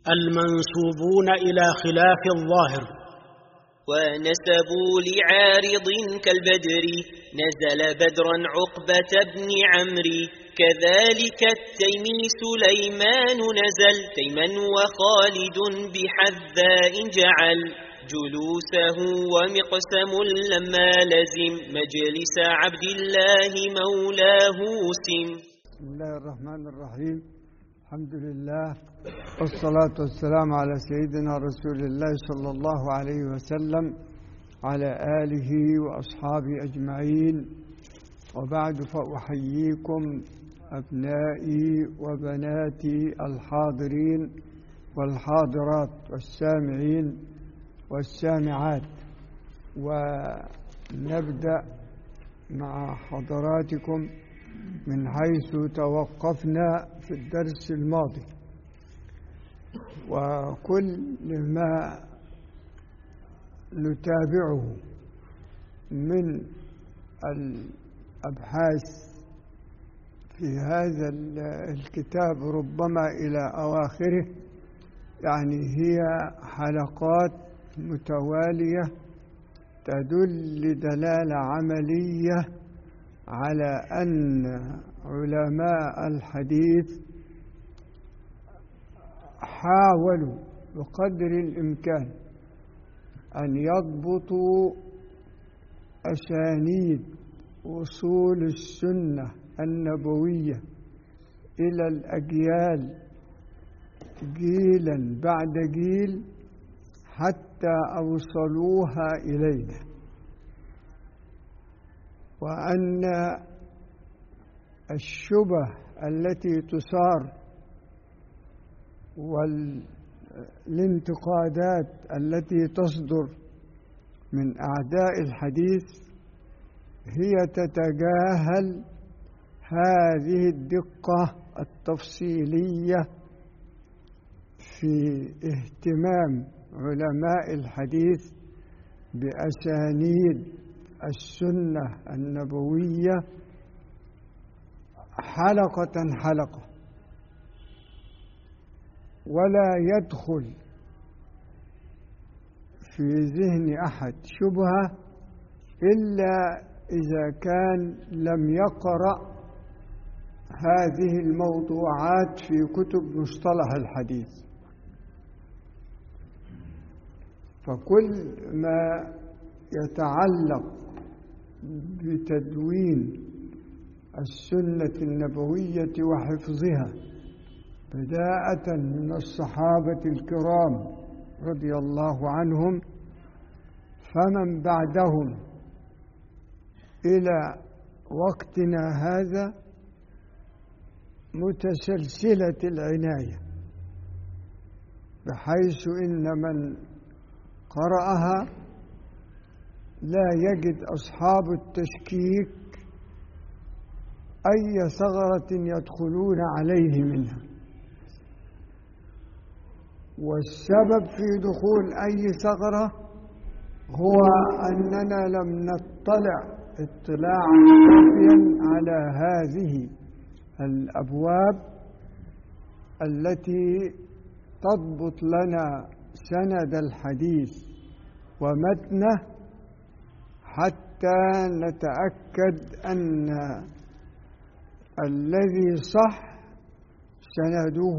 المنسوبون إلى خلاف الظاهر ونسبوا لعارض كالبدر نزل بدرا عقبة بن عمري كذلك التيمي سليمان نزل تيما وخالد بحذاء جعل جلوسه ومقسم لما لزم مجلس عبد الله مولاه سم بسم الله الرحمن الرحيم الحمد لله والصلاة والسلام على سيدنا رسول الله صلى الله عليه وسلم على آله وأصحابه أجمعين وبعد فأحييكم أبنائي وبناتي الحاضرين والحاضرات والسامعين والسامعات ونبدأ مع حضراتكم من حيث توقفنا في الدرس الماضي وكل ما نتابعه من الأبحاث في هذا الكتاب ربما إلى أواخره يعني هي حلقات متوالية تدل دلالة عملية على أن علماء الحديث حاولوا بقدر الإمكان أن يضبطوا أسانيد وصول السنة النبوية إلى الأجيال جيلا بعد جيل حتى أوصلوها إلينا وأن الشبه التي تثار والانتقادات التي تصدر من أعداء الحديث هي تتجاهل هذه الدقة التفصيلية في اهتمام علماء الحديث بأسانيد السنة النبوية حلقة حلقة ولا يدخل في ذهن أحد شبهة إلا إذا كان لم يقرأ هذه الموضوعات في كتب مصطلح الحديث فكل ما يتعلق بتدوين السنة النبوية وحفظها بداءة من الصحابة الكرام رضي الله عنهم فمن بعدهم إلى وقتنا هذا متسلسلة العناية بحيث إن من قرأها لا يجد أصحاب التشكيك أي ثغرة يدخلون عليه منها والسبب في دخول أي ثغرة هو أننا لم نطلع اطلاعا كافيا على هذه الأبواب التي تضبط لنا سند الحديث ومتنه حتى نتأكد أن الذي صح سنده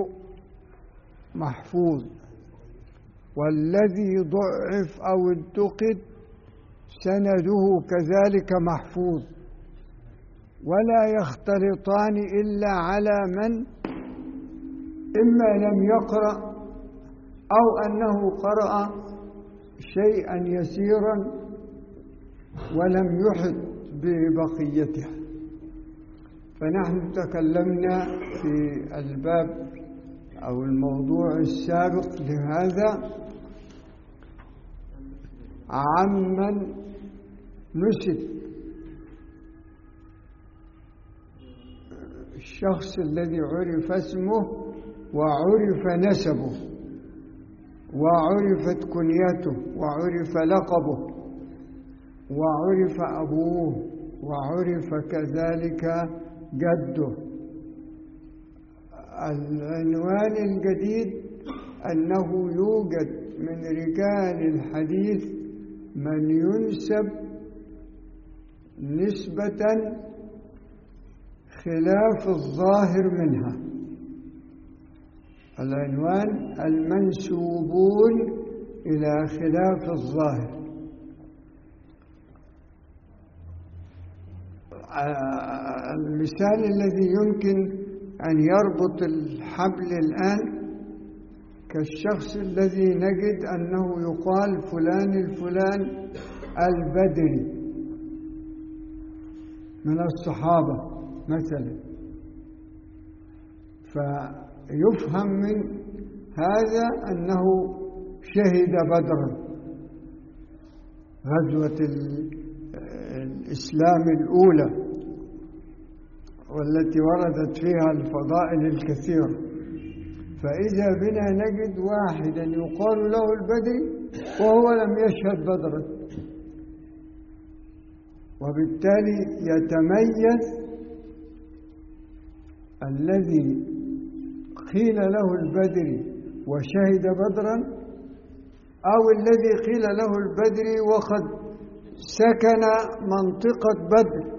محفوظ والذي ضعف أو انتقد سنده كذلك محفوظ ولا يختلطان إلا على من إما لم يقرأ أو أنه قرأ شيئا يسيرا ولم يحط ببقيتها فنحن تكلمنا في الباب أو الموضوع السابق لهذا عمن نسب الشخص الذي عرف اسمه وعرف نسبه وعرفت كنيته وعرف لقبه وعرف أبوه وعرف كذلك جده العنوان الجديد أنه يوجد من رجال الحديث من ينسب نسبة خلاف الظاهر منها العنوان المنسوبون إلى خلاف الظاهر المثال الذي يمكن أن يربط الحبل الآن كالشخص الذي نجد أنه يقال فلان الفلان البدري من الصحابة مثلا فيفهم من هذا أنه شهد بدرا غزوة الإسلام الأولى والتي وردت فيها الفضائل الكثيرة فإذا بنا نجد واحدا يقال له البدري وهو لم يشهد بدرا وبالتالي يتميز الذي قيل له البدري وشهد بدرا أو الذي قيل له البدري وقد سكن منطقة بدر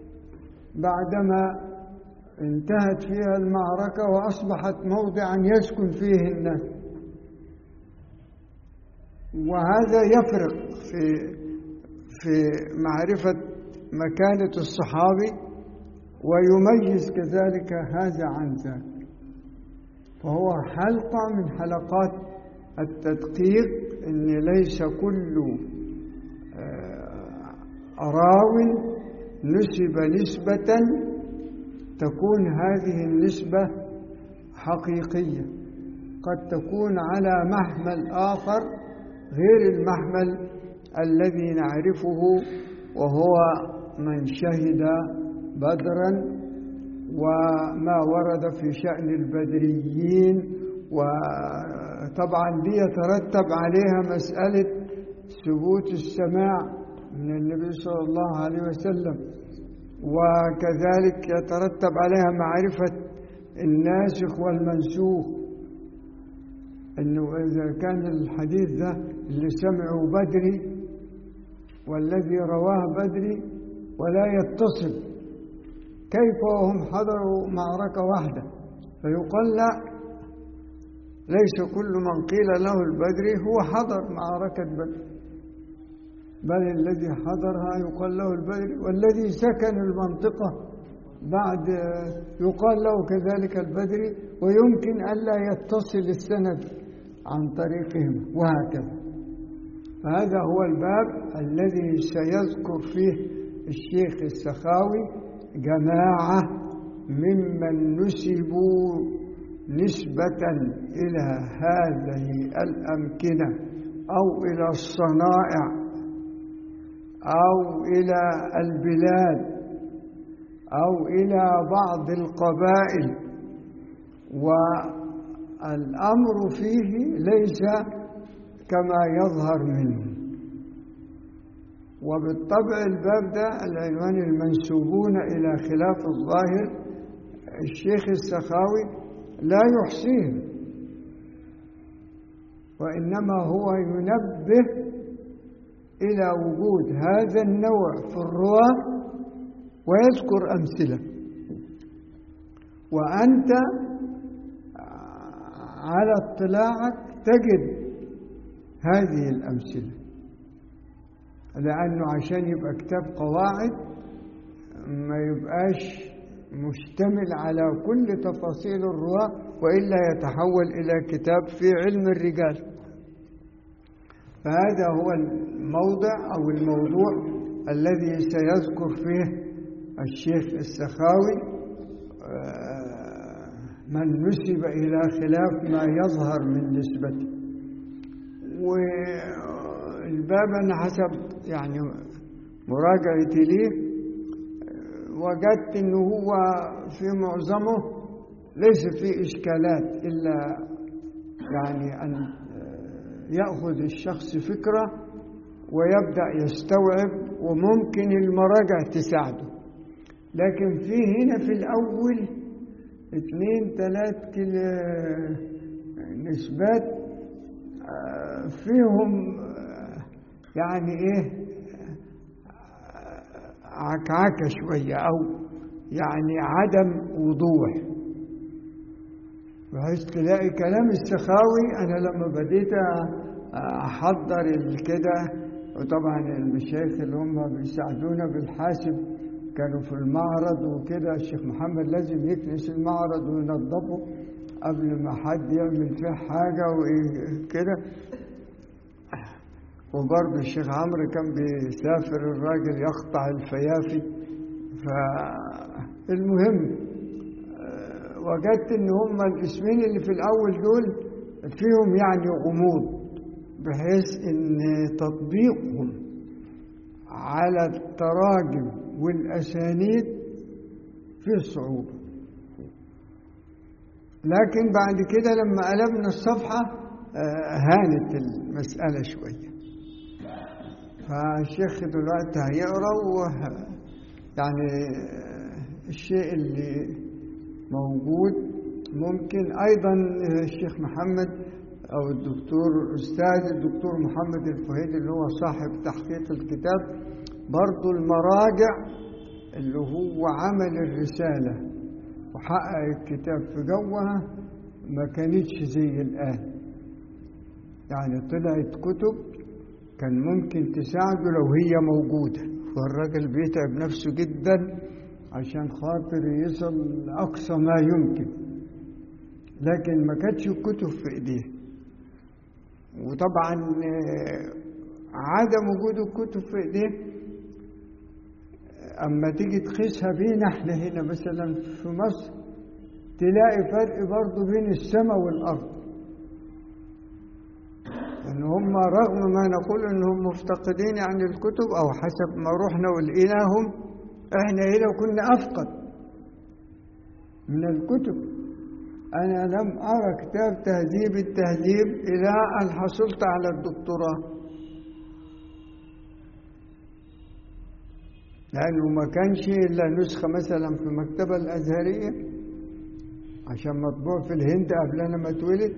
بعدما انتهت فيها المعركة وأصبحت موضعا يسكن فيه الناس وهذا يفرق في في معرفة مكانة الصحابي ويميز كذلك هذا عن ذاك فهو حلقة من حلقات التدقيق ان ليس كل راو نسب نسبة تكون هذه النسبة حقيقية قد تكون على محمل آخر غير المحمل الذي نعرفه وهو من شهد بدرا وما ورد في شأن البدريين وطبعا دي يترتب عليها مسألة ثبوت السماع من النبي صلى الله عليه وسلم وكذلك يترتب عليها معرفة الناسخ والمنسوخ انه اذا كان الحديث ده اللي سمعه بدري والذي رواه بدري ولا يتصل كيف وهم حضروا معركة واحدة فيقال لا ليس كل من قيل له البدري هو حضر معركة بدر بل الذي حضرها يقال له البدري والذي سكن المنطقة بعد يقال له كذلك البدري ويمكن ألا يتصل السند عن طريقهم وهكذا فهذا هو الباب الذي سيذكر فيه الشيخ السخاوي جماعة ممن نسبوا نسبة إلى هذه الأمكنة أو إلى الصنائع أو إلى البلاد أو إلى بعض القبائل والأمر فيه ليس كما يظهر منه وبالطبع الباب ده العنوان المنسوبون إلى خلاف الظاهر الشيخ السخاوي لا يحصيه وإنما هو ينبه إلى وجود هذا النوع في الرواة ويذكر أمثلة وأنت على اطلاعك تجد هذه الأمثلة لأنه عشان يبقى كتاب قواعد ما يبقاش مشتمل على كل تفاصيل الرواة وإلا يتحول إلى كتاب في علم الرجال فهذا هو الموضع أو الموضوع الذي سيذكر فيه الشيخ السخاوي من نسب إلى خلاف ما يظهر من نسبته والباب أنا حسب يعني مراجعتي ليه وجدت أنه هو في معظمه ليس فيه إشكالات إلا يعني أن يأخذ الشخص فكرة ويبدأ يستوعب وممكن المراجع تساعده لكن في هنا في الأول اثنين ثلاث كده نسبات آه، فيهم آه، يعني ايه آه، عكعكة شوية أو يعني عدم وضوح بحيث تلاقي كلام السخاوي أنا لما بديت أحضر كده وطبعا المشايخ اللي هم بيساعدونا بالحاسب كانوا في المعرض وكده الشيخ محمد لازم يكنس المعرض وينظفه قبل ما حد يعمل فيه حاجة وكده وبرضه الشيخ عمرو كان بيسافر الراجل يقطع الفيافي فالمهم آه، وجدت ان هم الاسمين اللي في الاول دول فيهم يعني غموض بحيث ان تطبيقهم على التراجم والاسانيد فيه صعوبه لكن بعد كده لما قلبنا الصفحه آه، هانت المساله شويه فالشيخ دلوقتي هيقرا و- يعني آه، الشيء اللي موجود ممكن ايضا الشيخ محمد او الدكتور استاذ الدكتور محمد الفهيد اللي هو صاحب تحقيق الكتاب برضو المراجع اللي هو عمل الرساله وحقق الكتاب في جوها ما كانتش زي الان يعني طلعت كتب كان ممكن تساعده لو هي موجوده والراجل بيتعب نفسه جدا عشان خاطر يصل اقصى ما يمكن لكن ما كانتش الكتب في ايديه وطبعا آه، عدم وجود الكتب في ايديه اما تيجي تقيسها بينا احنا هنا مثلا في مصر تلاقي فرق برضه بين السماء والارض ان هم رغم ما نقول انهم مفتقدين عن الكتب او حسب ما رحنا ولقيناهم احنا هنا كنا افقد من الكتب انا لم ارى كتاب تهذيب التهذيب الى ان حصلت على الدكتوراه لانه ما كانش الا نسخه مثلا في المكتبه الازهريه عشان مطبوع في الهند قبل انا ما اتولد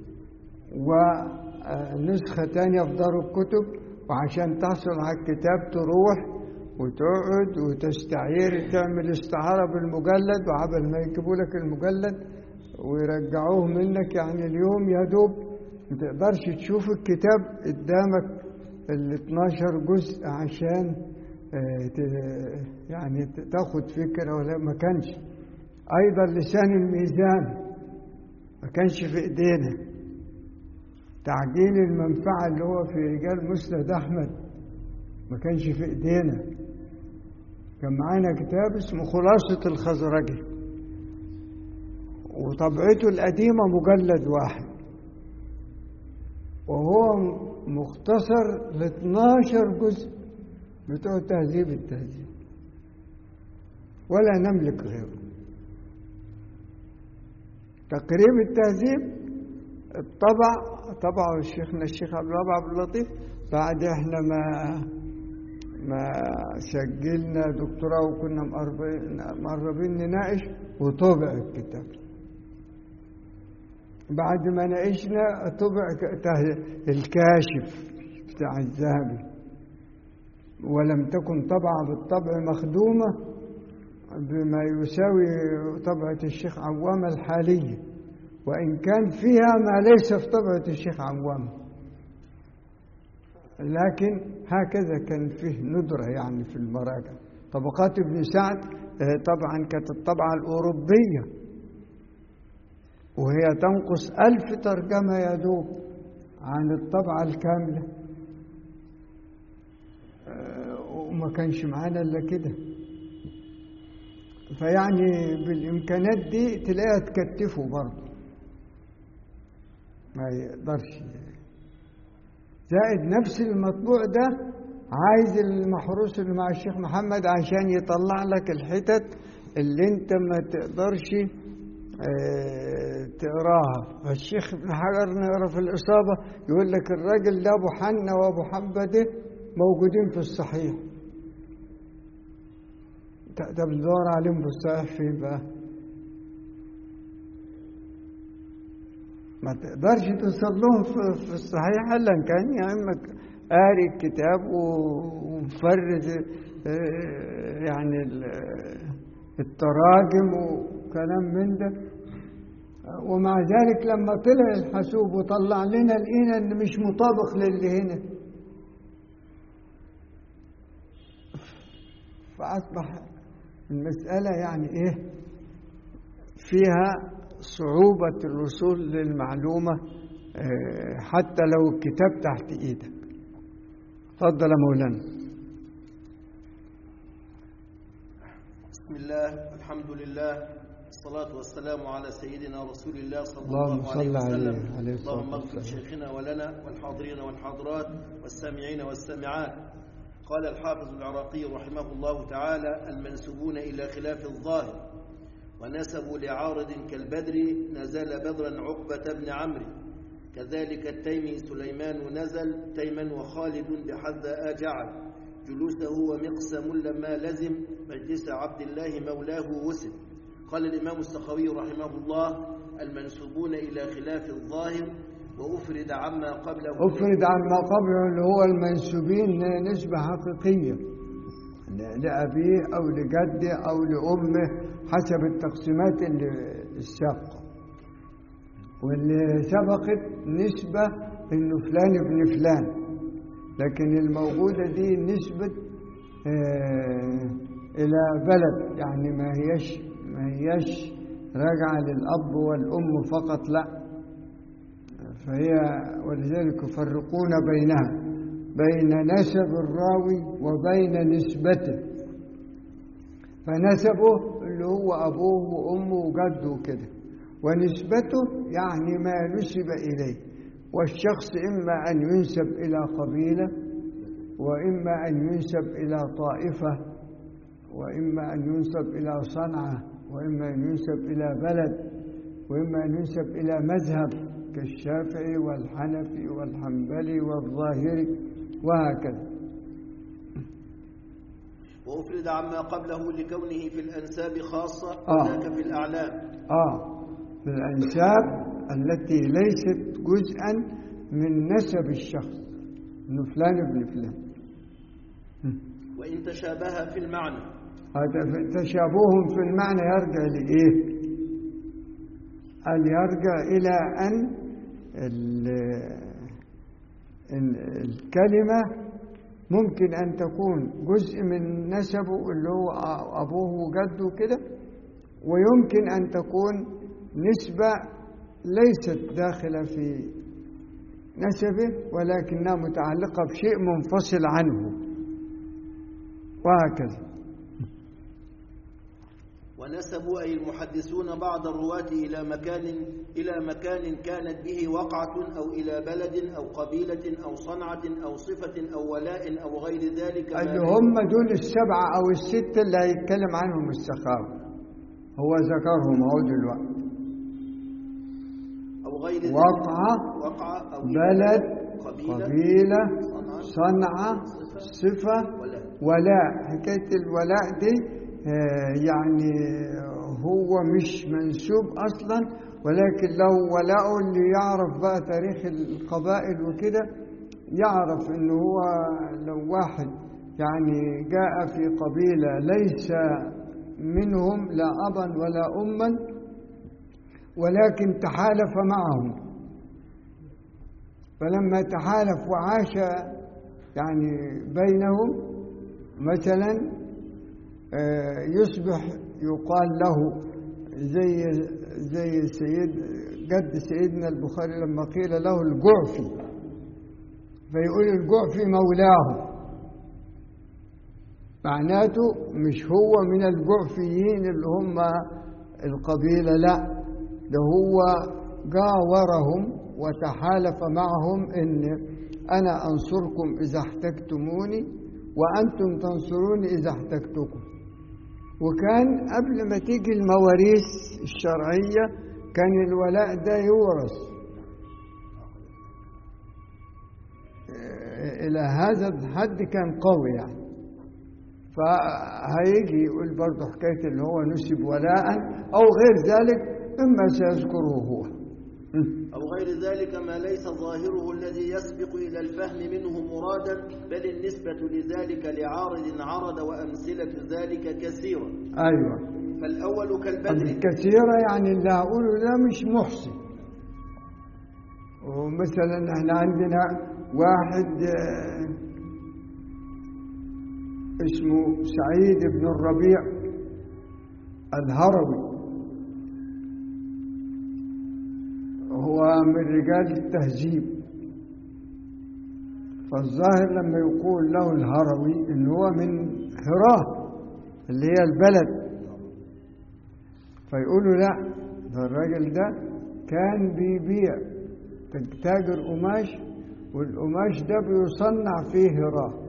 ونسخه تانية في دار الكتب وعشان تحصل على الكتاب تروح وتقعد وتستعير تعمل استعارة بالمجلد وعبل ما يجيبوا لك المجلد ويرجعوه منك يعني اليوم يا دوب ما تقدرش تشوف الكتاب قدامك ال 12 جزء عشان آه، ت- يعني ت- تاخد فكرة ولا ما كانش أيضا لسان الميزان ما كانش في إيدينا تعجيل المنفعة اللي هو في رجال مسند أحمد ما كانش في إيدينا كان معانا كتاب اسمه خلاصة الخزرجي وطبعته القديمة مجلد واحد وهو مختصر ل 12 جزء بتوع تهذيب التهذيب ولا نملك غيره تقريب التهذيب الطبع طبعه شيخنا الشيخ عبد الوهاب عبد اللطيف بعد احنا ما ما سجلنا دكتوراه وكنا مقربين مقربين نناقش وطبع الكتاب بعد ما ناقشنا طبع ك- ته- الكاشف بتاع الذهبي ولم تكن طبعة بالطبع مخدومة بما يساوي طبعة الشيخ عوام الحالية وإن كان فيها ما ليس في طبعة الشيخ عوام لكن هكذا كان فيه ندرة يعني في المراجع طبقات ابن سعد آه، طبعا كانت الطبعة الأوروبية وهي تنقص ألف ترجمة يا دوب عن الطبعة الكاملة آه، وما كانش معانا إلا كده فيعني بالإمكانات دي تلاقيها تكتفه برضه ما يقدرش زائد نفس المطبوع ده عايز المحروس اللي مع الشيخ محمد عشان يطلع لك الحتت اللي انت ما تقدرش اه تقراها فالشيخ ابن حجر نقرا في الإصابة يقول لك الراجل ده أبو حنة وأبو حنبة ده موجودين في الصحيح ده بندور عليهم في الصحيح فين بقى ما تقدرش توصل لهم في في الصحيح الا ان كان يا اما قاري الكتاب و- ومفرز آه، يعني ال- التراجم وكلام من ده ومع ذلك لما طلع الحاسوب وطلع لنا لقينا ان مش مطابق للي هنا فاصبح المساله يعني ايه فيها صعوبه الوصول للمعلومه آه، حتى لو الكتاب تحت ايدك اتفضل يا مولانا بسم الله والحمد لله الصلاة والسلام على سيدنا رسول الله صلى اللهم الله عليه صل عليه وسلم عليه الصلاة اللهم اغفر والسلام. شيخنا ولنا والحاضرين والحاضرات والسامعين والسامعات قال الحافظ العراقي رحمه الله تعالى المنسوبون إلى خلاف الظاهر ونسبوا لعارض كالبدر نزل بدرا عقبة بن عمرو كذلك التيمي سليمان نزل تيما وخالد بحذاء جعل جلوسه ومقسم لما لزم مجلس عبد الله مولاه وسم قال الإمام السخوي رحمه الله المنسوبون إلى خلاف الظاهر وأفرد عما قبله افرض عن ما قبله اللي هو المنسوبين نسبة حقيقية لأبيه أو لجده أو لأمه حسب التقسيمات اللي- السابقة واللي سبقت نسبة إنه فلان ابن فلان لكن الموجودة دي نسبة آه، إلى بلد يعني ما هيش ما هيش راجعة للأب والأم فقط لا فهي ولذلك يفرقون بينها بين نسب الراوي وبين نسبته فنسبه اللي هو أبوه وأمه وجده كده ونسبته يعني ما نسب إليه والشخص إما أن ينسب إلى قبيلة وإما أن ينسب إلى طائفة وإما أن ينسب إلى صنعة وإما أن ينسب إلى بلد وإما أن ينسب إلى مذهب كالشافعي والحنفي والحنبلي والظاهري وهكذا وأفرد عما قبله لكونه في الأنساب خاصة آه. وذاك في الأعلام آه من الأنساب التي ليست جزءا من نسب الشخص إنه فلان ابن فلان وإن تشابه في المعنى هذا تشابههم في المعنى يرجع لإيه؟ قال يرجع إلى أن ال- ال- الكلمة ممكن أن تكون جزء من نسبه اللي هو أبوه وجده كده ويمكن أن تكون نسبة ليست داخلة في نسبه ولكنها متعلقة بشيء منفصل عنه وهكذا ونسبوا أي المحدثون بعض الرواة إلى مكان إلى مكان كانت به وقعة أو إلى بلد أو قبيلة أو صنعة أو صفة أو ولاء أو غير ذلك ما اللي من- هم دول السبعة أو الستة اللي هيتكلم عنهم السخاوي هو ذكرهم أهو دلوقتي أو غير ذلك وقعة وقعة أو إلى بلد قبيلة, قبيلة صنعة صنعة صفة ولاء ولاء حكاية الولاء دي آه، يعني هو مش منسوب أصلا ولكن لو ولاءه اللي يعرف بقى تاريخ القبائل وكده يعرف إنه هو لو واحد يعني جاء في قبيلة ليس منهم لا أبا ولا أما ولكن تحالف معهم فلما تحالف وعاش يعني بينهم مثلا آه، يصبح يقال له زي زي سيد جد سيدنا البخاري لما قيل له الجعفي فيقول الجعفي مولاه معناته مش هو من الجعفيين اللي هم القبيلة لا ده هو جاورهم وتحالف معهم ان انا انصركم اذا احتجتموني وانتم تنصروني اذا احتجتكم وكان قبل ما تيجي المواريث الشرعية كان الولاء ده يورث إلى هذا الحد كان قوي يعني فهيجي يقول برضه حكاية اللي هو نسب ولاء أو غير ذلك مما سيذكره هو أو غير ذلك ما ليس ظاهره الذي يسبق إلى الفهم منه مرادا بل النسبة لذلك لعارض عرض وأمثلة ذلك كثيرة أيوة فالأول كالبدر كثيرة يعني اللي هقوله ده مش محسن ومثلا احنا عندنا واحد آه، اسمه سعيد بن الربيع الهروي هو من رجال التهذيب فالظاهر لما يقول له الهروي ان هو من هراه اللي هي البلد فيقولوا لا ده الراجل ده كان بيبيع تاجر قماش والقماش ده بيصنع فيه هراه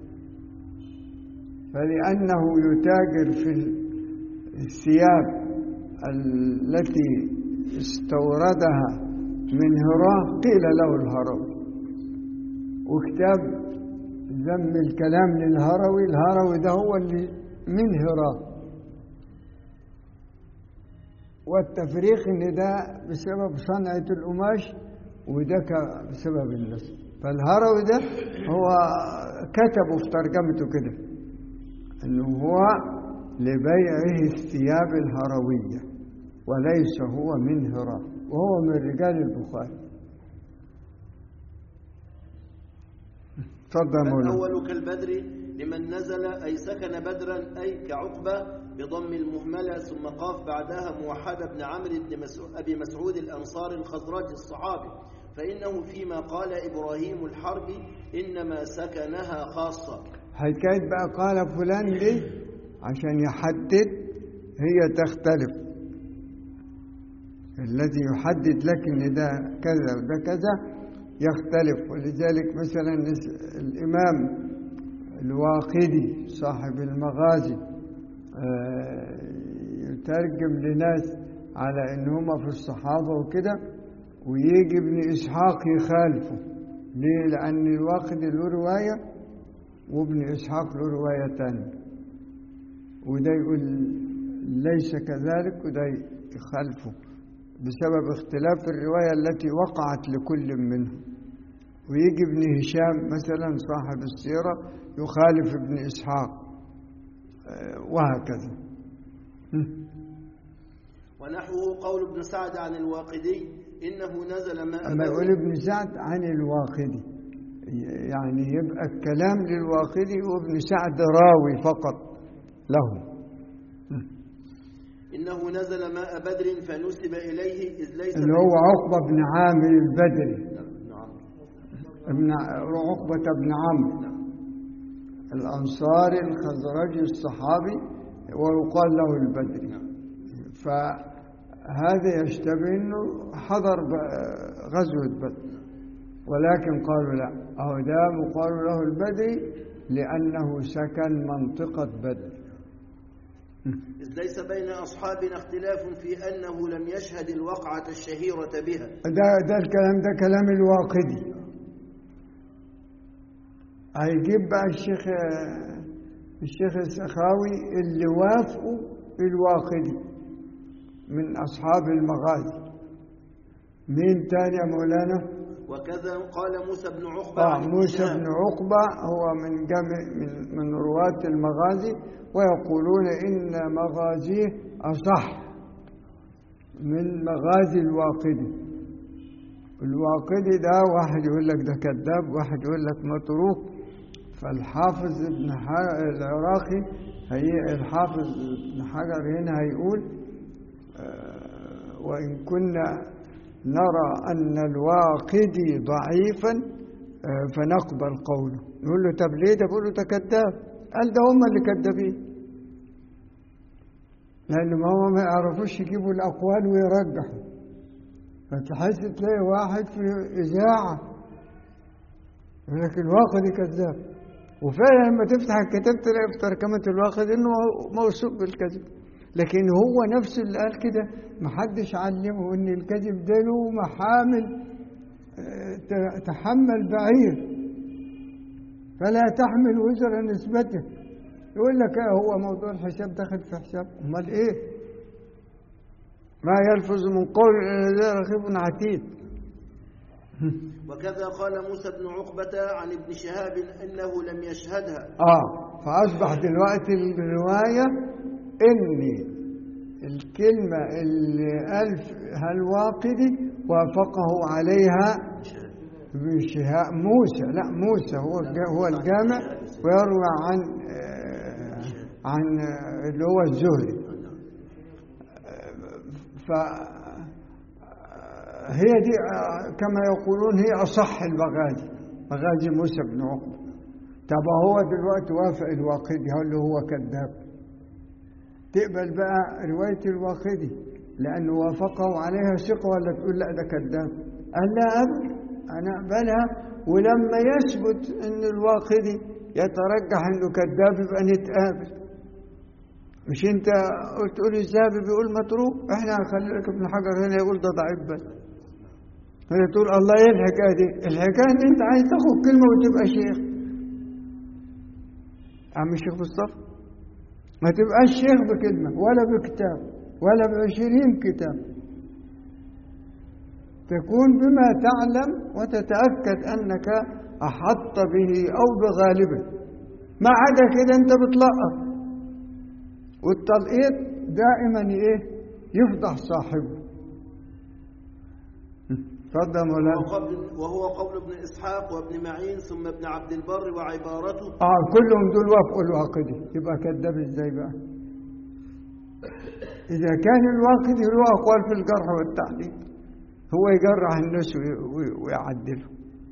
فلأنه يتاجر في الثياب التي استوردها من هراه قيل له الهروي وكتاب ذم الكلام للهروي الهروي ده هو اللي من هراه والتفريق ان ده بسبب صنعة القماش وده ك- بسبب النسل فالهروي ده هو كتبه في ترجمته كده انه هو لبيعه الثياب الهروية وليس هو من هراه وهو من رجال البخاري تفضل يا مولانا فالأول كالبدر لمن نزل أي سكن بدرا أي كعقبة بضم المهملة ثم قاف بعدها موحدة بن عمرو بن مسعود أبي مسعود الأنصار الخزرج الصحابي فإنه فيما قال إبراهيم الحربي إنما سكنها خاصة حكاية بقى قال فلان دي عشان يحدد هي تختلف الذي يحدد لك ان ده كذا وده كذا يختلف ولذلك مثلا نس- الامام الواقدي صاحب المغازي آه، يترجم لناس على ان هم في الصحابه وكده ويجي ابن اسحاق يخالفه ليه لان الواقدي له روايه وابن اسحاق له روايه تانية وده يقول ليس كذلك وده يخالفه بسبب اختلاف الرواية التي وقعت لكل منهم ويجي ابن هشام مثلا صاحب السيرة يخالف ابن إسحاق آه، وهكذا م. ونحوه قول ابن سعد عن الواقدي إنه نزل ماء أما يقول بدر ابن سعد عن الواقدي يعني يبقى الكلام للواقدي وابن سعد راوي فقط له إنه نزل ماء بدر فنسب إليه إذ ليس اللي هو عقبة بن عامر البدري نعم ابن عقبة بن عمرو الأنصاري الخزرجي الصحابي ويقال له البدري فهذا يشتبه أنه حضر ب- غزوة بدر ولكن قالوا لا أهو ده مقال له البدري لأنه سكن منطقة بدر إذ ليس بين أصحابنا اختلاف في أنه لم يشهد الوقعة الشهيرة بها ده ده الكلام ده كلام الواقدي هيجيب بقى الشيخ الشيخ السخاوي اللي وافقوا الواقدي من أصحاب المغازي مين تاني يا مولانا؟ وكذا قال موسى بن عقبة آه عن ابن موسى شهاب. بن عقبة هو من جمع من, من رواة المغازي ويقولون إن مغازيه أصح من مغازي الواقدي الواقدي ده واحد يقول لك ده كذاب واحد يقول لك متروك فالحافظ ابن ح- العراقي هي الحافظ ابن حجر هنا هيقول آه، وإن كنا نرى أن الواقدي ضعيفا آه، فنقبل قوله نقول له طب ليه ده بقول له ده كذاب قال ده هم اللي كذابين لأن ما هم ما يعرفوش يجيبوا الأقوال ويرجحوا فتحس تلاقي واحد في إذاعة يقول لك الواقدي كذاب وفعلا لما تفتح الكتاب تلاقي في ترجمة الواقدي إنه موثوق بالكذب لكن هو نفسه اللي قال كده محدش علمه إن الكذب ده له محامل آه، ت- تحمل بعير فلا تحمل وزر نسبته يقول لك ايه هو موضوع الحساب داخل في حساب امال ايه ما يلفظ من قول إلا لديه رقيب عتيد وكذا قال موسى بن عقبة عن ابن شهاب إنه لم يشهدها اه فاصبح دلوقتي الروايه ان الكلمه اللي قال فيها الواقدي وافقه عليها ابن شهاب موسى لا موسى هو الج- هو الجامع ويروى عن آه، عن آه، اللي هو الزهري ف هي دي آه، كما يقولون هي اصح المغازي مغازي موسى بن عقبه طب هو دلوقتي وافق الواقدي هل هو كذاب تقبل بقى رواية الواقدي لأنه وافقه عليها ثقة ولا تقول لا ده كذاب قال لا أبدا أنا أقبلها ولما يثبت أن الواقدي يترجح أنه كذاب يبقى نتقابل مش انت تقول الذهبي بيقول متروك احنا هنخلي لك ابن حجر هنا يقول ده ضعيف بس هي تقول الله ايه الحكايه دي الحكايه ان انت عايز تاخد كلمه وتبقى شيخ عم الشيخ مصطفى ما تبقاش شيخ بكلمة ولا بكتاب ولا بعشرين كتاب تكون بما تعلم وتتأكد أنك أحط به أو بغالبه ما عدا كده أنت بتلقط والتلقيط دائما إيه يفضح صاحبه تفضل يا وهو مولانا قول, وهو قول ابن إسحاق وابن معين ثم ابن عبد البر وعبارته اه كلهم دول وافقوا الواقدي يبقى كذاب ازاي بقى اذا كان الواقدي له اقوال في الجرح والتعديل هو يجرح الناس وي- وي- ويعدله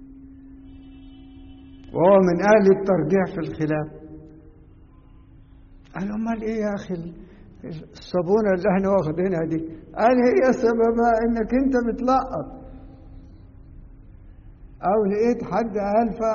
وهو من اهل الترجيح في الخلاف قال امال ايه يا اخي الصابونه اللي احنا واخدينها دي قال هي سببها انك انت بتلقط او لقيت حد قال ف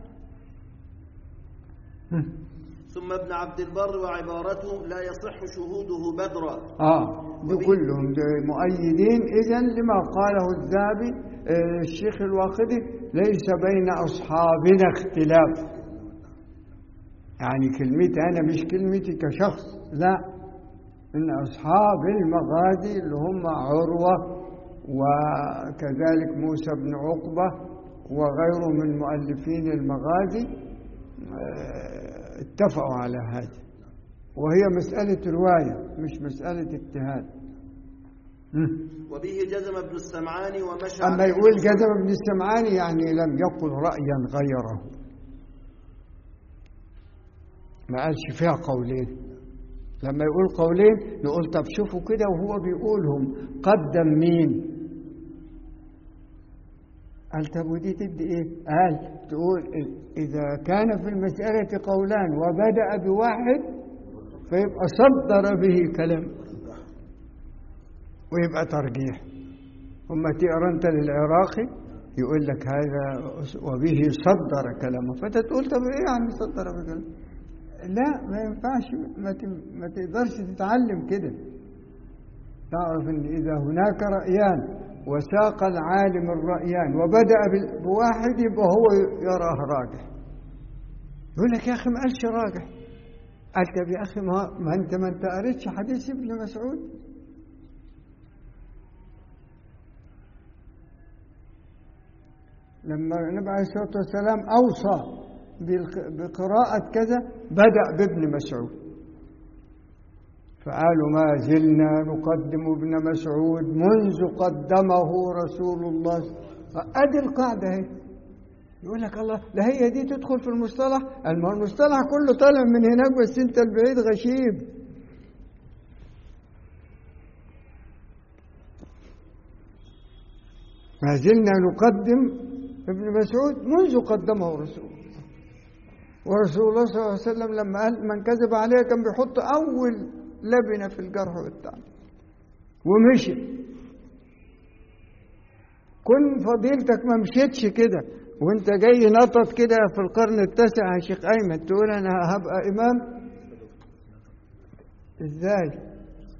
ثم ابن عبد البر وعبارته لا يصح شهوده بدرا اه دي كلهم دي مؤيدين اذا لما قاله الذهبي آه، الشيخ الواقدي ليس بين اصحابنا اختلاف يعني كلمتي انا مش كلمتي كشخص لا ان اصحاب المغازي اللي هم عروه وكذلك موسى بن عقبه وغيره من مؤلفين المغازي آه، اتفقوا على هذا وهي مسألة رواية مش مسألة اجتهاد مم. وبه جزم ابن السمعاني ومشى أما عليه يقول الحسن. جزم ابن السمعاني يعني لم يقل رأيا غيره ما قالش فيها قولين لما يقول قولين نقول طب شوفوا كده وهو بيقولهم قدم مين قال طب ودي تدي ايه قال تقول اذا كان في المسألة قولان وبدأ بواحد فيبقى صدر به كلام ويبقى ترجيح ثم تقرا انت للعراقي يقول لك هذا وبه صدر كلامه فتقول طب ايه يعني صدر بكلامه لا ما ينفعش ما, ت- ما تقدرش تتعلم كده تعرف ان اذا هناك رايان وساق العالم الرايان وبدا بال- بواحد يبقى هو يراه راجح يقول لك يا اخي ما قالش راجح قال طب يا اخي ما, ما انت ما انت قريتش حديث ابن مسعود لما النبي عليه الصلاة والسلام أوصى بالق- بقراءة كذا بدأ بابن مسعود فقالوا ما زلنا نقدم ابن مسعود منذ قدمه رسول الله أدي القاعدة اهي يقول لك الله ده هي دي تدخل في المصطلح الم- المصطلح كله طالع من هناك بس انت البعيد غشيم ما زلنا نقدم ابن مسعود منذ قدمه رسول الله ورسول الله صلى الله عليه وسلم لما قال من كذب عليه كان بيحط أول لبنة في الجرح والتعديل ومشي كن فضيلتك ما مشيتش كده وانت جاي نطط كده في القرن التاسع يا شيخ ايمن تقول انا هبقى امام ازاي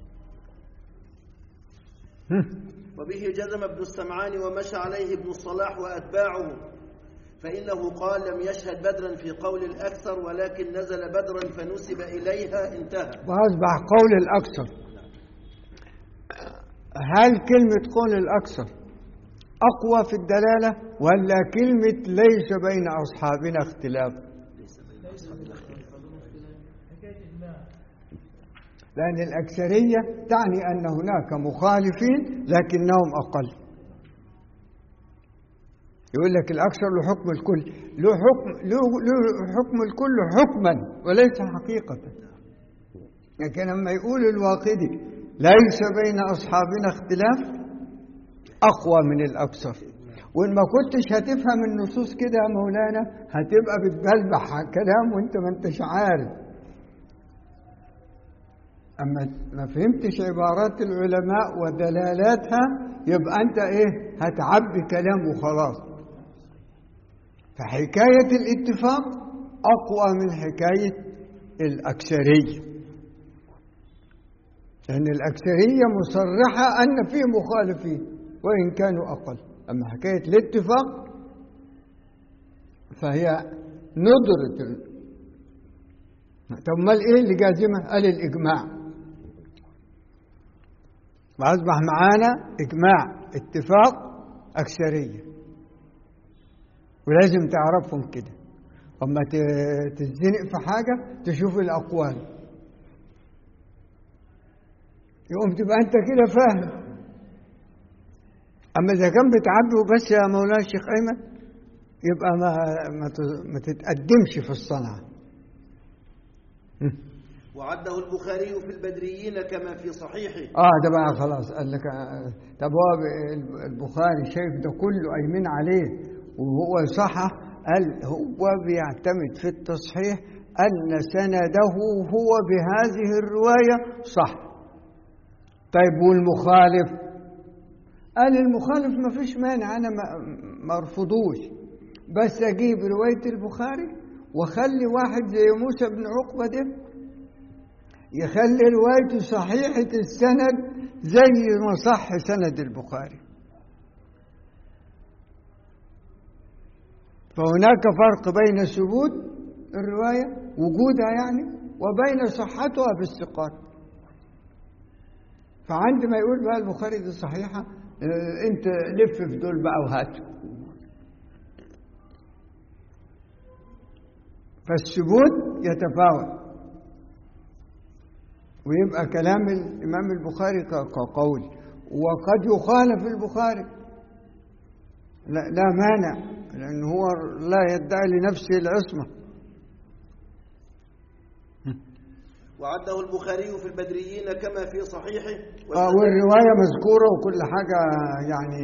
هم. وبه جزم ابن السمعاني ومشى عليه ابن الصلاح وأتباعه فإنه قال لم يشهد بدرا في قول الأكثر ولكن نزل بدرا فنسب إليها انتهى وأصبح قول الأكثر هل كلمة قول الأكثر أقوى في الدلالة ولا كلمة ليس بين أصحابنا اختلاف لأن الأكثرية تعني أن هناك مخالفين لكنهم أقل يقول لك الأكثر له حكم الكل له حكم له, له حكم الكل حكما وليس حقيقة لكن لما يقول الواقدي ليس بين أصحابنا اختلاف أقوى من الأكثر وإن ما كنتش هتفهم النصوص كده يا مولانا هتبقى بتبلبح كلام وانت ما انتش عارف أما ما فهمتش عبارات العلماء ودلالاتها يبقى أنت إيه هتعبي كلام وخلاص فحكاية الاتفاق أقوى من حكاية الأكثرية لأن الأكثرية مصرحة أن في مخالفين وإن كانوا أقل أما حكاية الاتفاق فهي ندرة طب امال ايه اللي جازمه؟ قال الاجماع. واصبح معانا اجماع اتفاق اكثريه. ولازم تعرفهم كده. اما تتزنق في حاجه تشوف الاقوال. يقوم تبقى انت كده فاهم. اما اذا كان بتعبي وبس يا مولانا الشيخ ايمن يبقى ما ما ما تتقدمش في الصنعه. وعده البخاري في البدريين كما في صحيحه اه ده بقى خلاص قال لك آه، طب هو ب- البخاري شايف ده كله قايمين عليه وهو صحح قال هو بيعتمد في التصحيح ان سنده هو بهذه الروايه صح طيب والمخالف قال المخالف ما فيش مانع انا ما ما ارفضوش بس اجيب روايه البخاري واخلي واحد زي موسى بن عقبه ده يخلي روايته صحيحة السند زي ما صح سند البخاري فهناك فرق بين ثبوت الرواية وجودها يعني وبين صحتها في الثقات فعندما يقول بقى البخاري دي صحيحة آه، انت لف في دول بقى وهات فالثبوت يتفاوت ويبقى كلام الإمام البخاري ك- كقول وقد يخالف البخاري لا, لا مانع لأن هو لا يدعي لنفسه العصمة وعده البخاري في البدريين كما في صحيحه آه والرواية مذكورة وكل حاجة يعني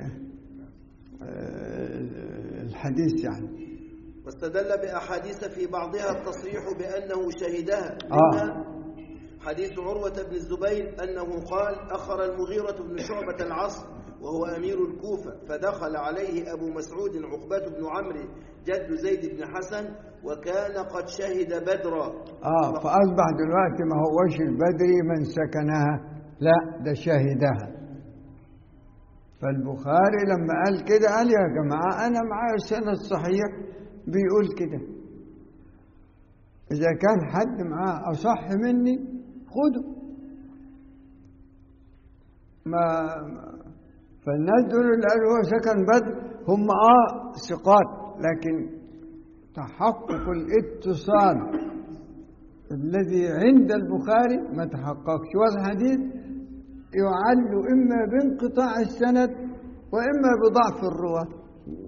آه، الحديث يعني واستدل بأحاديث في بعضها التصريح بأنه شهدها آه. منها حديث عروة بن الزبير أنه قال أخر المغيرة بن شعبة العصر وهو أمير الكوفة فدخل عليه أبو مسعود عقبة بن عمرو جد زيد بن حسن وكان قد شهد بدرا اه فأصبح دلوقتي ما هوش البدري من سكنها لا ده شهدها فالبخاري لما قال كده قال يا جماعة أنا معايا سند صحيح بيقول كده إذا كان حد معاه أصح مني خده ما فالناس دول اللي قالوا هو سكن بدر هم اه ثقات لكن تحقق الاتصال الذي عند البخاري ما تحققش والحديث يعل إما بانقطاع السند وإما بضعف الرواة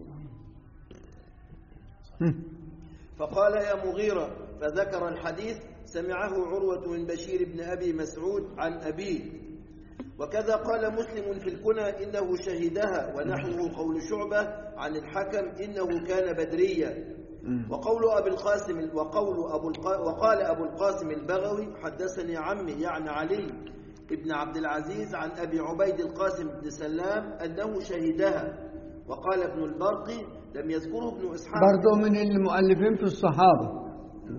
فقال يا مغيرة فذكر الحديث سمعه عروة من بشير بن أبي مسعود عن أبيه وكذا قال مسلم في الكنى إنه شهدها ونحوه قول شعبة عن الحكم إنه كان بدريا وقول أبي القاسم وقول أبو القا وقال أبو القاسم البغوي حدثني عمي يعني علي ابن عبد العزيز عن أبي عبيد القاسم بن سلام أنه شهدها وقال ابن البرقي لم يذكره ابن إسحاق برضو من المؤلفين في الصحابة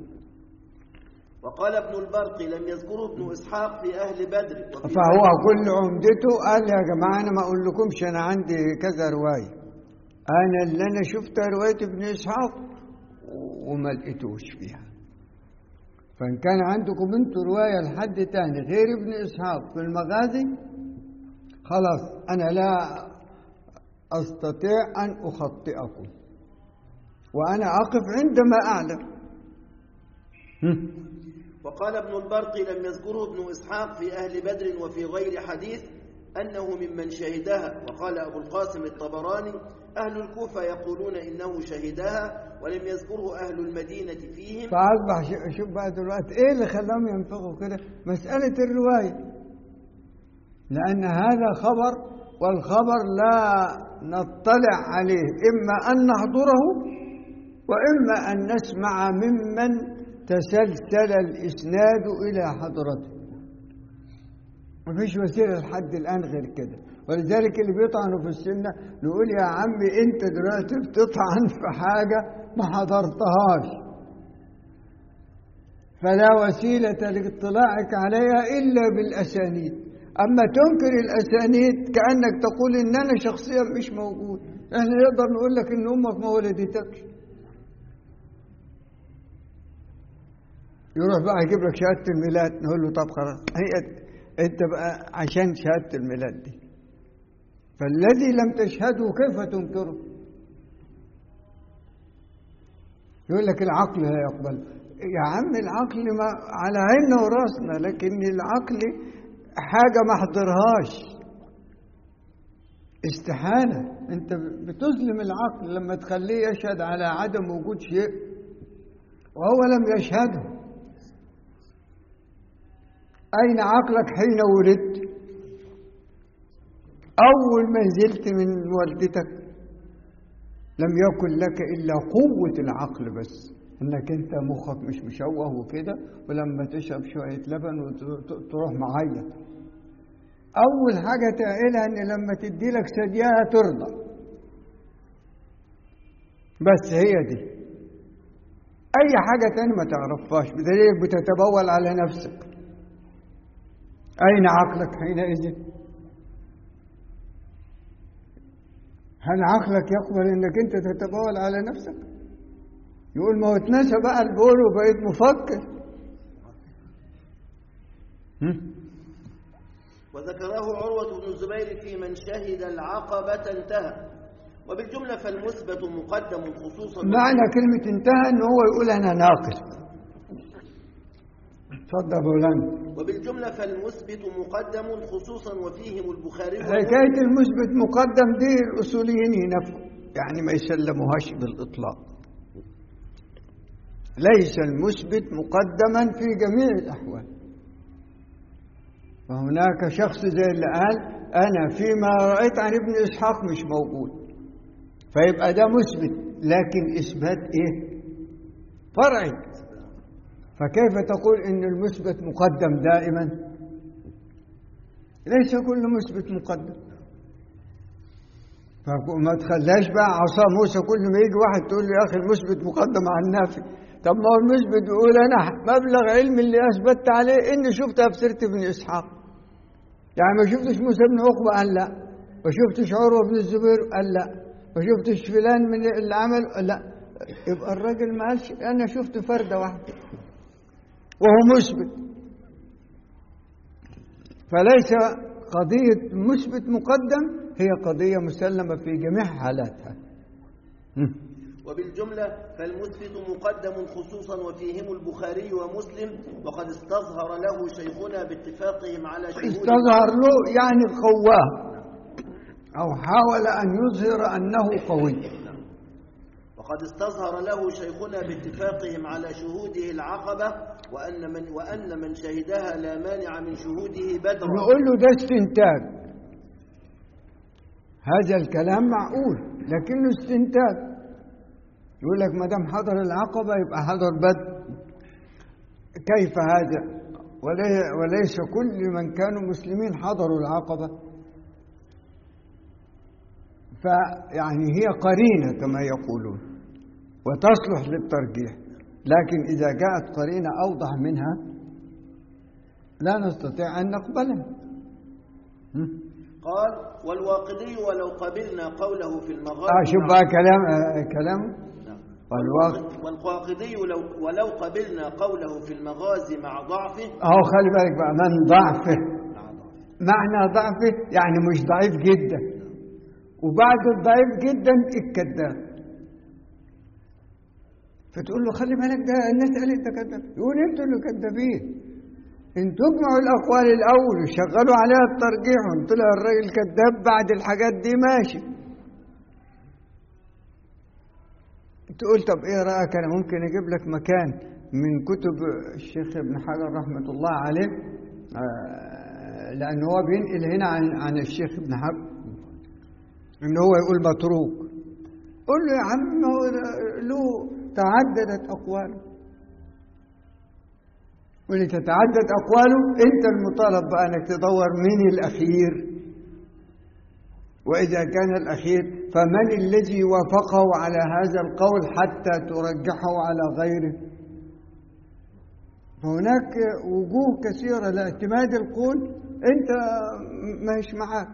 وقال ابن البرقي لم يذكره ابن إسحاق في أهل بدر وفي فهو بدر كل عمدته قال يا جماعة أنا ما أقول لكمش أنا عندي كذا رواية أنا اللي أنا شفتها رواية ابن إسحاق وما لقيتوش فيها فإن كان عندكم أنتوا رواية لحد تاني غير ابن إسحاق في المغازي خلاص أنا لا أستطيع أن أخطئكم وأنا أقف عندما أعلم هم. وقال ابن البرق لم يذكره ابن إسحاق في أهل بدر وفي غير حديث أنه ممن شهدها وقال أبو القاسم الطبراني أهل الكوفة يقولون إنه شهدها ولم يذكره أهل المدينة فيهم فأصبح ش- شوف بقى دلوقتي إيه اللي خلاهم ينفقوا كده مسألة الرواية لأن هذا خبر والخبر لا نطلع عليه إما أن نحضره وإما أن نسمع ممن تسلسل الإسناد إلى حضرته مفيش وسيلة لحد الآن غير كده ولذلك اللي بيطعنوا في السنة نقول يا عمي أنت دلوقتي بتطعن في حاجة ما حضرتهاش فلا وسيلة لاطلاعك عليها إلا بالأسانيد أما تنكر الأسانيد كأنك تقول إن أنا شخصيا مش موجود إحنا نقدر نقول لك إن أمك ما ولدتكش يروح بقى يجيب لك شهادة الميلاد نقول له طب خلاص هي أنت بقى عشان شهادة الميلاد دي فالذي لم تشهده كيف تنكره يقول لك العقل لا يقبل يا عم العقل ما على عيننا وراسنا لكن العقل حاجة ما حضرهاش استحالة انت بتظلم العقل لما تخليه يشهد على عدم وجود شيء وهو لم يشهده أين عقلك حين ولدت أول ما نزلت من والدتك لم يكن لك إلا قوة العقل بس إنك أنت مخك مش مشوه وكده ولما تشرب شوية لبن وتروح معيط أول حاجة تعقلها إن لما تدي لك ثديها ترضى بس هي دي أي حاجة تانية ما تعرفهاش بدليل بتتبول على نفسك أين عقلك حينئذ؟ هل عقلك يقبل انك انت تتبول على نفسك يقول ما هو اتنسى بقى البول وبقيت مفكر هم؟ وذكره عروة بن الزبير في من شهد العقبة انتهى وبالجملة فالمثبت مقدم خصوصا معنى كلمة انتهى ان هو يقول انا ناقص اتفضل مولانا وبالجملة فالمثبت مقدم خصوصا وفيهم البخاري حكاية المثبت مقدم دي الأصوليين ينفوا يعني ما يسلموهاش بالإطلاق ليس المثبت مقدما في جميع الأحوال فهناك شخص زي اللي قال أنا فيما رأيت عن ابن إسحاق مش موجود فيبقى ده مثبت لكن إثبات إيه؟ فرعي فكيف تقول إن المثبت مقدم دائما؟ ليس كل مثبت مقدم فما تخليهاش بقى عصا موسى كل ما يجي واحد تقول له يا اخي المثبت مقدم على النافي طب ما هو المثبت يقول انا مبلغ علم اللي اثبتت عليه اني شفتها في سيره ابن اسحاق يعني ما شفتش موسى بن عقبه قال لا ما شفتش عروه بن الزبير قال لا ما شفتش فلان من اللي عمل لا يبقى الراجل ما قالش انا شفت فرده واحده وهو مثبت فليس قضية مثبت مقدم هي قضية مسلمة في جميع حالاتها وبالجملة فالمثبت مقدم خصوصا وفيهم البخاري ومسلم وقد استظهر له شيخنا باتفاقهم على شهود استظهر له يعني قواه أو حاول أن يظهر أنه قوي وقد استظهر له شيخنا باتفاقهم على شهوده العقبة وأن من, وأن من شهدها لا مانع من شهوده بدرا نقول له ده استنتاج هذا الكلام معقول لكنه استنتاج يقول لك ما دام حضر العقبة يبقى حضر بدر كيف هذا ولي- وليس كل من كانوا مسلمين حضروا العقبة فيعني هي قرينة كما يقولون وتصلح للترجيح لكن إذا جاءت قرينة أوضح منها لا نستطيع أن نقبلها هم؟ قال والواقدي ولو قبلنا قوله في المغازي آه شوف بقى كلام آه كلام نعم. والواقد والواقدي لو ولو قبلنا قوله في المغازي مع ضعفه أهو خلي بالك بقى من ضعفه مع ضعفه معنى ضعفه يعني مش ضعيف جدا وبعد الضعيف جدا الكذاب فتقول له خلي بالك ده الناس قالت ده كذاب يقول انتوا اللي كذابين انتوا اجمعوا الاقوال الاول وشغلوا عليها الترجيح طلع الراجل كذاب بعد الحاجات دي ماشي تقول طب ايه رايك انا ممكن اجيب لك مكان من كتب الشيخ ابن حجر رحمه الله عليه آه، لان هو بينقل هنا عن عن الشيخ ابن حجر ان هو يقول متروك قول له يا عم هو له تعددت اقواله واللي تتعدد اقواله انت المطالب بقى انك تدور مين الاخير واذا كان الاخير فمن الذي وافقه على هذا القول حتى ترجحه على غيره هناك وجوه كثيرة لاعتماد القول أنت مش معاك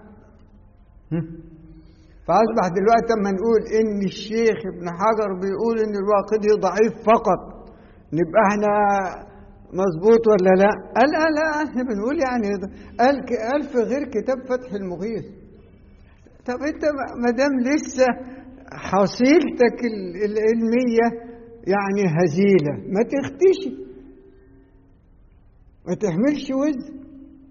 فأصبح دلوقتي لما نقول إن الشيخ ابن حجر بيقول إن الواقدي ضعيف فقط نبقى احنا مظبوط ولا لا؟ قال لا لا احنا بنقول يعني قال قال في غير كتاب فتح المغيث طب انت ما دام لسه حصيلتك العلميه يعني هزيله ما تختشي ما تحملش وزن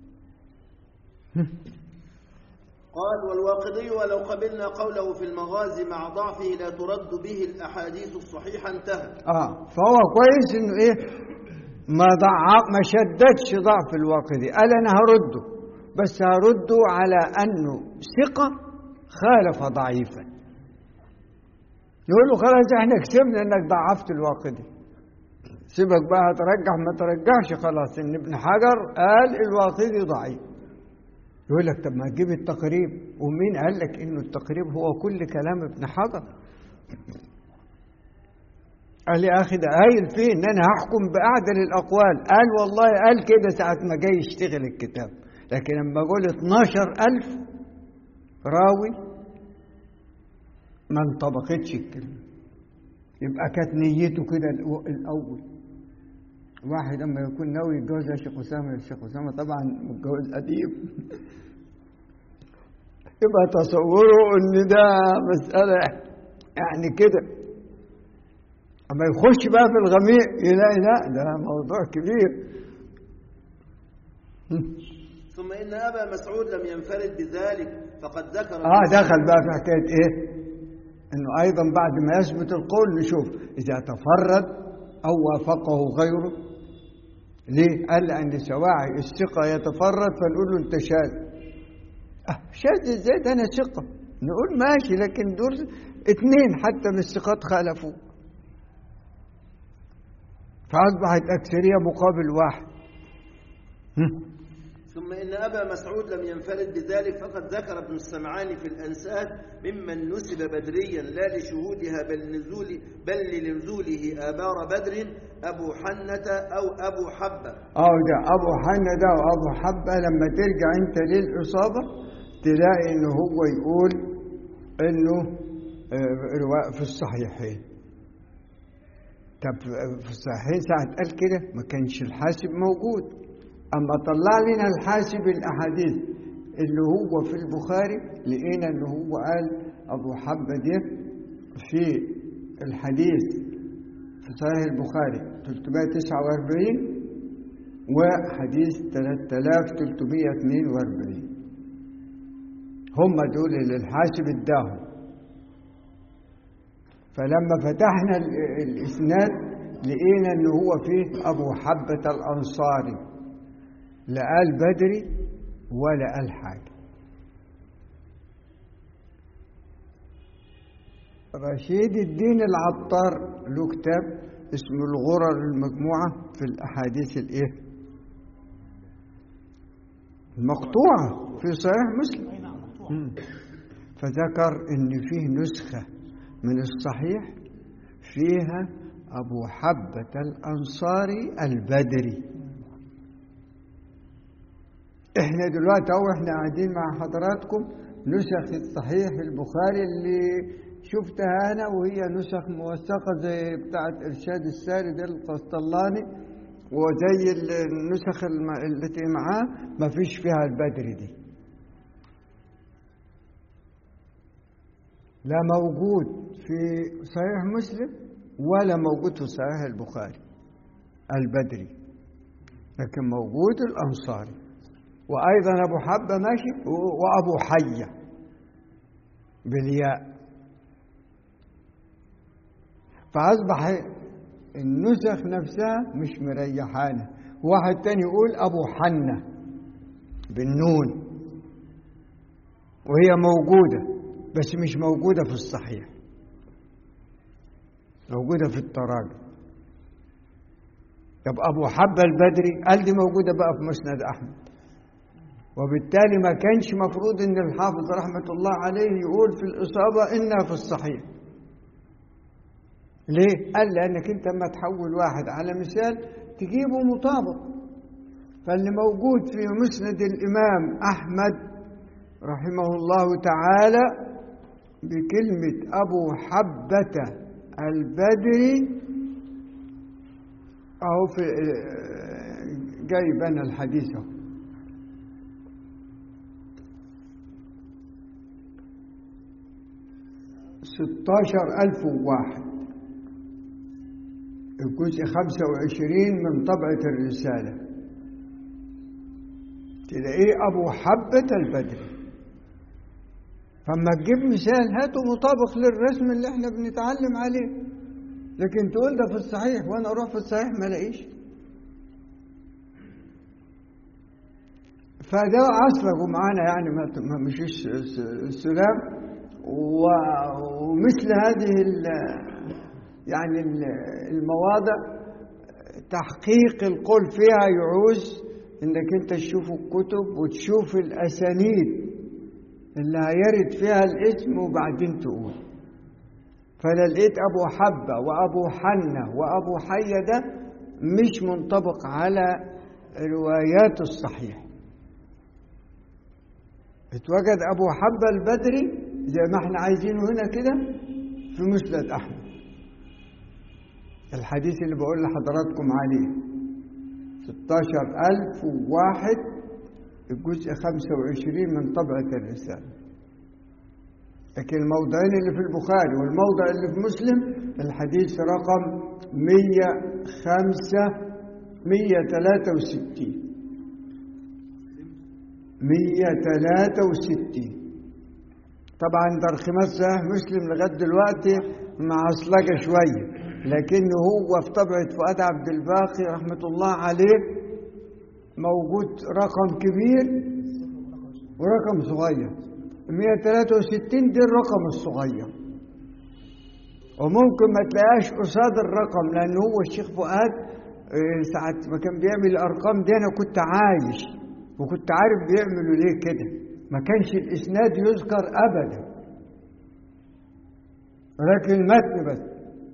قال والواقدي ولو قبلنا قوله في المغازي مع ضعفه لا ترد به الأحاديث الصحيحة انتهى اه فهو كويس انه ايه ما ضعف ما شددش ضعف الواقدي قال انا هرده بس هرده على انه ثقه خالف ضعيفا يقول له خلاص احنا كسبنا انك ضعفت الواقدي سيبك بقى ترجح ما ترجحش خلاص ان ابن حجر قال الواقدي ضعيف يقول لك طب ما تجيب التقريب ومين قال لك انه التقريب هو كل كلام ابن حجر قال لي اخي ده قايل فيه ان انا هحكم باعدل الاقوال قال والله قال كده ساعه ما جاي يشتغل الكتاب لكن لما اقول 12000 راوي ما انطبقتش الكلمه يبقى كانت نيته كده الاول واحد لما يكون ناوي يتجوز يا شيخ اسامه الشيخ اسامه طبعا متجوز قديم يبقى تصوره ان ده مساله يعني كده اما يخش بقى في الغميق يلاقي لا ده موضوع كبير ثم إن أبا مسعود لم ينفرد بذلك فقد ذكر اه دخل بقى في حكايه ايه انه ايضا بعد ما يثبت القول نشوف اذا تفرد او وافقه غيره ليه؟ قال لأن سواعي الثقة يتفرد فنقول له أنت شاذ. أه شاذ إزاي ده أنا ثقة. نقول ماشي لكن دول اثنين حتى من الثقات خالفوه. فأصبحت أكثرية مقابل واحد. ثم إن أبا مسعود لم ينفرد بذلك فقد ذكر ابن السمعاني في الأنساب ممن نسب بدريا لا لشهودها بل نزول بل لنزوله آبار بدر أبو حنة أو أبو حبة اه ده أبو حنة ده وأبو حبة لما ترجع أنت للإصابة تلاقي إنه هو يقول إنه آه، في الصحيحين طب في الصحيحين ساعة قال كده ما كانش الحاسب موجود أما طلع لنا الحاسب الأحاديث اللي هو في البخاري لقينا اللي هو قال أبو حبة ده في الحديث في صحيح البخاري 349 وحديث 3342 هم دول اللي الحاسب اداهم فلما فتحنا الإسناد لقينا إن هو فيه أبو حبة الأنصاري لا قال بدري ولا قال حاجة رشيد الدين العطار له كتاب اسمه الغرر المجموعة في الأحاديث الإيه؟ المقطوعة في صحيح مسلم فذكر إن فيه نسخة من الصحيح فيها أبو حبة الأنصاري البدري احنا دلوقتي اهو احنا قاعدين مع حضراتكم نسخ الصحيح البخاري اللي شفتها انا وهي نسخ موثقه زي بتاعه ارشاد الساري ده القسطلاني وزي النسخ الم- التي معاه ما فيش فيها البدر دي لا موجود في صحيح مسلم ولا موجود في صحيح البخاري البدري لكن موجود الأنصاري وأيضا أبو حبة ماشي و- وأبو حية بالياء فأصبح النسخ نفسها مش مريحانة واحد تاني يقول أبو حنة بالنون وهي موجودة بس مش موجودة في الصحيح موجودة في التراجم طب أبو حبة البدري قال دي موجودة بقى في مسند أحمد وبالتالي ما كانش مفروض ان الحافظ رحمة الله عليه يقول في الإصابة إنها في الصحيح ليه؟ قال لأنك أنت لما تحول واحد على مثال تجيبه مطابق فاللي موجود في مسند الإمام أحمد رحمه الله تعالى بكلمة أبو حبة البدري أهو في جايب أنا الحديث أهو ستاشر ألف وواحد الجزء خمسة وعشرين من طبعة الرسالة تلاقيه أبو حبة البدري فما تجيب مثال هاته مطابق للرسم اللي احنا بنتعلم عليه لكن تقول ده في الصحيح وانا اروح في الصحيح ما الاقيش فده اصلكم معانا يعني ما مش السلام ومثل هذه يعني المواضع تحقيق القول فيها يعوز انك انت تشوف الكتب وتشوف الاسانيد اللي هيرد فيها الاسم وبعدين تقول فانا لقيت ابو حبه وابو حنه وابو حيه ده مش منطبق على روايات الصحيح اتوجد ابو حبه البدري زي ما احنا عايزينه هنا كده في مسند احمد الحديث اللي بقول لحضراتكم عليه 16001 الجزء 25 من طبعة الرسالة لكن الموضعين اللي في البخاري والموضع اللي في مسلم الحديث رقم 105 163 163 طبعا ترخيمات صحيح مسلم لغايه دلوقتي معصلجه شويه لكنه هو في طبعه فؤاد عبد الباقي رحمه الله عليه موجود رقم كبير ورقم صغير 163 دي الرقم الصغير وممكن ما تلاقيهاش قصاد الرقم لان هو الشيخ فؤاد ساعة ما كان بيعمل الارقام دي انا كنت عايش وكنت عارف بيعملوا ليه كده ما كانش الاسناد يذكر ابدا ولكن المتن بس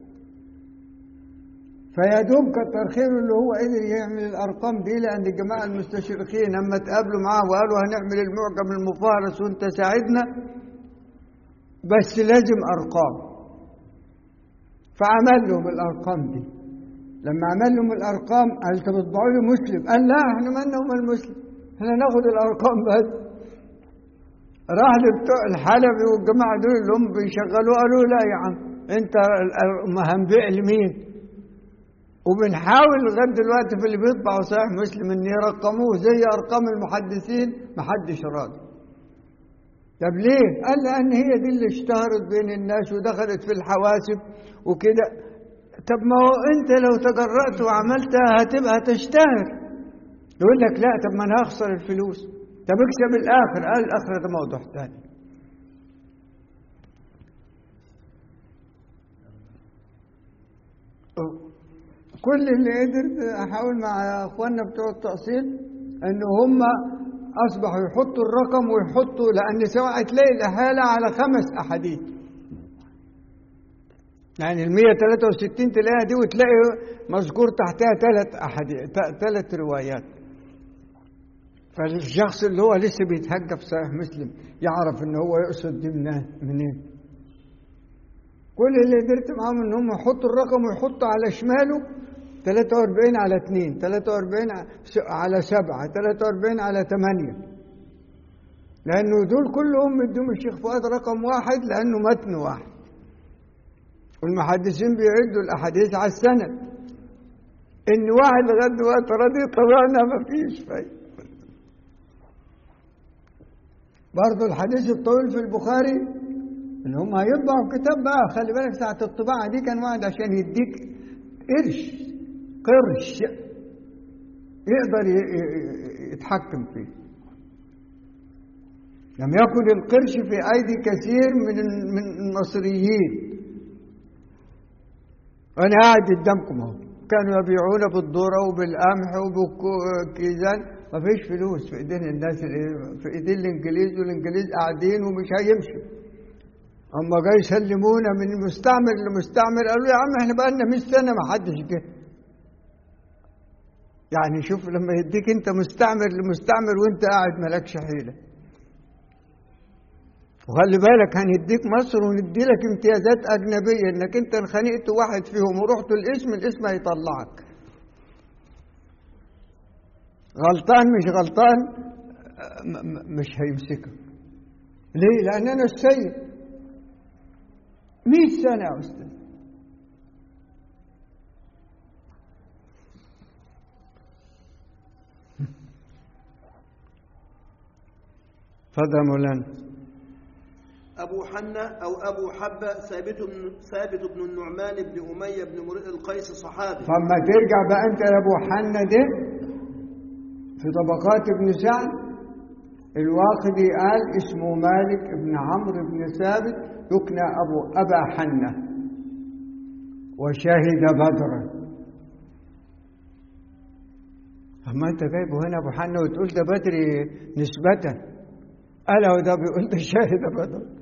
فيا دوب كتر خيره اللي هو قدر يعمل الارقام دي لان الجماعه المستشرقين لما تقابلوا معاه وقالوا هنعمل المعجم المفارس وانت ساعدنا بس لازم ارقام فعمل لهم الارقام دي لما عمل لهم الارقام قال طب اطبعوا لي مسلم قال لا احنا مالنا ومال مسلم احنا ناخد الارقام بس راح لبتوع الحلبي والجماعه دول اللي هم بيشغلوه قالوا لا يا عم انت هنبيع لمين؟ وبنحاول لغايه دلوقتي في اللي بيطبعوا صحيح مسلم ان يرقموه زي ارقام المحدثين محدش راضي. طب ليه؟ قال لان هي دي اللي اشتهرت بين الناس ودخلت في الحواسب وكده. طب ما هو انت لو تجرأت وعملتها هتبقى تشتهر. يقول لك لا طب ما انا هخسر الفلوس. طب اكسب الاخر، قال الاخر ده موضوع ثاني. كل اللي قدر احاول مع اخواننا بتوع التأصيل ان هم اصبحوا يحطوا الرقم ويحطوا لان سواء تلاقي الاحاله على خمس احاديث يعني ال 163 تلاقيها دي وتلاقي مذكور تحتها ثلاث احاديث ثلاث روايات فالشخص اللي هو لسه بيتهجى في صحيح مسلم يعرف ان هو يقصد دي منين كل اللي قدرت معاهم ان هم يحطوا الرقم ويحطوا على شماله 43 على 2 43 على 7 43 على 8 لأنه دول كلهم مديهم الشيخ فؤاد رقم واحد لأنه متن واحد والمحدثين بيعدوا الأحاديث على السند إن واحد لغاية دلوقتي راضي طلعنا ما فيش فايدة برضه الحديث الطويل في البخاري ان هم هيطبعوا كتاب بقى خلي بالك ساعة الطباعة دي كان واحد عشان يديك قرش قرش يقدر يتحكم فيه لم يكن القرش في أيدي كثير من من المصريين أنا قاعد قدامكم أهو كانوا يبيعون بالذرة وبالقمح وبالكيزان ما فيش فلوس في ايدين الناس في ايدين الانجليز والانجليز قاعدين ومش هيمشوا اما جاي يسلمونا من مستعمر لمستعمر قالوا يا عم احنا بقى لنا 100 سنه ما حدش جه يعني شوف لما يديك انت مستعمر لمستعمر وانت قاعد مالكش حيله وخلي بالك هنديك مصر وندي لك امتيازات اجنبيه انك انت انخنقت واحد فيهم ورحت الاسم الاسم هيطلعك غلطان مش غلطان مش هيمسكك ليه لان انا السيد مئة سنة يا أستاذ تفضل مولانا أبو حنة أو أبو حبة ثابت بن ثابت بن النعمان بن أمية بن مرئ القيس صحابي فما ترجع بقى أنت يا أبو حنة ده في طبقات ابن سعد الواقدي قال اسمه مالك بن عمرو بن ثابت يكنى أبو أبا حنة وشهد بدرا أما أنت جايبه هنا أبو حنة وتقول ده بدري نسبة ألا وده بيقول ده شهد بدرا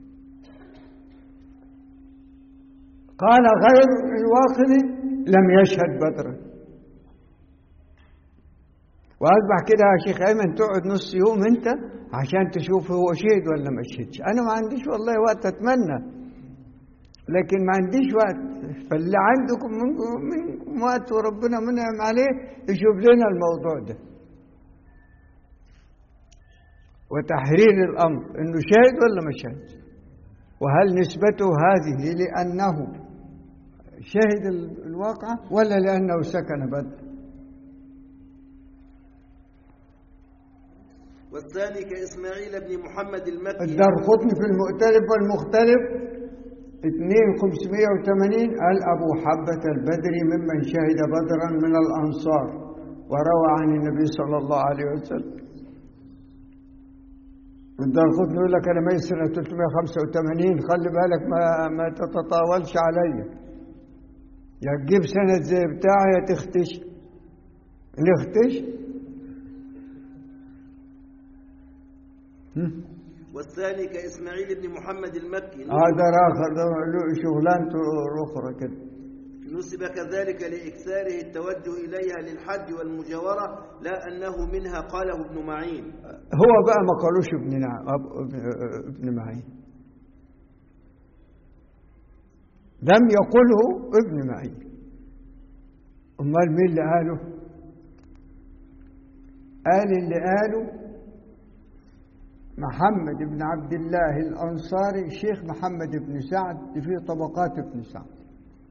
قال غير الواقدي لم يشهد بدرا واصبح كده يا شيخ ايمن تقعد نص يوم انت عشان تشوف هو شهد ولا ما شهدش انا ما عنديش والله وقت اتمنى لكن ما عنديش وقت فاللي عندكم منكم, منكم وقت وربنا منعم عليه يشوف لنا الموضوع ده وتحرير الامر انه شاهد ولا ما شاهد وهل نسبته هذه لانه شهد الواقعه ولا لانه سكن بدر والثاني كإسماعيل بن محمد المكي الدار قطني في المؤتلف والمختلف 2580 قال أبو حبة البدري ممن شهد بدرا من الأنصار وروى عن النبي صلى الله عليه وسلم الدار قطني يقول لك أنا ميت سنة 385 خلي بالك ما, ما تتطاولش عليا يا تجيب سنة زي بتاعي يا تختش نختش والثاني كإسماعيل بن محمد المكي هذا آخر له شغلانته أخرى كده نسب كذلك لإكثاره التوجه إليها للحج والمجاورة لا أنه منها قاله ابن معين هو بقى ما قالوش ابن نع... ابن معين لم يقله ابن معين امال مين اللي قاله قال اللي قاله محمد بن عبد الله الأنصاري الشيخ محمد بن سعد في طبقات ابن سعد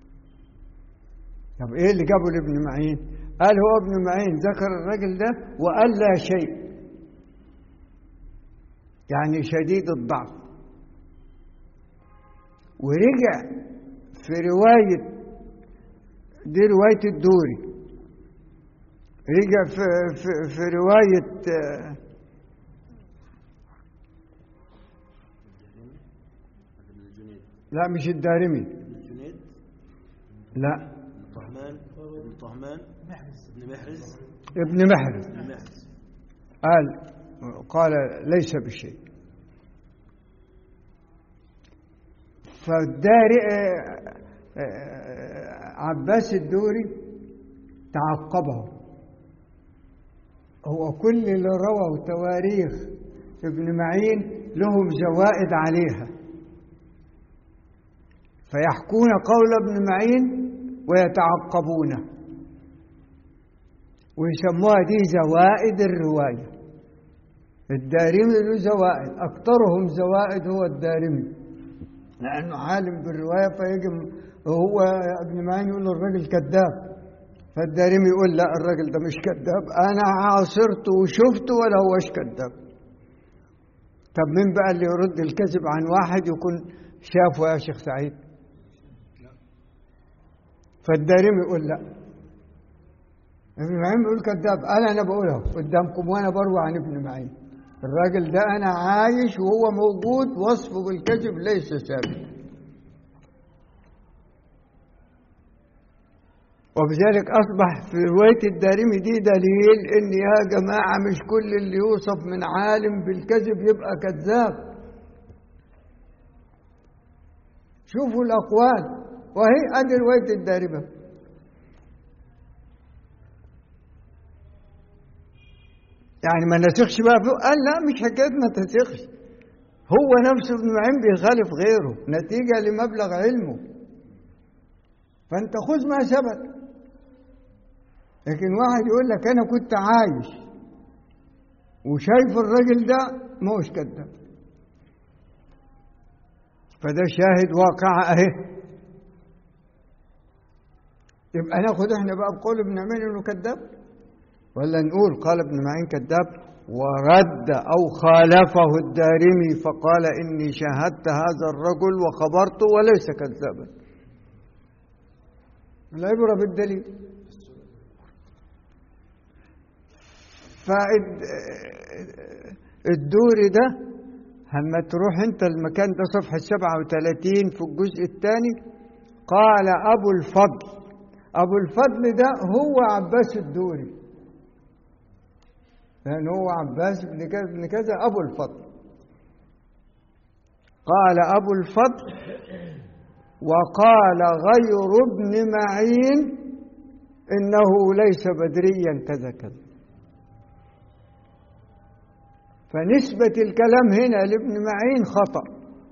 طب ايه اللي جابه لابن معين قال هو ابن معين ذكر الرجل ده وقال لا شيء يعني شديد الضعف ورجع في رواية دي رواية الدوري رجع في, في, في رواية لا مش الدارمي الجنيد لا ابن طهمان ابن طهمان ابن محرز ابن محرز ابن محرز قال قال ليس بشيء فالداري عباس الدوري تعقبه هو كل اللي رووا تواريخ ابن معين لهم زوائد عليها فيحكون قول ابن معين ويتعقبونه ويسموها دي زوائد الرواية الدارمي له زوائد أكثرهم زوائد هو الدارمي لأنه عالم بالرواية فيجي هو ابن معين يقول له الراجل كذاب فالدارمي يقول لا الراجل ده مش كذاب أنا عاصرته وشفته ولا هوش كذاب طب مين بقى اللي يرد الكذب عن واحد يكون شافه يا شيخ سعيد فالدارمي يقول لا ابن معين بيقول كذاب انا انا بقولها قدامكم وانا بروي عن ابن معين الراجل ده انا عايش وهو موجود وصفه بالكذب ليس ثابت وبذلك اصبح في روايه الدارمي دي دليل ان يا جماعه مش كل اللي يوصف من عالم بالكذب يبقى كذاب شوفوا الاقوال وهي ادي روايه الدارمه يعني ما نسخش بقى فوق قال لا مش حكايه ما تنسخش هو نفسه ابن معين بيخالف غيره نتيجه لمبلغ علمه فانت خذ ما ثبت لكن واحد يقول لك انا كنت عايش وشايف الراجل ده ما هوش كذاب فده شاهد واقع اهي يبقى ناخد احنا بقى بقول ابن معين انه كذاب ولا نقول قال ابن معين كذاب ورد او خالفه الدارمي فقال اني شاهدت هذا الرجل وخبرته وليس كذابا العبره بالدليل فالدوري ده لما تروح انت المكان ده صفحة 37 في الجزء الثاني قال أبو الفضل أبو الفضل ده هو عباس الدوري لأن هو عباس بن كذا بن كذا أبو الفضل قال أبو الفضل وقال غير ابن معين إنه ليس بدريا كذا كذا فنسبة الكلام هنا لابن معين خطأ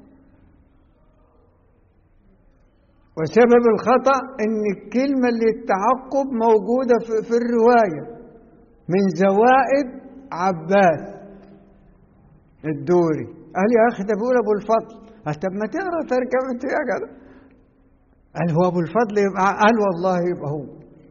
وسبب الخطأ ان الكلمة اللي التعقب موجودة في, في الرواية من زوائد عباس الدوري قال يا اخي ده بيقول ابو الفضل قال طب ما تقرا ترجمته يا جدع قال هو ابو الفضل يبقى قال والله يبقى هو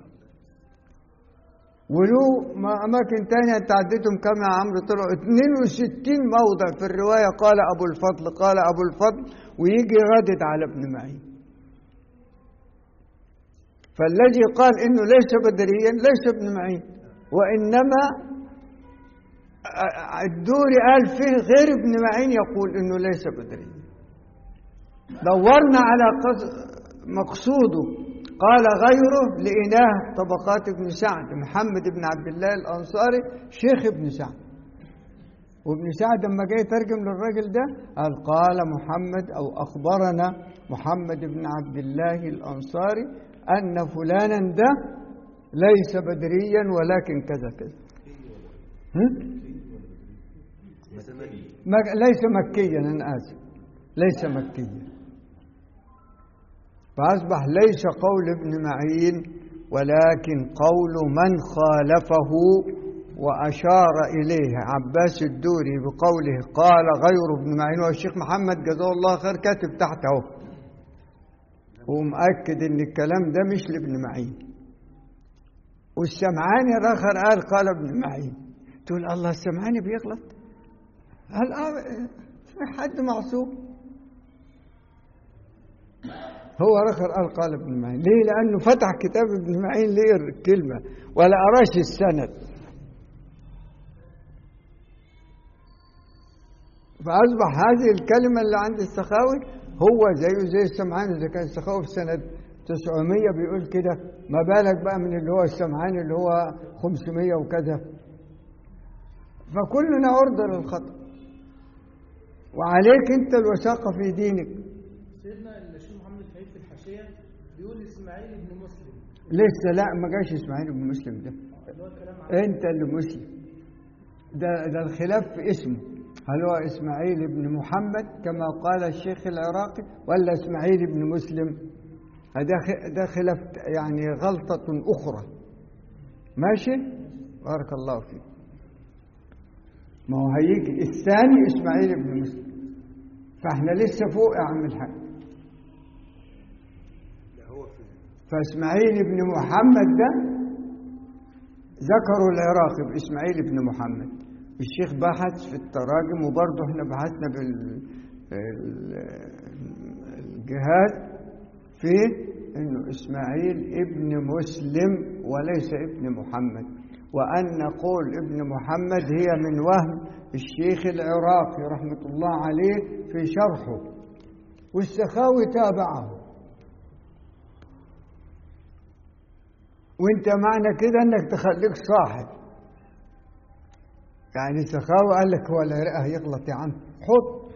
وله أماكن تانية أنت عديتهم كم يا عمرو طلعوا 62 موضع في الرواية قال أبو الفضل قال أبو الفضل ويجي ردد على ابن معين فالذي قال إنه ليس بدريا ليس ابن معين وإنما الدوري قال فيه غير ابن معين يقول إنه ليس بدريا دورنا على مقصوده قال غيره لإله طبقات ابن سعد محمد بن عبد الله الأنصاري شيخ ابن سعد وابن سعد لما جاي يترجم للراجل ده قال قال محمد أو أخبرنا محمد بن عبد الله الأنصاري أن فلانا ده ليس بدريا ولكن كذا كذا ليس مكيا أنا آسف ليس مكيا فأصبح ليس قول ابن معين ولكن قول من خالفه وأشار إليه عباس الدوري بقوله قال غير ابن معين والشيخ محمد جزاه الله خير كاتب تحته ومأكد إن الكلام ده مش لابن معين والسمعاني الآخر قال قال ابن معين تقول الله السمعاني بيغلط هل في حد معصوم هو رخر قال قال ابن معين ليه لأنه فتح كتاب ابن معين ليه الكلمة ولا أراش السند فأصبح هذه الكلمة اللي عند السخاوي هو زيه زي السمعاني إذا كان السخاوي في سنة 900 بيقول كده ما بالك بقى من اللي هو السمعاني اللي هو 500 وكذا فكلنا عرضة للخطأ وعليك أنت الوثاقة في دينك سيدنا الشيخ محمد فايد في الحاشيه بيقول اسماعيل بن مسلم لسه لا ما جاش اسماعيل بن مسلم ده اللي هو الكلام عن انت اللي مسلم ده ده الخلاف في اسمه هل هو اسماعيل بن محمد كما قال الشيخ العراقي ولا اسماعيل بن مسلم هذا خ- ده خلاف يعني غلطة أخرى ماشي بارك الله فيك ما هو هيجي الثاني اسماعيل بن مسلم فاحنا لسه فوق يا عم الحاج لا هو في فاسماعيل بن محمد ده ذكروا العراقي باسماعيل بن محمد الشيخ بحث في التراجم وبرضه احنا بحثنا بال ال- الجهاد في انه اسماعيل ابن مسلم وليس ابن محمد وان قول ابن محمد هي من وهم الشيخ العراقي رحمه الله عليه في شرحه والسخاوي تابعه وانت معنى كده انك تخليك صاحب يعني سخاوي قال لك هو العراق يغلط يا عم حط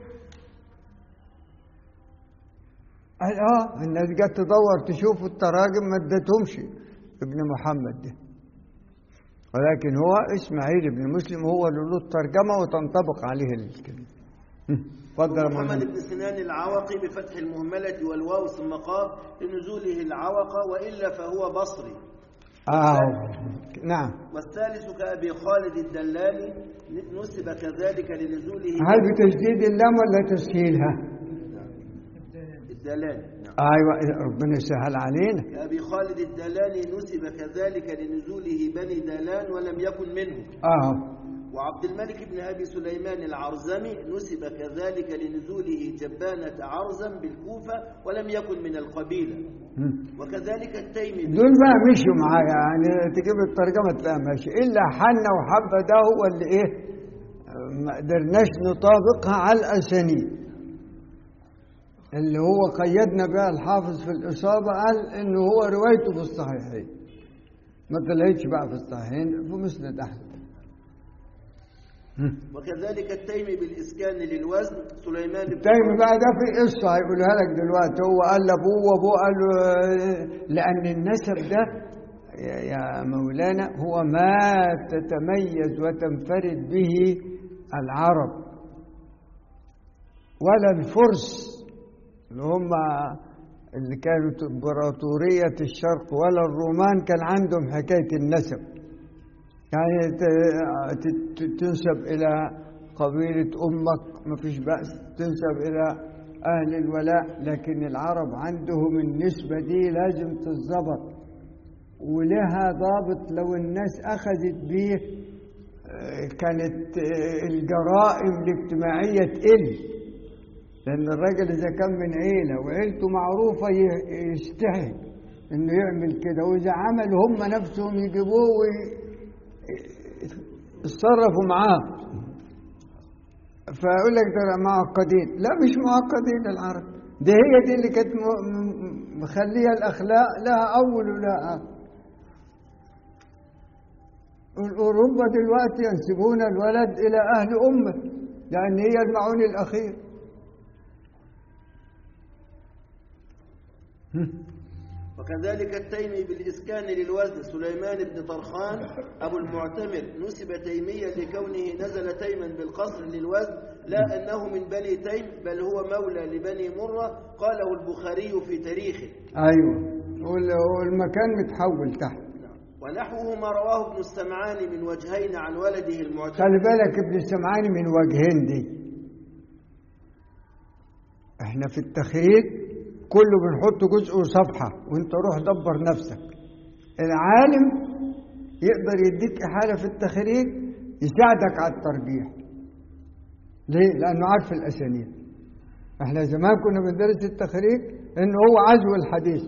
قال اه الناس جت تدور تشوف التراجم ما ادتهمش ابن محمد ده ولكن هو اسماعيل بن مسلم هو اللي له الترجمه وتنطبق عليه الكلمه اتفضل يا محمد مولانا بن سنان العوقي بفتح المهملة والواو ثم قاف لنزوله العوقة وإلا فهو بصري اه نعم والثالث كأبي خالد الدلالي نسب كذلك لنزوله هل بتشديد اللام ولا تسهيلها؟ الدلالي نعم ايوه ربنا يسهل علينا كأبي خالد الدلالي نسب كذلك لنزوله بني دلان ولم يكن منه اه وعبد الملك بن أبي سليمان العرزمي نسب كذلك لنزوله جبانة عرزم بالكوفة ولم يكن من القبيلة مم. وكذلك التيمي دول بقى مشوا معايا يعني تجيب الترجمه تلاقيها ماشي الا حنا وحبه ده هو اللي ايه ما قدرناش نطابقها على الاسانيد اللي هو قيدنا بها الحافظ في الاصابه قال انه هو روايته في الصحيحين ما طلعتش بقى في الصحيحين في مسند احمد وكذلك التيمي بالإسكان للوزن سليمان بن التايم بقى ده في قصه هيقولها لك دلوقتي هو قال لابوه وابوه قال له آه، لان النسب ده يا- يا مولانا هو ما تتميز وتنفرد به العرب ولا الفرس اللي هم اللي كانوا امبراطورية الشرق ولا الرومان كان عندهم حكاية النسب يعني ت- ت- تنسب إلى قبيلة أمك ما فيش بأس تنسب إلى أهل الولاء لكن العرب عندهم النسبة دي لازم تتظبط ولها ضابط لو الناس أخذت بيه آه، كانت آه، الجرائم الاجتماعية تقل لأن الراجل إذا كان من عيلة وعيلته معروفة ي- يستحي إنه يعمل كده وإذا عمل هم نفسهم يجيبوه ويتصرفوا معاه فيقول لك ده معقدين لا مش معقدين العرب دي هي دي اللي كانت م- م- مخليها الأخلاق لها أول ولا آخر أوروبا دلوقتي ينسبون الولد إلى أهل أمه لأن هي المعون الأخير وكذلك التيمي بالإسكان للوزن سليمان بن طرخان أبو المعتمر نسب تيميا لكونه نزل تيما بالقصر للوزن لا أنه من بني تيم بل هو مولى لبني مرة قاله البخاري في تاريخه أيوة وال- والمكان متحول تحت ونحوه ما رواه ابن السمعاني من وجهين عن ولده المعتمر خلي بالك ابن السمعاني من وجهين دي احنا في التخريج كله بنحط جزء وصفحة وانت روح دبر نفسك العالم يقدر يديك إحالة في التخريج يساعدك على الترجيح ليه؟ لأنه عارف الأسانيد احنا زمان كنا بندرس التخريج انه هو عزو الحديث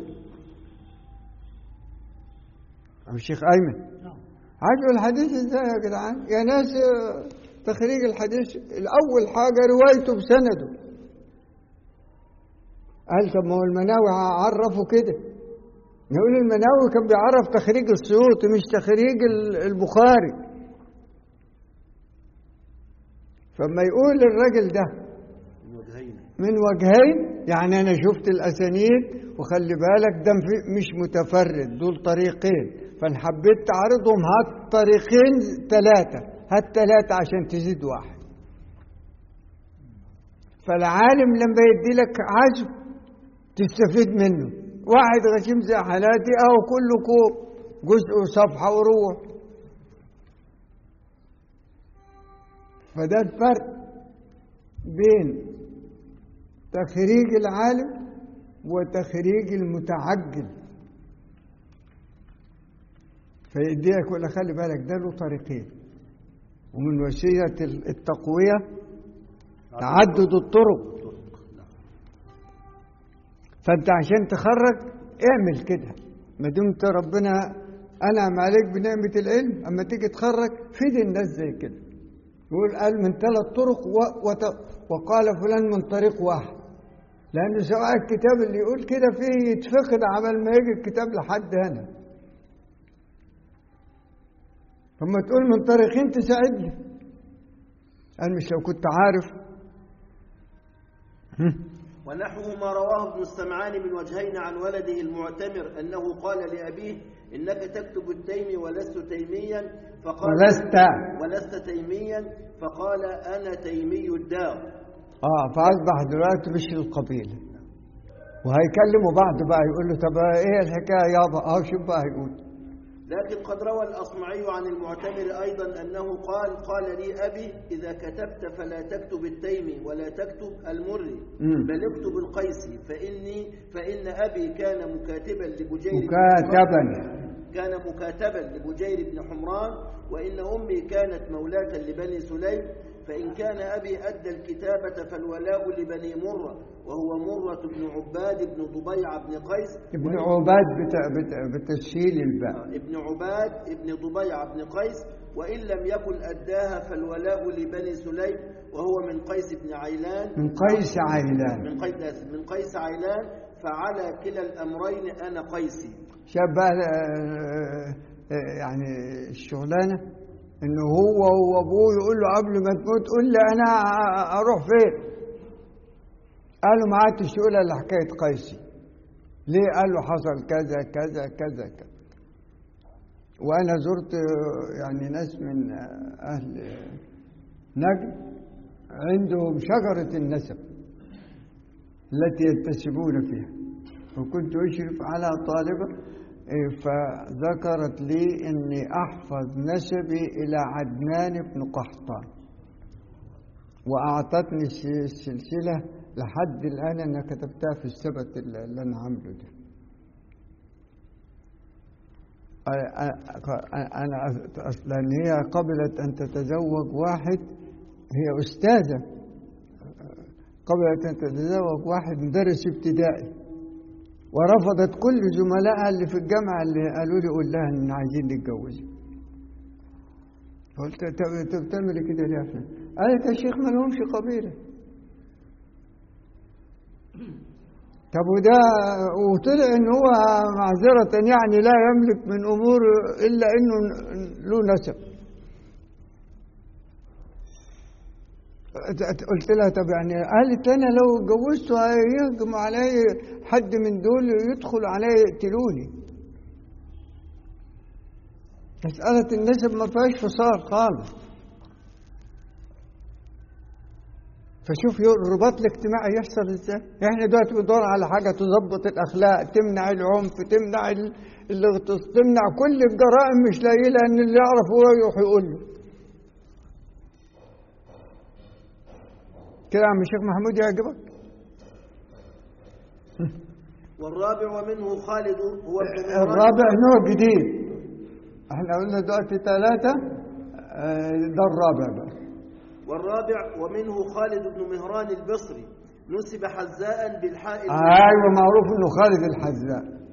أو الشيخ أيمن عزو الحديث ازاي يا جدعان يا ناس آه، تخريج الحديث الأول حاجة روايته بسنده قال طب ما هو المناوي عرفه كده نقول المناوي كان بيعرف تخريج السيوطي مش تخريج ال- البخاري فما يقول الراجل ده من وجهين من وجهين يعني انا شفت الاسانيد وخلي بالك ده في- مش متفرد دول طريقين فان حبيت تعرضهم هات طريقين ثلاثه هات ثلاثه عشان تزيد واحد فالعالم لما يدي لك عزم تستفيد منه واحد غشيم زي حالاتي اهو كله كوب جزء وصفحه وروح فده الفرق بين تخريج العالم وتخريج المتعجل فيديك ولا خلي بالك ده له طريقين ومن وسيلة التقوية تعدد الطرق فانت عشان تخرج اعمل كده ما دمت ربنا انعم عليك بنعمه العلم اما تيجي تخرج فيد الناس زي كده يقول قال من ثلاث طرق و... وت... وقال فلان من طريق واحد لأن سواء الكتاب اللي يقول كده فيه يتفقد عمل ما يجي الكتاب لحد هنا فما تقول من طريقين تساعدني قال مش لو كنت عارف ونحو ما رواه ابن السمعان من وجهين عن ولده المعتمر أنه قال لأبيه إنك تكتب التيمي ولست تيميا فقال ولست ولست تيميا فقال أنا تيمي الدار اه فاصبح دلوقتي مش القبيله وهيكلموا بعض بقى يقول له طب ايه الحكايه يابا اه شوف بقى هيقول لكن قد روى الأصمعي عن المعتمر أيضا أنه قال قال لي أبي إذا كتبت فلا تكتب التيمي ولا تكتب المري مم. بل اكتب القيسي فإني فإن أبي كان مكاتبا لبجير بن مكاتبا كان مكاتبا لبجير بن حمران وإن أمي كانت مولاة لبني سليم فإن كان أبي أدى الكتابة فالولاء لبني مرة وهو مرة بن عباد بن ضبيعة بن قيس ابن عباد بت- بت- بتسهيل الباء ابن عباد ابن ضبيعة بن قيس وإن لم يكن أداها فالولاء لبني سليم وهو من قيس بن عيلان من قيس عيلان من قيس آسف، من قيس عيلان فعلى كلا الأمرين أنا قيسي شاف بقى آه، آه، يعني الشغلانه انه هو وابوه يقول له قبل ما تموت قول لي انا اروح فين قالوا ما عادش تقول الا حكايه قيسي ليه قال له حصل كذا كذا كذا كذا وانا زرت آه، يعني ناس من آه، اهل آه، نجد عندهم شجره النسب التي ينتسبون فيها وكنت أشرف على طالبة إيه، فذكرت لي أني أحفظ نسبي إلى عدنان بن قحطان وأعطتني الس- السلسلة لحد الآن أنا كتبتها في السبت اللي اللي أنا عامله ده أ- أ- أنا أص- لأن هي قبلت أن تتزوج واحد هي أستاذة قبلت أن تتزوج واحد مدرس ابتدائي ورفضت كل زملائها اللي في الجامعة اللي قالوا لي قول لها إن عايزين نتجوزها قلت طب أنت بتعملي كده ليه يا فلان؟ قالت يا شيخ ما لهمش قبيلة طب وده وطلع ان هو معذرة يعني لا يملك من امور الا انه له نسب قلت لها طب يعني قالت انا لو اتجوزته هيهجم علي حد من دول يدخل علي يقتلوني مسألة النسب ما فيهاش فصال خالص فشوف الرباط الاجتماعي يحصل ازاي احنا دلوقتي بندور على حاجه تظبط الاخلاق تمنع العنف تمنع ال- الاغتصاب تمنع كل الجرائم مش لاقي لها ان اللي يعرف هو يروح يقول له كده يا عم الشيخ محمود يعجبك والرابع ومنه خالد هو ابن مهران الرابع نوع جديد احنا قلنا دلوقتي ثلاثه آه، ده الرابع بقى والرابع ومنه خالد بن مهران البصري نسب حذاء بالحاء ايوه معروف انه خالد الحذاء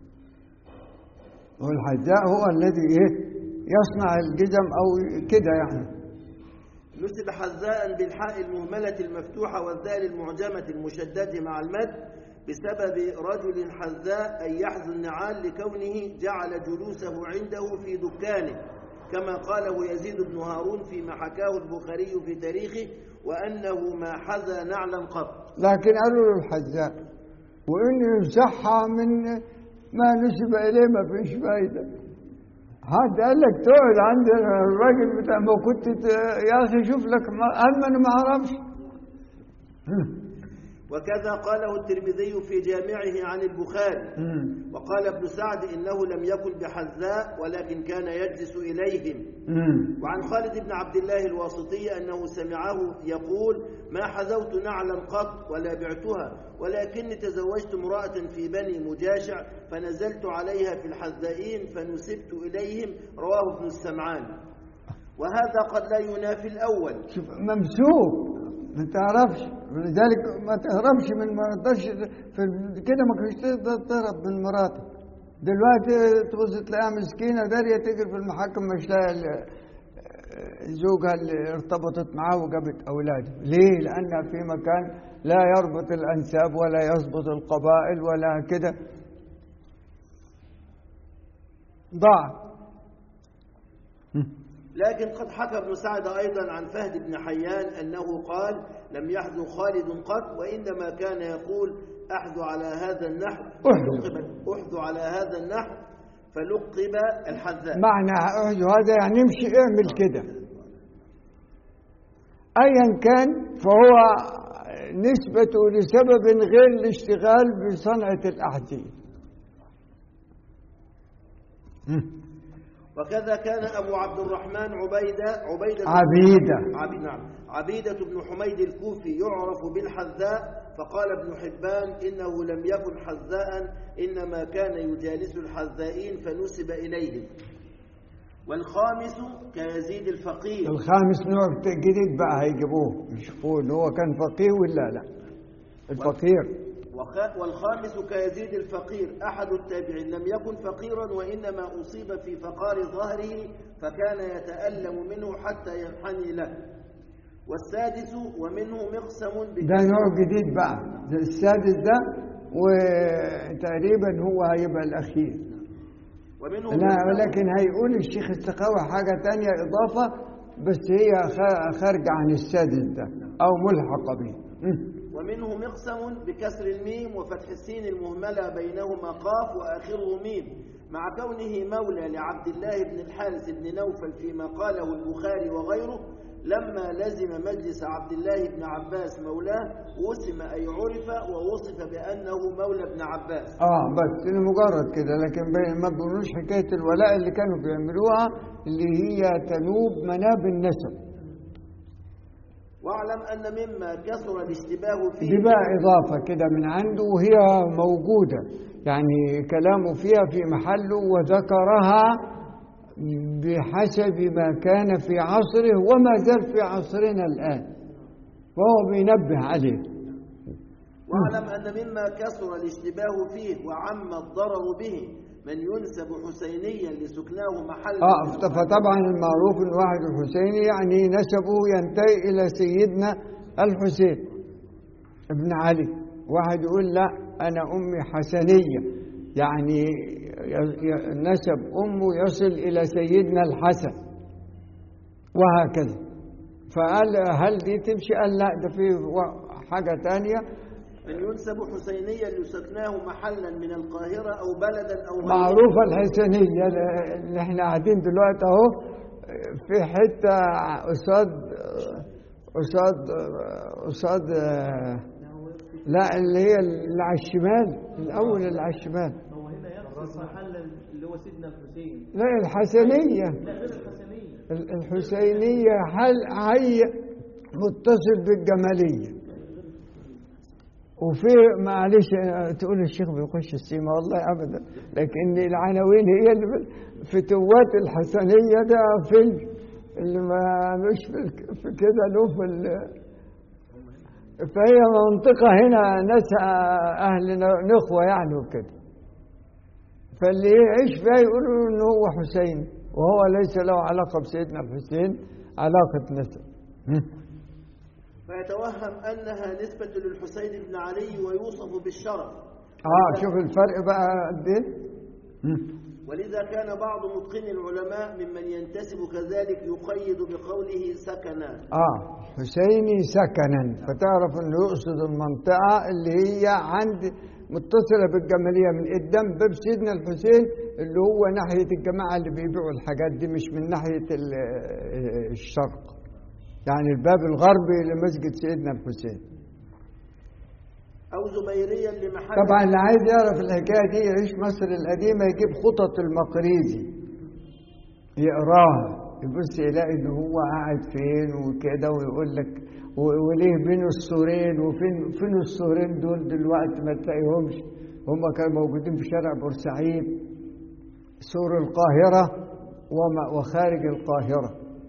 والحذاء هو الذي ايه يصنع الجزم او كده يعني نسب حذاء بالحاء المهملة المفتوحة والذال المعجمة المشددة مع المد بسبب رجل حذاء أي يحذو النعال لكونه جعل جلوسه عنده في دكانه كما قاله يزيد بن هارون فيما حكاه البخاري في تاريخه وأنه ما حذى نعلا قط لكن قالوا له الحذاء وانه يمسحها من ما نسب اليه ما فيش فايده حد قال لك تقعد عند الراجل بتاع ما كنت ت- يا اخي شوف لك ما- قال ما انا ما اعرفش وكذا قاله الترمذي في جامعه عن البخاري مم. وقال ابن سعد إنه لم يكن بحذاء ولكن كان يجلس إليهم مم. وعن خالد بن عبد الله الواسطي أنه سمعه يقول ما حذوت نعلا قط ولا بعتها ولكني تزوجت امرأة في بني مجاشع فنزلت عليها في الحذائين فنسبت إليهم رواه ابن السمعان وهذا قد لا ينافي الأول شوف ممسوك ما تعرفش ولذلك ما تهربش من ما تقدرش في ال- كده ما كنتش تقدر تهرب من مراتك دلوقتي تبص تلاقيها مسكينه داريه تجري في المحاكم مش لاقيه ال- زوجها اللي ارتبطت معاه وجابت اولاده ليه لانها في مكان لا يربط الانساب ولا يضبط القبائل ولا كده ضاع لكن قد حكى ابن سعد أيضا عن فهد بن حيان أنه قال لم يحذو خالد قط وإنما كان يقول أحذو على هذا النحو أحذو. فلقب أحذو على هذا النحو فلقب الحذاء معنى أحجو هذا يعني امشي اعمل كده ايا كان فهو نسبته لسبب غير الاشتغال بصنعة الأحذية وكذا كان أبو عبد الرحمن عبيدة عبيدة عبيدة عبي نعم عبيدة بن حميد الكوفي يعرف بالحذاء فقال ابن حبان إنه لم يكن حذاء إنما كان يجالس الحذائين فنسب إليهم والخامس كيزيد الفقير الخامس نوع جديد بقى هيجيبوه يشوفوه إن هو كان فقيه ولا لا الفقير وخ- والخامس كيزيد الفقير أحد التابعين لم يكن فقيرا وإنما أصيب في فقار ظهره فكان يتألم منه حتى ينحني له والسادس ومنه مقسم ده نوع جديد بقى ده السادس ده وتقريبا هو هيبقى الأخير ومنه لا مقسم- ولكن هيقول الشيخ السخاوي حاجة تانية إضافة بس هي خ- خارجة عن السادس ده أو ملحقة به م. ومنه مقسم بكسر الميم وفتح السين المهملة بينهما قاف وآخره ميم مع كونه مولى لعبد الله بن الحارث بن نوفل فيما قاله البخاري وغيره لما لزم مجلس عبد الله بن عباس مولاه وسم أي عرف ووصف بأنه مولى ابن عباس اه بس إنه مجرد كده لكن بي- ما بيقولوش حكاية الولاء اللي كانوا بيعملوها اللي هي تنوب مناب النسب واعلم أن مما كثر الاشتباه فيه دي بقى إضافة كده من عنده وهي موجودة يعني كلامه فيها في محله وذكرها بحسب ما كان في عصره وما زال في عصرنا الآن وهو بينبه عليه واعلم أن مما كثر الاشتباه فيه وعم الضرر به من ينسب حسينيا لسكناه محل اه فطبعا المعروف ان واحد الحسيني يعني نسبه ينتهي الى سيدنا الحسين ابن علي واحد يقول لا انا امي حسنيه يعني ي- ي- نسب امه يصل الى سيدنا الحسن وهكذا فقال هل دي تمشي قال لا ده في و- حاجه تانية من ينسب حسينيا لسكناه محلا من القاهرة أو بلدا أو غيره. معروفة الحسنية اللي احنا قاعدين دلوقتي اهو في حتة قصاد قصاد قصاد لا اللي هي اللي على الشمال الأول اللي على الشمال هو هنا يقصد محل اللي هو سيدنا الحسين لا الحسنية لا غير الحسنية ال- الحسينية حل حي متصل بالجمالية وفي معلش تقول الشيخ بيخش السيما والله ابدا لكن العناوين هي اللي في- فتوات الحسنيه ده فيلم اللي ما مش في في كده له في ال- فهي منطقه هنا ناس اهل نخوه يعني وكده فاللي يعيش فيها يقولوا انه هو حسين وهو ليس له علاقه بسيدنا الحسين علاقه نسب فيتوهم أنها نسبة للحسين بن علي ويوصف بالشرف اه شوف الفرق بقى قد ايه مم. ولذا كان بعض متقني العلماء ممن ينتسب كذلك يقيد بقوله سكنا اه حسيني سكنا فتعرف انه يقصد المنطقه اللي هي عند متصله بالجماليه من قدام باب سيدنا الحسين اللي هو ناحيه الجماعه اللي بيبيعوا الحاجات دي مش من ناحيه ال- الشرق يعني الباب الغربي لمسجد سيدنا الحسين أو زبيريا لمحل طبعا اللي عايز يعرف الحكايه دي يعيش مصر القديمه يجيب خطط المقريزي يقراها يبص يلاقي ان هو قاعد فين وكده ويقول لك و- وليه بين السورين وفين فين السورين دول دلوقتي ما تلاقيهمش هم كانوا موجودين في شارع بورسعيد سور القاهره وما- وخارج القاهره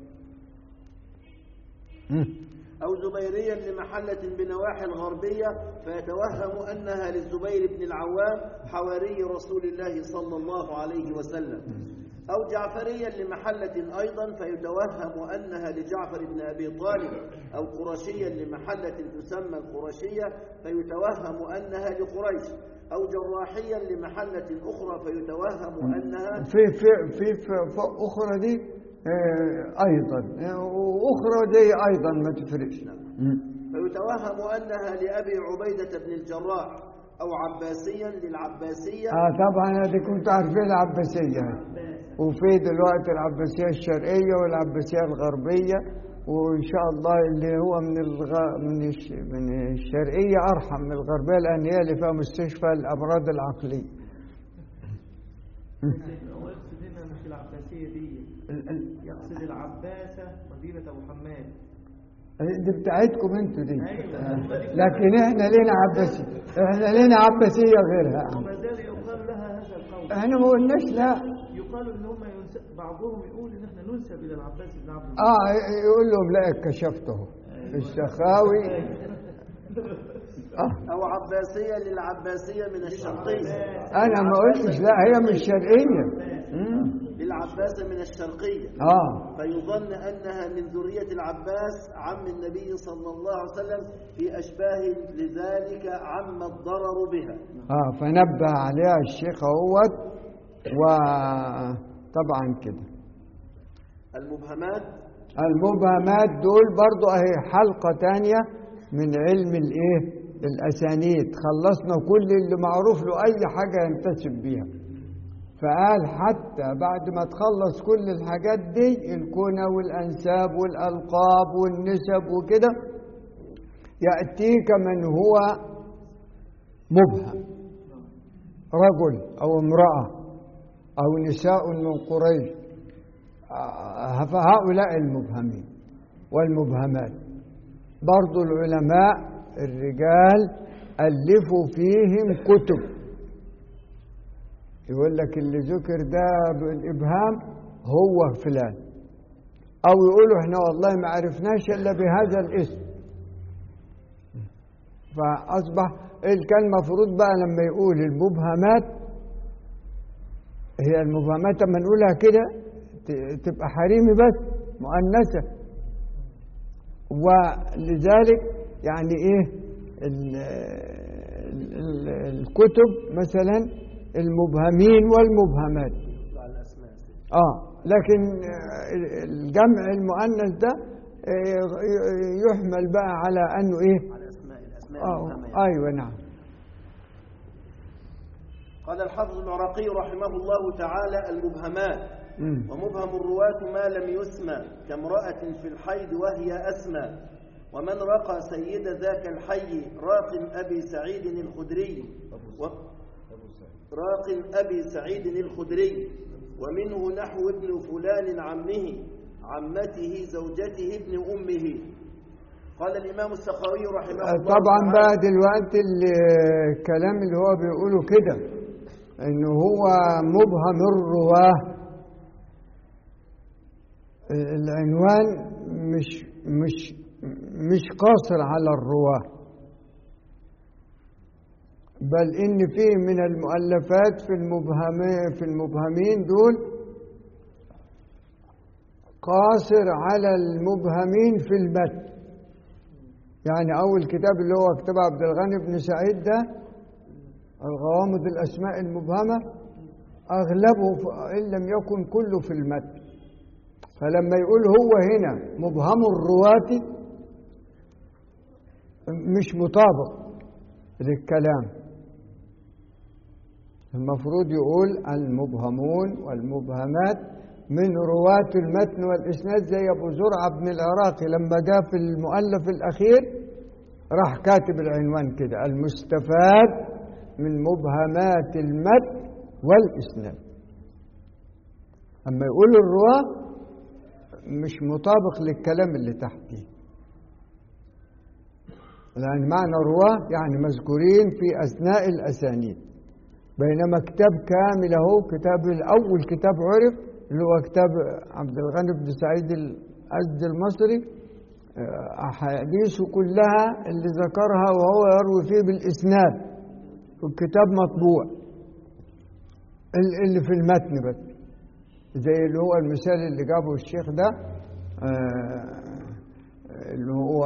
مم. أو زبيريا لمحلة بنواحي الغربية فيتوهم أنها للزبير بن العوام حواري رسول الله صلى الله عليه وسلم أو جعفريا لمحلة أيضا فيتوهم أنها لجعفر بن أبي طالب أو قرشيا لمحلة تسمى القرشية فيتوهم أنها لقريش أو جراحيا لمحلة أخرى فيتوهم أنها في في في, في, في اخرى دي آه، ايضا آه، واخرى دي ايضا ما تفرقش مم. فيتوهم أنها لأبي عبيدة بن الجراح أو عباسيا للعباسية اه طبعا هذه كنت عارفين العباسيه وفي دلوقتي العباسيه الشرقيه والعباسيه الغربيه وان شاء الله اللي هو من الغ... من الش... من الشرقيه ارحم من الغربيه لان هي اللي فيها مستشفى الامراض العقليه هو يقصد هنا مش العباسية دي ال- ال- يقصد العباسة مدينة أبو حماد دي بتاعتكم انتوا دي أيوة. لكن احنا لينا عباسيه احنا لينا عباسيه غيرها وما زال يقال لها هذا القول احنا ما قلناش لا يقال ان هم ينس... بعضهم يقول ان احنا ننسب الى العباس بن عبد المطلب اه يقول لهم لا اتكشفته السخاوي اه أو عباسية للعباسية من الشرقية انا ما قلتش لا هي مش شرقيه مم. للعباس من الشرقية اه فيظن أنها من ذرية العباس عم النبي صلى الله عليه وسلم في أشباه لذلك عم الضرر بها اه فنبه عليها الشيخ اهوت وطبعا كده المبهمات المبهمات دول برضو اهي حلقة تانية من علم الايه الاسانيد خلصنا كل اللي معروف له اي حاجة ينتسب بيها فقال حتى بعد ما تخلص كل الحاجات دي الكنى والانساب والالقاب والنسب وكده ياتيك من هو مبهم رجل او امراه او نساء من قريش آه، فهؤلاء المبهمين والمبهمات برضو العلماء الرجال ألفوا فيهم كتب يقول لك اللي ذكر ده بالإبهام هو فلان أو يقولوا احنا والله ما عرفناش إلا بهذا الاسم فأصبح ال- كان المفروض بقى لما يقول المبهمات هي المبهمات لما نقولها كده ت- تبقى حريمي بس مؤنثة ولذلك يعني ايه ال ال ال الكتب مثلا المبهمين والمبهمات على الأسماء اه لكن آه، الجمع المؤنث ده آه، يحمل بقى على انه ايه على أسماء الأسماء اه المبهمة يعني. ايوه نعم قال الحافظ العراقي رحمه الله تعالى المبهمات مم. ومبهم الرواة ما لم يسمى كامرأة في الحيض وهي أسمى ومن رقى سيد ذاك الحي راق أبي سعيد الخدري و... راق أبي سعيد الخدري ومنه نحو ابن فلان عمه عمته زوجته ابن أمه قال الإمام السخاوي رحمه الله طبعا تعالى بقى دلوقتي ال- الكلام اللي هو بيقوله كده انه هو مبهم الرواه العنوان مش مش مش قاصر على الرواه بل ان فيه من المؤلفات في المبهم في المبهمين دول قاصر على المبهمين في المتن يعني أول كتاب اللي هو كتاب عبد الغني بن سعيد ده الغوامض الأسماء المبهمة أغلبه ف- إن لم يكن كله في المتن فلما يقول هو هنا مبهم الرواة مش مطابق للكلام المفروض يقول المبهمون والمبهمات من رواة المتن والإسناد زي أبو زرعة بن العراقي لما جاء في المؤلف الأخير راح كاتب العنوان كده المستفاد من مبهمات المتن والإسناد أما يقول الرواة مش مطابق للكلام اللي تحتيه لأن معنى الرواة يعني مذكورين في أثناء الأسانيد بينما كتاب كامل أهو كتاب الأول كتاب عرف اللي هو كتاب عبد الغني بن سعيد الأزدي المصري آه، أحاديثه كلها اللي ذكرها وهو يروي فيه بالإسناد والكتاب مطبوع ال- اللي في المتن بس زي اللي هو المثال اللي جابه الشيخ ده آه، اللي هو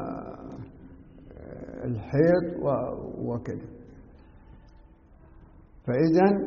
الحيض و- وكده فإذا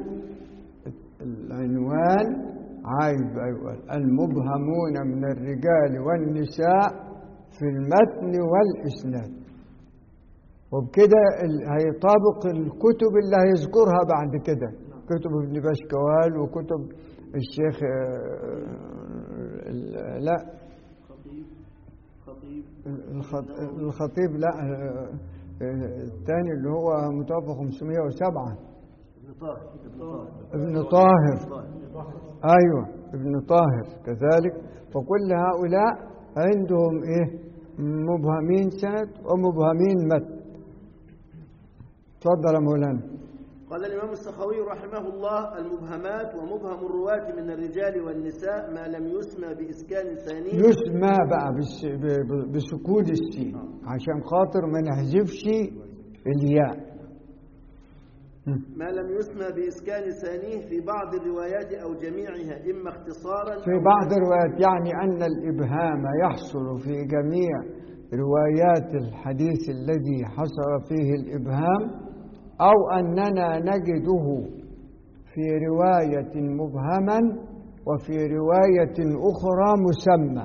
العنوان عايز بقى يقول المبهمون من الرجال والنساء في المتن والإسناد وبكده ال- هيطابق الكتب اللي هيذكرها بعد كده كتب ابن بشكوال وكتب الشيخ آه، ال- لا خطيب خطيب الخط- الخطيب لا آه، آه، الثاني اللي هو متوفى 507 ابن طاهر ابن طاهر ابن طاهر طاهر ايوه ابن طاهر كذلك فكل هؤلاء عندهم ايه مبهمين سند ومبهمين متن تفضل يا مولانا قال الإمام السخوي رحمه الله المبهمات ومبهم الرواة من الرجال والنساء ما لم يسمى بإسكان ثاني يسمى بقى بس- ب- ب- بسكون السين عشان خاطر ما نحذفش الياء ما لم يسمى بإسكان ثانيه في بعض الروايات أو جميعها إما اختصارا في أو بعض الروايات يعني أن الإبهام يحصل في جميع روايات الحديث الذي حصل فيه الإبهام أو أننا نجده في رواية مبهما وفي رواية أخرى مسمى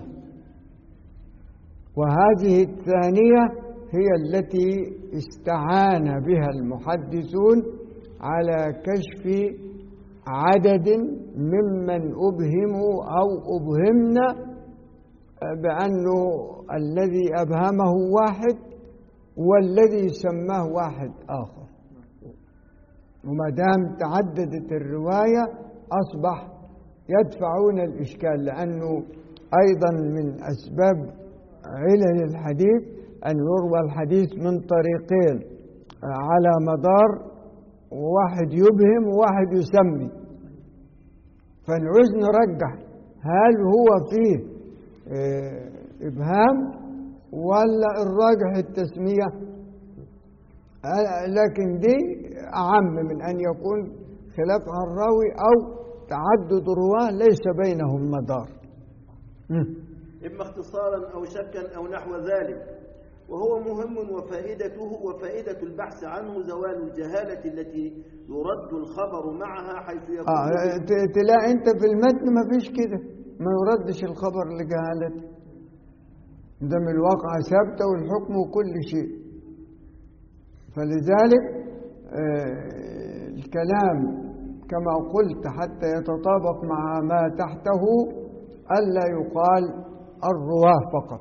وهذه الثانية هي التي استعان بها المحدثون على كشف عدد ممن أبهموا أو أبهمنا بأنه الذي أبهمه واحد والذي سماه واحد آخر وما دام تعددت الرواية أصبح يدفعون الإشكال لأنه أيضا من أسباب علل الحديث أن يروى الحديث من طريقين على مدار واحد يبهم وواحد يسمي فنعوز نرجح هل هو فيه آه، إبهام ولا الراجح التسمية آه، لكن دي أعم من أن يكون خلاف عن الراوي أو تعدد رواه ليس بينهم مدار مم. إما اختصارا أو شكا أو نحو ذلك وهو مهم وفائدته وفائدة البحث عنه زوال الجهالة التي يرد الخبر معها حيث يكون آه ت- تلاقي انت في المتن ما فيش كده ما يردش الخبر لجهالته ده من الواقع ثابته والحكم وكل شيء فلذلك آه الكلام كما قلت حتى يتطابق مع ما تحته ألا يقال الرواه فقط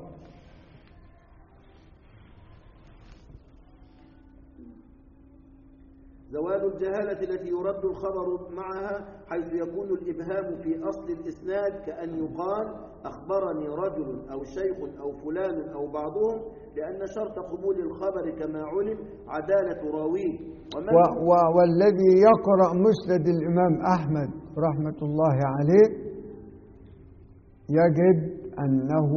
زوال الجهالة التي يرد الخبر معها حيث يكون الإبهام في أصل الإسناد كأن يقال أخبرني رجل أو شيخ أو فلان أو بعضهم لأن شرط قبول الخبر كما علم عدالة راويه ومن و و والذي يقرأ مسند الإمام أحمد رحمة الله عليه يجد أنه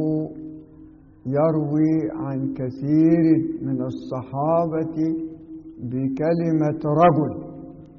يروي عن كثير من الصحابة بكلمة رجل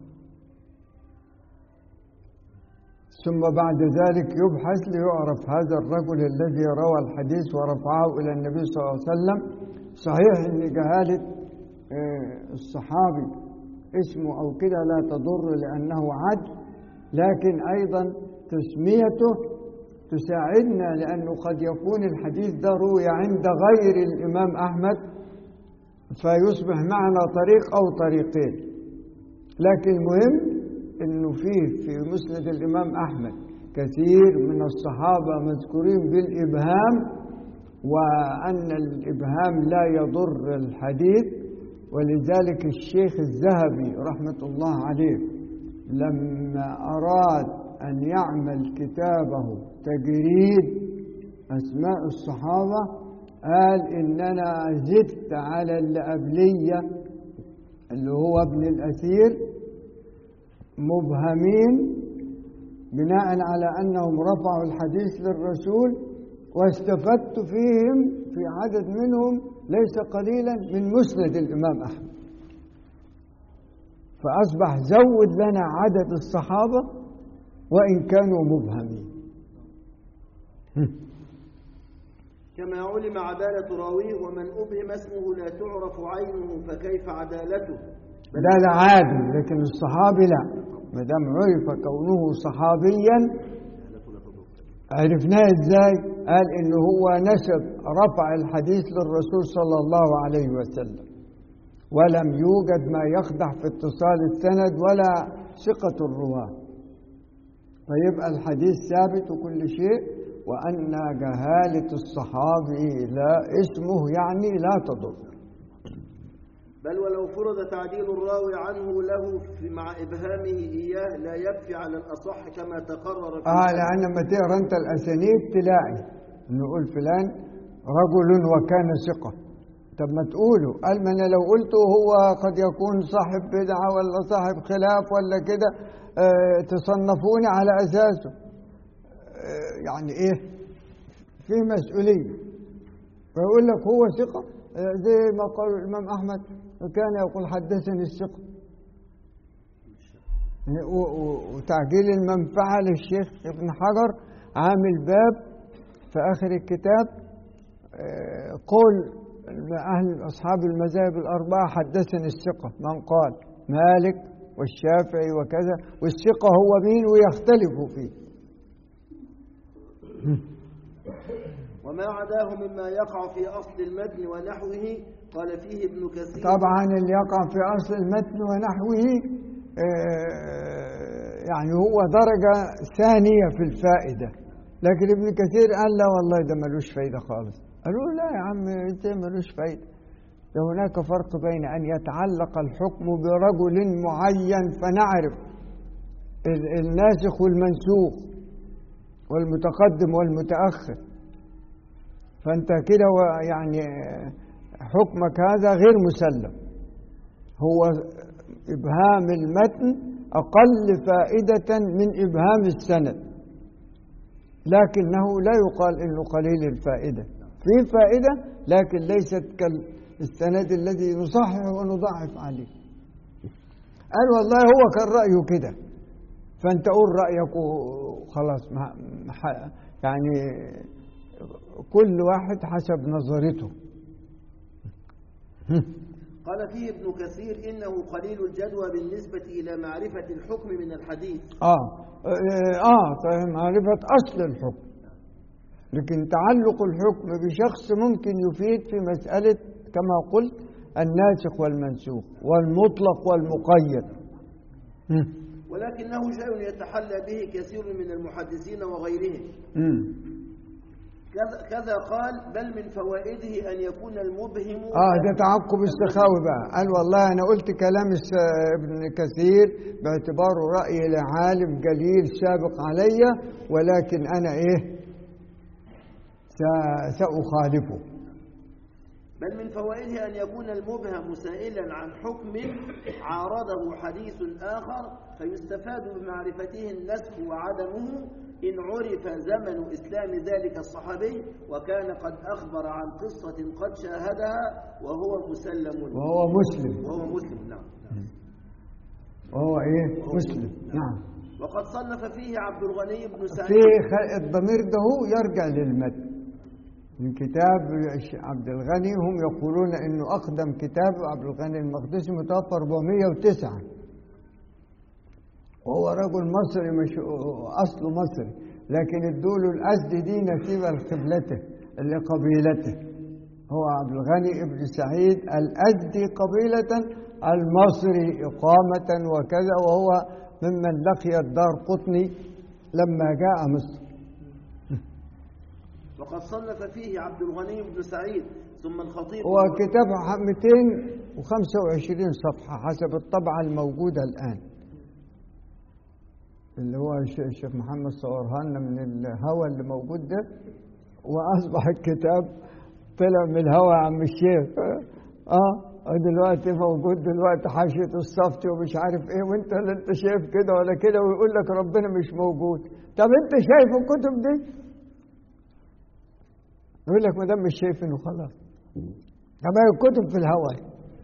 ثم بعد ذلك يبحث ليعرف هذا الرجل الذي روى الحديث ورفعه إلى النبي صلى الله عليه وسلم صحيح أن جهالة آه، الصحابي اسمه أو كده لا تضر لأنه عدل لكن أيضا تسميته تساعدنا لأنه قد يكون الحديث ده روي عند غير الإمام أحمد فيصبح معنا طريق أو طريقين لكن المهم أنه فيه في مسند الإمام أحمد كثير من الصحابة مذكورين بالإبهام وأن الإبهام لا يضر الحديث ولذلك الشيخ الذهبي رحمة الله عليه لما أراد أن يعمل كتابه تجريد أسماء الصحابة قال إننا زدت على اللي قبلية اللي هو ابن الأثير مبهمين بناء على أنهم رفعوا الحديث للرسول واستفدت فيهم في عدد منهم ليس قليلا من مسند الإمام أحمد فأصبح زود لنا عدد الصحابة وإن كانوا مبهمين كما علم عدالة راويه ومن أبهم اسمه لا تعرف عينه فكيف عدالته ده العادل لكن الصحابي لا ما دام عرف كونه صحابيا عرفناه ازاي؟ قال ان هو نسب رفع الحديث للرسول صلى الله عليه وسلم ولم يوجد ما يخدع في اتصال السند ولا ثقة الرواة فيبقى الحديث ثابت وكل شيء وأن جهالة الصحابي لا اسمه يعني لا تضر بل ولو فرض تعديل الراوي عنه له في مع إبهامه إياه لا يكفي على الأصح كما تقرر في اه لان لما تقرا انت الاسانيد تلاقي نقول فلان رجل وكان ثقه طب ما تقوله قال ما انا لو قلته هو قد يكون صاحب بدعه ولا صاحب خلاف ولا كده آه تصنفوني على اساسه آه يعني ايه في مسؤوليه فيقول لك هو ثقه آه زي ما قال الامام احمد كان يقول حدثني الثقه و- و- وتعجيل المنفعة للشيخ ابن حجر عامل باب في آخر الكتاب آه، قول أهل أصحاب المذاهب الأربعة حدثني الثقة من قال مالك والشافعي وكذا والثقة هو مين ويختلفوا فيه وما عداه مما يقع في أصل المتن ونحوه قال فيه ابن كثير طبعا اللي يقع في أصل المتن ونحوه آه، يعني هو درجة ثانية في الفائدة لكن ابن كثير قال لا والله ده ملوش فايدة خالص قالوا لا يا عم انت ملوش فايدة ده هناك فرق بين أن يتعلق الحكم برجل معين فنعرف ال- الناسخ والمنسوخ والمتقدم والمتأخر فأنت كده و- يعني حكمك هذا غير مسلم هو إبهام المتن أقل فائدة من إبهام السند لكنه لا يقال إنه قليل الفائدة في فائدة لكن ليست كالسند الذي نصحح ونضعف عليه قال والله هو كان رأيه كده فأنت قول رأيك وخلاص ما ما ح- يعني كل واحد حسب نظرته قال فيه ابن كثير إنه قليل الجدوى بالنسبة إلى معرفة الحكم من الحديث آه آه طيب معرفة أصل الحكم لكن تعلق الحكم بشخص ممكن يفيد في مسألة كما قلت الناسخ والمنسوخ والمطلق والمقيد مم. ولكنه شيء يتحلى به كثير من المحدثين وغيرهم مم. كذا, كذا قال بل من فوائده أن يكون المبهم اه ده تعقب السخاوي بقى قال والله انا قلت كلام الس- ابن كثير باعتباره راي لعالم جليل سابق علي ولكن انا ايه س- ساخالفه بل من فوائده أن يكون المبهم سائلا عن حكم عارضه حديث آخر فيستفاد بمعرفته النسخ وعدمه إن عرف زمن إسلام ذلك الصحابي وكان قد أخبر عن قصة قد شاهدها وهو مسلم وهو مسلم وهو مسلم نعم وهو ايه مسلم نعم وقد صنف فيه عبد الغني بن في سعيد خ- الضمير ده هو يرجع للمتن من كتاب الش- عبد الغني هم يقولون انه اقدم كتاب عبد الغني المقدسي متوفى 409 وهو رجل مصري مش اصله مصري لكن ادوا له الاسد دي نسيبه لقبلته لقبيلته هو عبد الغني ابن سعيد الازدي قبيله المصري اقامه وكذا وهو ممن لقي الدار قطني لما جاء مصر وقد صنف فيه عبد الغني بن سعيد ثم الخطيب هو كتاب 225 صفحة حسب الطبعة الموجودة الآن اللي هو الش- الشيخ محمد صورها لنا من الهوى اللي موجود ده وأصبح الكتاب طلع من الهوى يا عم الشيخ اه دلوقتي موجود دلوقتي حاشية الصفتي ومش عارف ايه وانت اللي انت شايف كده ولا كده ويقول لك ربنا مش موجود طب انت شايف الكتب دي يقول لك ما دام مش شايفينه خلاص طب هي الكتب في الهواء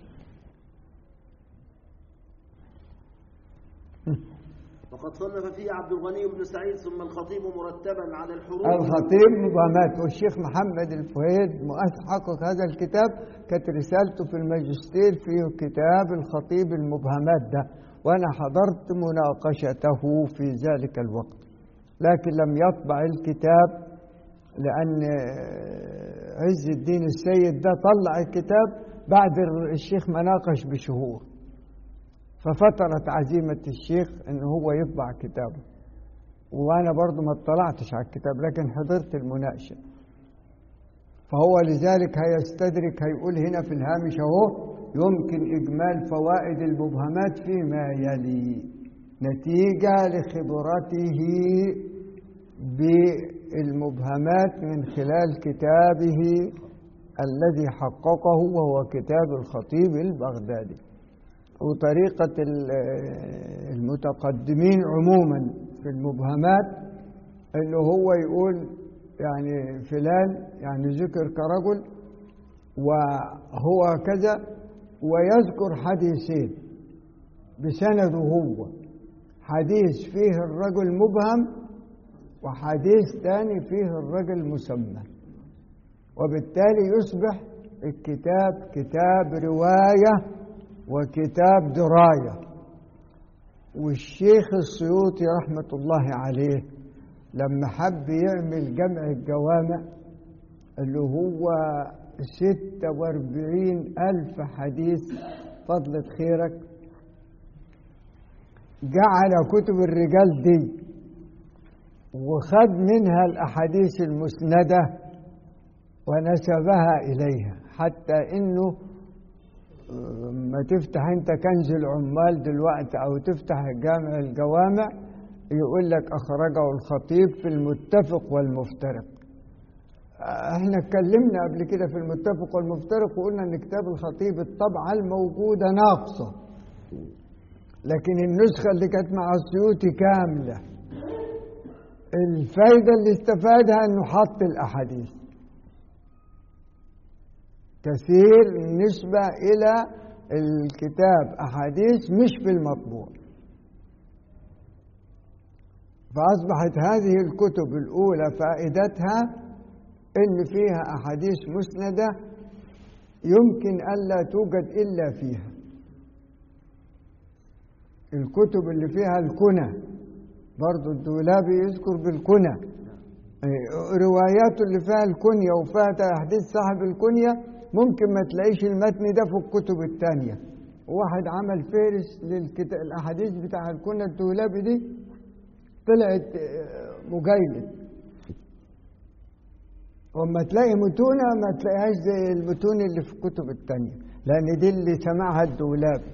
وقد صنف فيه عبد الغني بن سعيد ثم الخطيب مرتبا على الحروف الخطيب مبهمات والشيخ محمد الفهيد مؤسس حقق هذا الكتاب كانت رسالته في الماجستير في كتاب الخطيب المبهمات ده وانا حضرت مناقشته في ذلك الوقت لكن لم يطبع الكتاب لان عز الدين السيد ده طلع الكتاب بعد الشيخ ما ناقش بشهور ففترت عزيمة الشيخ ان هو يطبع كتابه وانا برضو ما اطلعتش على الكتاب لكن حضرت المناقشه فهو لذلك هيستدرك هيقول هنا في الهامش اهو يمكن اجمال فوائد المبهمات فيما يلي نتيجه لخبرته بالمبهمات من خلال كتابه الذي حققه وهو كتاب الخطيب البغدادي وطريقة ال- المتقدمين عموما في المبهمات انه هو يقول يعني فلان يعني ذكر كرجل وهو كذا ويذكر حديثين بسنده هو حديث فيه الرجل مبهم وحديث تاني فيه الرجل مسمى وبالتالي يصبح الكتاب كتاب روايه وكتاب دراية والشيخ السيوطي رحمة الله عليه لما حب يعمل جمع الجوامع اللي هو ستة واربعين ألف حديث فضلة خيرك جعل كتب الرجال دي وخد منها الأحاديث المسندة ونسبها إليها حتى إنه ما تفتح انت كنز العمال دلوقتي او تفتح جامع الجوامع يقول لك اخرجه الخطيب في المتفق والمفترق احنا اتكلمنا قبل كده في المتفق والمفترق وقلنا ان كتاب الخطيب الطبعه الموجوده ناقصه لكن النسخه اللي كانت مع السيوطي كامله الفايده اللي استفادها انه حط الاحاديث كثير نسبة إلى الكتاب أحاديث مش في المطبوع فأصبحت هذه الكتب الأولى فائدتها إن فيها أحاديث مسندة يمكن ألا توجد إلا فيها الكتب اللي فيها الكنى برضو الدولابي يذكر بالكنى رواياته اللي فيها الكنية وفيها أحاديث صاحب الكنية ممكن ما تلاقيش المتن ده في الكتب التانية واحد عمل فهرس للأحاديث بتاع الكنة الدولابي دي طلعت مجيلة وما تلاقي متونة ما تلاقيهاش زي المتون اللي في الكتب التانية لأن دي اللي سمعها الدولابي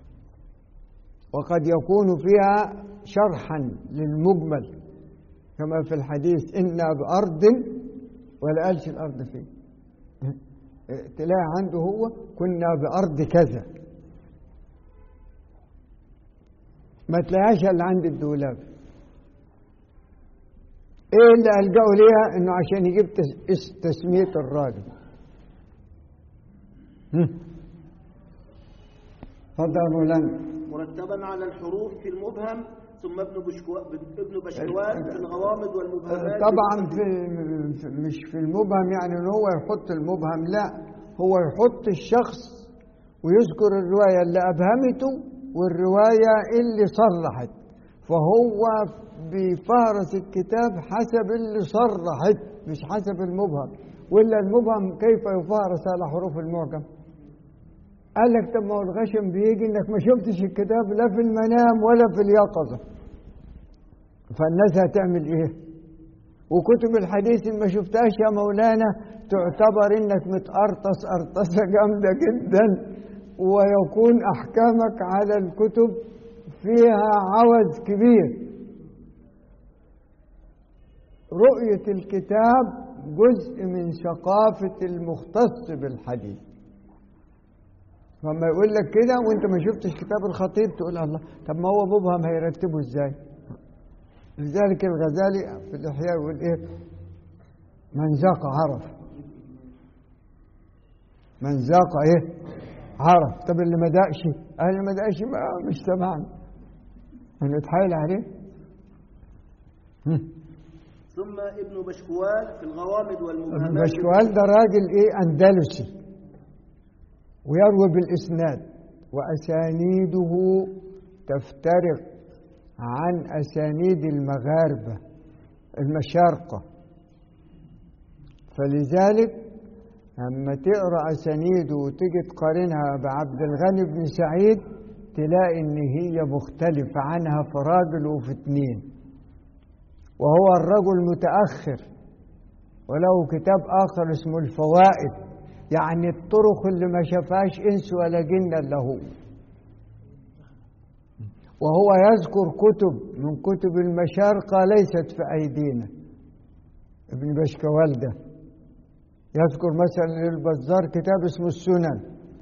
وقد يكون فيها شرحا للمجمل كما في الحديث إنا بأرض ولا قالش الأرض فين تلاقي عنده هو كنا بأرض كذا ما تلاقيهاش الا عند الدولاب ايه اللي الجأوا ليها انه عشان يجيب تس- تسمية الراجل هم. اتفضل يا مولانا مرتبا على الحروف في المبهم ثم ابن بشكو... ابن بشكوان في الغوامض والمبهمات طبعا في في- مش في المبهم يعني ان هو يحط المبهم لا هو يحط الشخص ويذكر الرواية اللي أبهمته والرواية اللي صرحت فهو بيفهرس الكتاب حسب اللي صرحت مش حسب المبهم ولا المبهم كيف يفهرس على حروف المعجم قال لك طب ما هو الغشم بيجي انك ما شفتش الكتاب لا في المنام ولا في اليقظه فالناس هتعمل ايه وكتب الحديث اللي ما شفتهاش يا مولانا تعتبر انك متقرطس قرطسه جامده جدا ويكون احكامك على الكتب فيها عوز كبير رؤية الكتاب جزء من ثقافة المختص بالحديث فما يقول لك كده وانت ما شفتش كتاب الخطيب تقول الله طب ما هو مبهم هيرتبه ازاي لذلك الغزالي في الإحياء يقول ايه من ذاق عرف من ذاق ايه عرف طب اللي ما دقش اللي ما دقش ما مش سمعنا هنتحايل عليه هم. ثم ابن بشكوال في الغوامض ابن والمبهمات بشكوال ده راجل ايه اندلسي ويروي بالاسناد واسانيده تفترق عن اسانيد المغاربه المشارقه فلذلك لما تقرا اسانيده وتيجي تقارنها بعبد الغني بن سعيد تلاقي ان هي مختلفه عنها في راجل وفي اتنين وهو الرجل متاخر وله كتاب آخر اسمه الفوائد يعني الطرق اللي ما شافهاش إنس ولا جن إلا هو وهو يذكر كتب من كتب المشارقة ليست في أيدينا ابن بشكوال ده يذكر مثلا للبزار كتاب اسمه السنن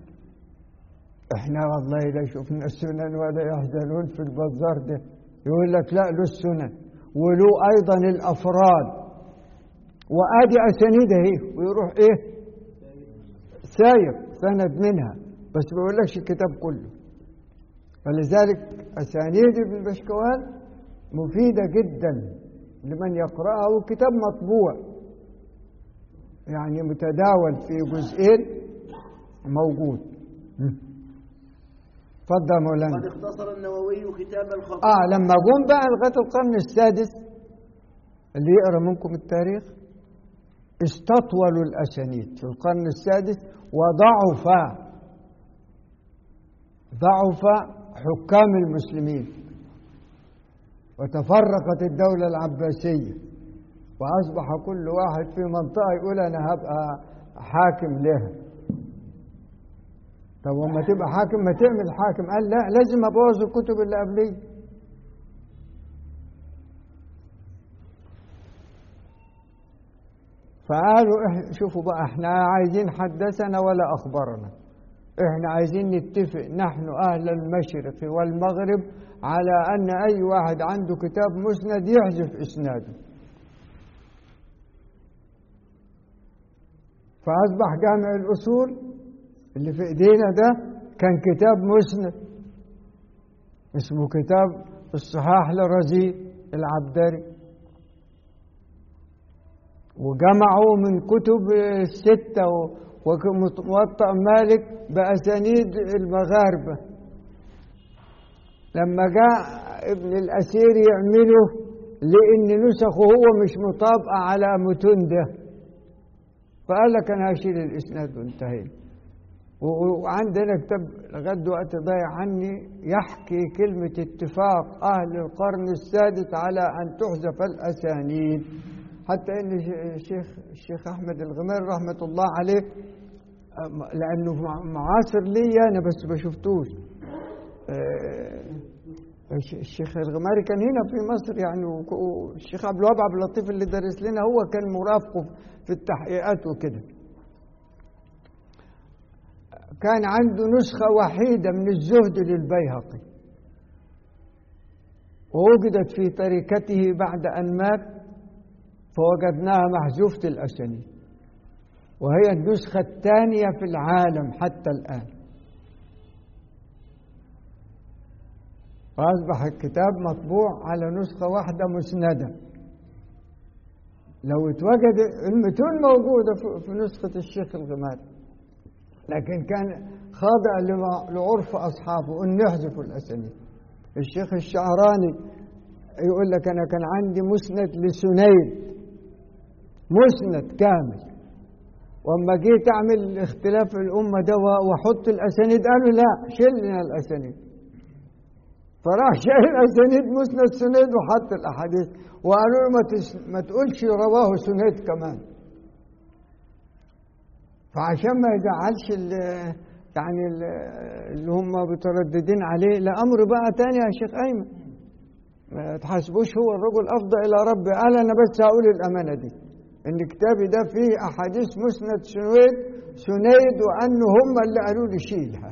احنا والله لا شفنا السنن ولا يحزنون في البزار ده يقول لك لا له السنن وله ايضا الافراد وادي اسانيد اهي ويروح ايه سايق سند منها بس ما بيقولكش الكتاب كله فلذلك اسانيد ابن بشكوال مفيده جدا لمن يقراها والكتاب مطبوع يعني متداول في جزئين موجود اتفضل يا مولانا قد اختصر النووي كتاب الخطيب اه لما جم بقى لغايه القرن السادس اللي يقرا منكم التاريخ استطولوا الاسانيد في القرن السادس وضعف ضعف حكام المسلمين وتفرقت الدولة العباسية وأصبح كل واحد في منطقة يقول أنا هبقى حاكم لها طب وما تبقى حاكم ما تعمل حاكم قال لا لازم أبوظ الكتب اللي قبليه فقالوا إح- شوفوا بقى احنا عايزين حدثنا ولا اخبرنا احنا عايزين نتفق نحن اهل المشرق والمغرب على ان اي واحد عنده كتاب مسند يحذف اسناده فاصبح جامع الاصول اللي في ايدينا ده كان كتاب مسند اسمه كتاب الصحاح لرزي العبدري وجمعوا من كتب الستة وموطأ مالك بأسانيد المغاربة لما جاء ابن الأسير يعمله لأن نسخه هو مش مطابقة على متون ده فقال لك أنا هشيل الإسناد وانتهينا و- وعندنا كتاب لغاية دلوقتي ضايع عني يحكي كلمة اتفاق أهل القرن السادس على أن تحذف الأسانيد حتى ان ش- الشيخ الشيخ احمد الغماري رحمه الله عليه أم- لانه مع- معاصر لي انا بس ما شفتوش آه، الش- الشيخ الغماري كان هنا في مصر يعني وك- والشيخ عبد الوهاب عبد اللطيف اللي درس لنا هو كان مرافقه في التحقيقات وكده كان عنده نسخة وحيدة من الزهد للبيهقي ووجدت في تركته بعد أن مات فوجدناها محذوفة الأسانيد وهي النسخة الثانية في العالم حتى الآن فأصبح الكتاب مطبوع على نسخة واحدة مسندة لو اتوجد المتون موجودة في- في نسخة الشيخ الغماري لكن كان خاضع لما- لعرف أصحابه أن يحذفوا الأسانيد الشيخ الشعراني يقول لك أنا كان عندي مسند لسنيد مسند كامل واما جيت اعمل اختلاف الامه ده واحط الاسانيد قالوا لا شيل لنا الاسانيد فراح شايل الاسانيد مسند سند وحط الاحاديث وقالوا له ما, تس... ما تقولش رواه سند كمان فعشان ما يزعلش ال... يعني ال... اللي هم مترددين عليه لامر بقى تاني يا شيخ ايمن ما تحاسبوش هو الرجل افضل الى ربي قال انا بس هقول الامانه دي ان كتابي ده فيه احاديث مسند سنيد سنيد وانه هم اللي قالوا لي شيلها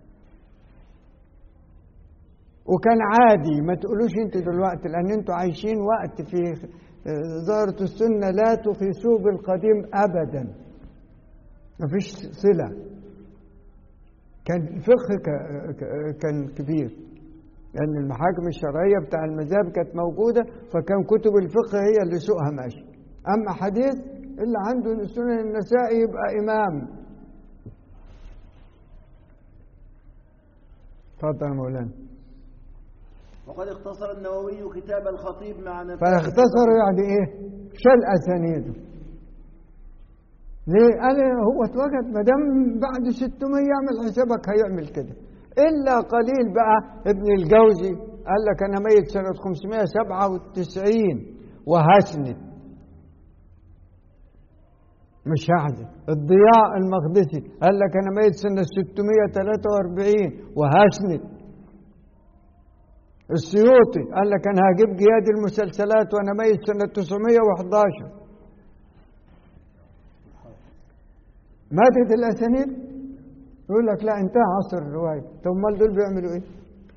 وكان عادي ما تقولوش انتوا دلوقتي لان انتوا عايشين وقت في ظاهرة السنة لا تخيسوه بالقديم ابدا ما فيش صلة كان الفقه ك- ك- كان كبير لأن المحاكم الشرعية بتاع المذاهب كانت موجودة فكان كتب الفقه هي اللي سوقها ماشي أما حديث اللي عنده سنن النسائي يبقى إمام اتفضل يا مولانا وقد اختصر النووي كتاب الخطيب مع نفاذ فاختصر يعني ايه شال اسانيده ليه قال هو اتوجد ما دام بعد 600 يعمل حسابك هيعمل كده الا قليل بقى ابن الجوزي قال لك انا ميت سنه 597 وهسند مش هحزن الضياء المقدسي قال لك انا ميت سنه 643 وهسند السيوطي قال لك انا هجيب جياد المسلسلات وانا ميت سنه 911 ماتت الاسانيد يقول لك لا انتهى عصر الروايه طب امال دول بيعملوا ايه؟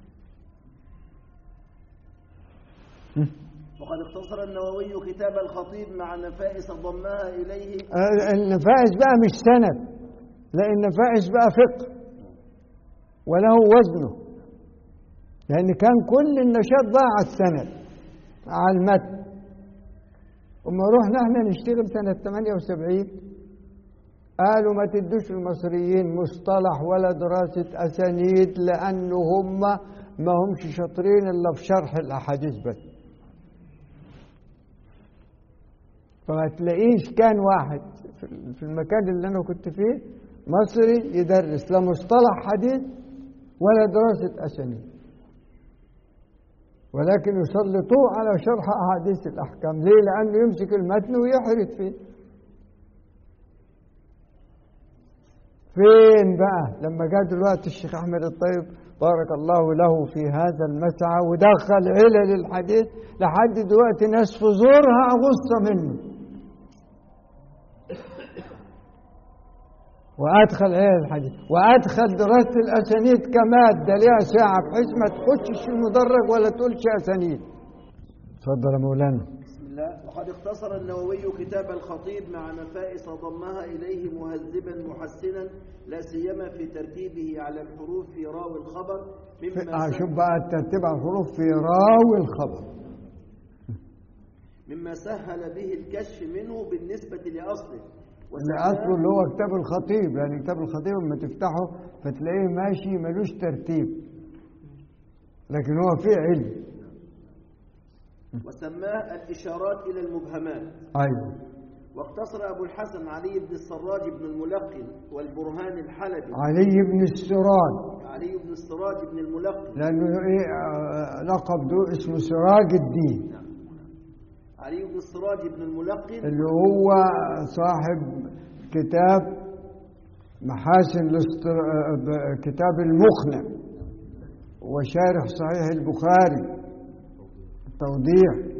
وقد اختصر النووي كتاب الخطيب مع نفائس ضمها إليه آه، النفائس بقى مش سند لا النفائس بقى فقه وله وزنه لأن كان كل النشاط ضاع على السند على المتن وما رحنا احنا نشتغل سنة 78 قالوا ما تدوش المصريين مصطلح ولا دراسة أسانيد لأنه هم ما همش شاطرين إلا في شرح الأحاديث بس فما تلاقيش كان واحد في- في المكان اللي أنا كنت فيه مصري يدرس لا مصطلح حديث ولا دراسة أسانيد ولكن يسلطوه على شرح أحاديث الأحكام ليه؟ لأنه يمسك المتن ويحرد فيه فين بقى لما جاء دلوقتي الشيخ أحمد الطيب بارك الله له في هذا المسعى ودخل علل الحديث لحد دلوقتي ناس في زورها غصة منه وادخل علل الحديث وادخل دراسه الاسانيد كماده ليها ساعه بحيث ما تخشش المدرج ولا تقولش اسانيد اتفضل يا مولانا بسم الله وقد اختصر النووي كتاب الخطيب مع نفائس ضمها إليه مهذبا محسنا لا سيما في ترتيبه على الحروف في راوي الخبر مما آه، سهل, شوف بقى الترتيب على الحروف في راوي الخبر مما سهل به الكشف منه بالنسبة لأصله اللي اصله اللي هو كتاب الخطيب يعني كتاب الخطيب لما تفتحه فتلاقيه ماشي ملوش ترتيب لكن هو فيه علم وسماه الإشارات إلى المبهمات ايوه واقتصر أبو الحسن علي بن السراج بن الملقن والبرهان الحلبي علي بن السراج علي بن السراج بن الملقن لانه ايه آه، لقب ده اسمه سراج الدين علي بن السراج بن الملقن اللي هو صاحب كتاب محاسن الاستر... آه، ب- كتاب المقنع وشارح صحيح البخاري توضيح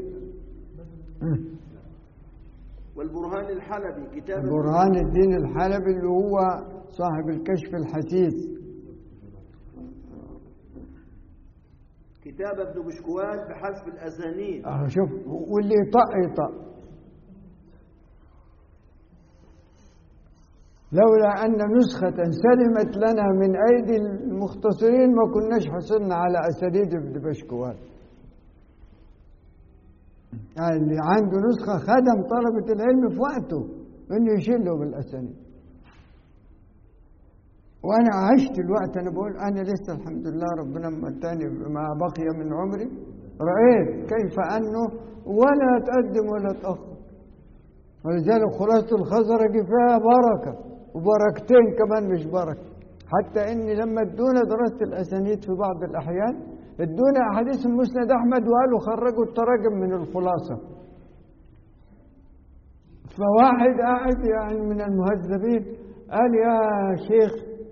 والبرهان الحلبي كتاب برهان الدين الحلبي اللي هو صاحب الكشف الحثيث كتاب ابن بشكوان بحذف الأسانيد اه شوف واللي يطق يطق لولا أن نسخة سلمت لنا من أيدي المختصرين ما كناش حصلنا على أسانيد ابن بشكوان يعني اللي عنده نسخة خدم طلبة العلم في وقته إنه يشيله بالأسانيد وأنا عشت الوقت أنا بقول أنا لسه الحمد لله ربنا متاني ما بقي من عمري رأيت كيف أنه ولا تقدم ولا تأخر ولذلك خلاصة الخزرج فيها بركة وبركتين كمان مش بركة حتى إني لما ادونا دراسة الأسانيد في بعض الأحيان ادونا احاديث المسند احمد وقالوا خرجوا التراجم من الخلاصه فواحد قاعد يعني من المهذبين قال يا شيخ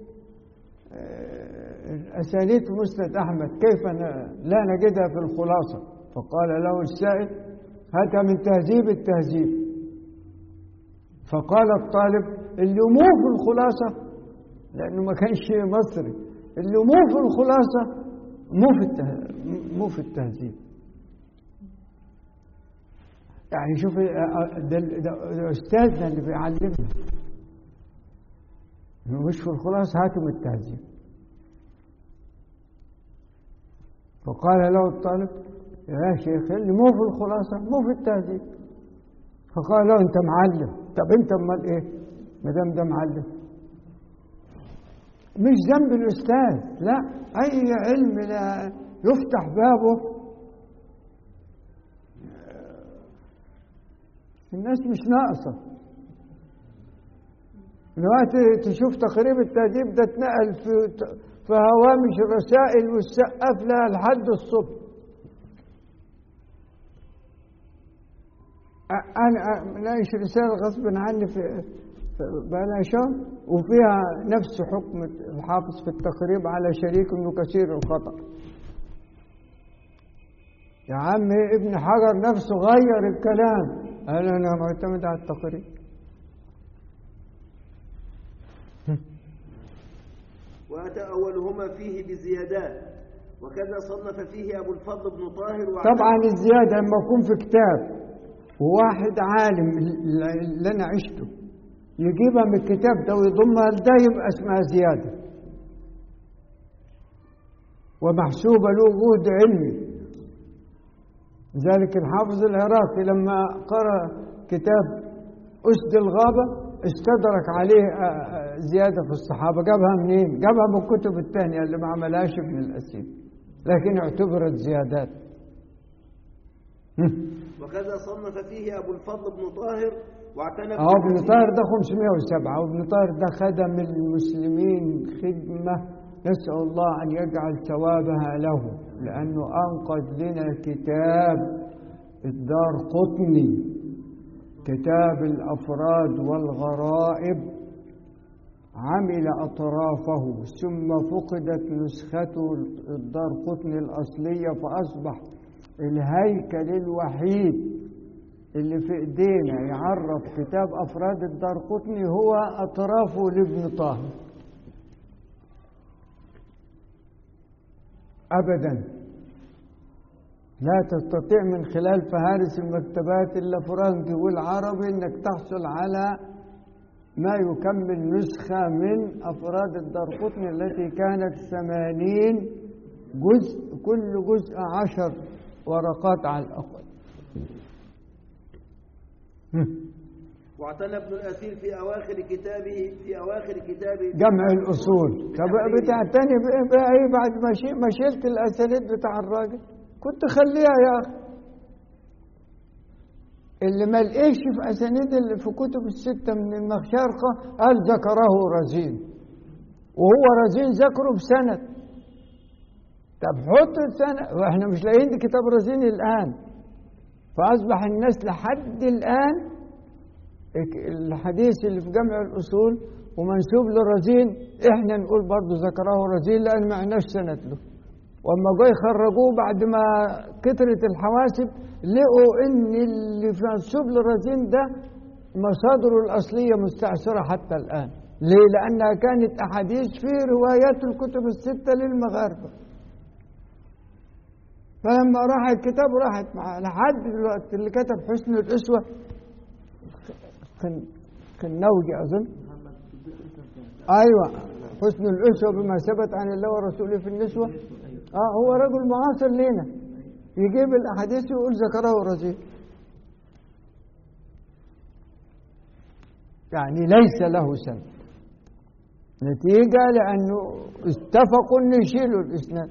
آه، اسانيد مسند احمد كيف ن- لا نجدها في الخلاصه فقال له السائل هاتها من تهذيب التهذيب فقال الطالب اللي مو في الخلاصة لأنه ما كانش مصري اللي مو في الخلاصة مو في الته... مو في التهذيب يعني شوف ده, ده, ده أستاذنا اللي بيعلمنا إنه مش في الخلاصة هاتوا من التهذيب فقال له الطالب يا شيخ اللي مو في الخلاصة مو في التهذيب فقال له انت معلم طب انت امال ايه ما دام ده معلم مش ذنب الاستاذ لا اي علم لا يفتح بابه الناس مش ناقصه دلوقتي تشوف تقريب التهذيب ده اتنقل في في هوامش الرسائل والسقف لها لحد الصبح انا ناقش رساله غصب عني في بقى شهر وفيها نفس حكم الحافظ في التقريب على شريك انه كثير الخطا يا عم ابن حجر نفسه غير الكلام قال انا معتمد على التقريب وأتى أولهما فيه بزيادات وكذا صنف فيه أبو الفضل بن طاهر طبعا الزياده لما يكون في كتاب وواحد عالم اللي انا عشته يجيبها من الكتاب ده ويضمها لده يبقى اسمها زياده ومحسوبه له جهد علمي ذلك الحافظ العراقي لما قرأ كتاب أسد الغابة استدرك عليه زيادة في الصحابة جابها منين؟ جابها من الكتب الثانية اللي ما عملهاش ابن الأسير لكن اعتبرت زيادات وكذا صنف فيه أبو الفضل بن طاهر واعتنى اه ابن طاهر ده 507 وابن طاهر ده خدم المسلمين خدمة نسأل الله أن يجعل ثوابها له لأنه أنقذ لنا كتاب الدار قطني كتاب الأفراد والغرائب عمل أطرافه ثم فقدت نسخته الدار قطني الأصلية فأصبح الهيكل الوحيد اللي في ايدينا يعرف كتاب افراد الدار قطني هو اطرافه لابن طاهر ابدا لا تستطيع من خلال فهارس المكتبات اللافرنجي والعربي انك تحصل على ما يكمل نسخة من أفراد الدرقطني التي كانت ثمانين جزء كل جزء عشر ورقات على الأقل واعتنى ابن الأثير في أواخر كتابه في أواخر كتابه جمع الأصول طب بتعتني بإيه بقى إيه بعد ما شي- ما شلت الأسانيد بتاع الراجل كنت خليها يا أخي اللي ما لقيش في أسانيد اللي في كتب الستة من المخشارقة قال ذكره رزين وهو رزين ذكره بسند طب حط السند واحنا مش لاقيين دي كتاب رزين الآن فأصبح الناس لحد الآن الحديث اللي في جمع الأصول ومنسوب لرزين احنا نقول برضه ذكره رزين لأن ما عندناش سند له واما جاي يخرجوه بعد ما كترت الحواسب لقوا ان اللي في منسوب لرزين ده مصادره الاصليه مستعصره حتى الان ليه لانها كانت احاديث في روايات الكتب السته للمغاربه فلما راح الكتاب راحت معاه لحد دلوقتي اللي كتب حسن الاسوه كان كان نوجي اظن ايوه حسن الاسوه بما ثبت عن الله ورسوله في النسوه اه هو رجل معاصر لينا يجيب الاحاديث ويقول ذكره رزين يعني ليس له سند نتيجة لأنه اتفقوا أن يشيلوا الإسناد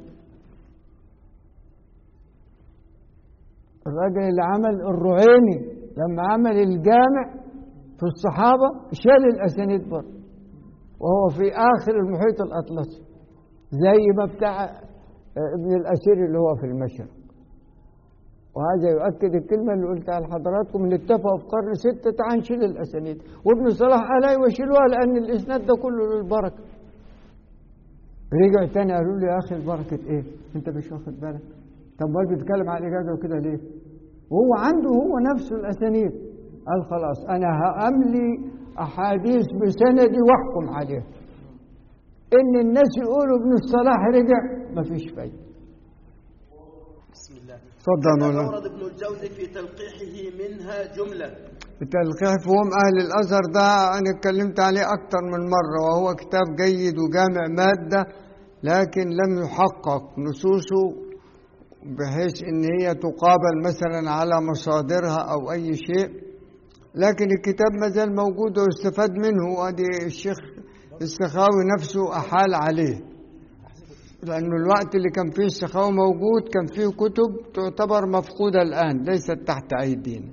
الراجل اللي عمل الرعيني لما عمل الجامع في الصحابة شال الأسانيد برضه وهو في آخر المحيط الأطلسي زي ما بتاع آه، ابن الأسير اللي هو في المشرق وهذا يؤكد الكلمة اللي قلتها لحضراتكم اللي اتفقوا في قرن ستة تعال نشيل الأسانيد وابن صلاح قال أيوة شيلوها لأن الإسناد ده كله للبركة رجعوا تاني قالوا له يا أخي البركة إيه؟ أنت مش واخد بالك طب ما بتتكلم على الإجازة وكده ليه؟ وهو عنده هو نفسه الأسانيد قال خلاص أنا هأملي أحاديث بسندي وأحكم عليها إن الناس يقولوا ابن الصلاح رجع مفيش فايدة بسم الله اتفضل قد مولانا. أورد ابن الجوزي في تلقيحه منها جملة التلقيح فهم أهل الأزهر ده أنا اتكلمت عليه أكتر من مرة وهو كتاب جيد وجامع مادة لكن لم يحقق نصوصه بحيث إن هي تقابل مثلا على مصادرها أو أي شيء لكن الكتاب ما زال موجود واستفاد منه وادي الشيخ السخاوي نفسه أحال عليه لأنه الوقت اللي كان فيه السخاوي موجود كان فيه كتب تعتبر مفقودة الآن ليست تحت أيدينا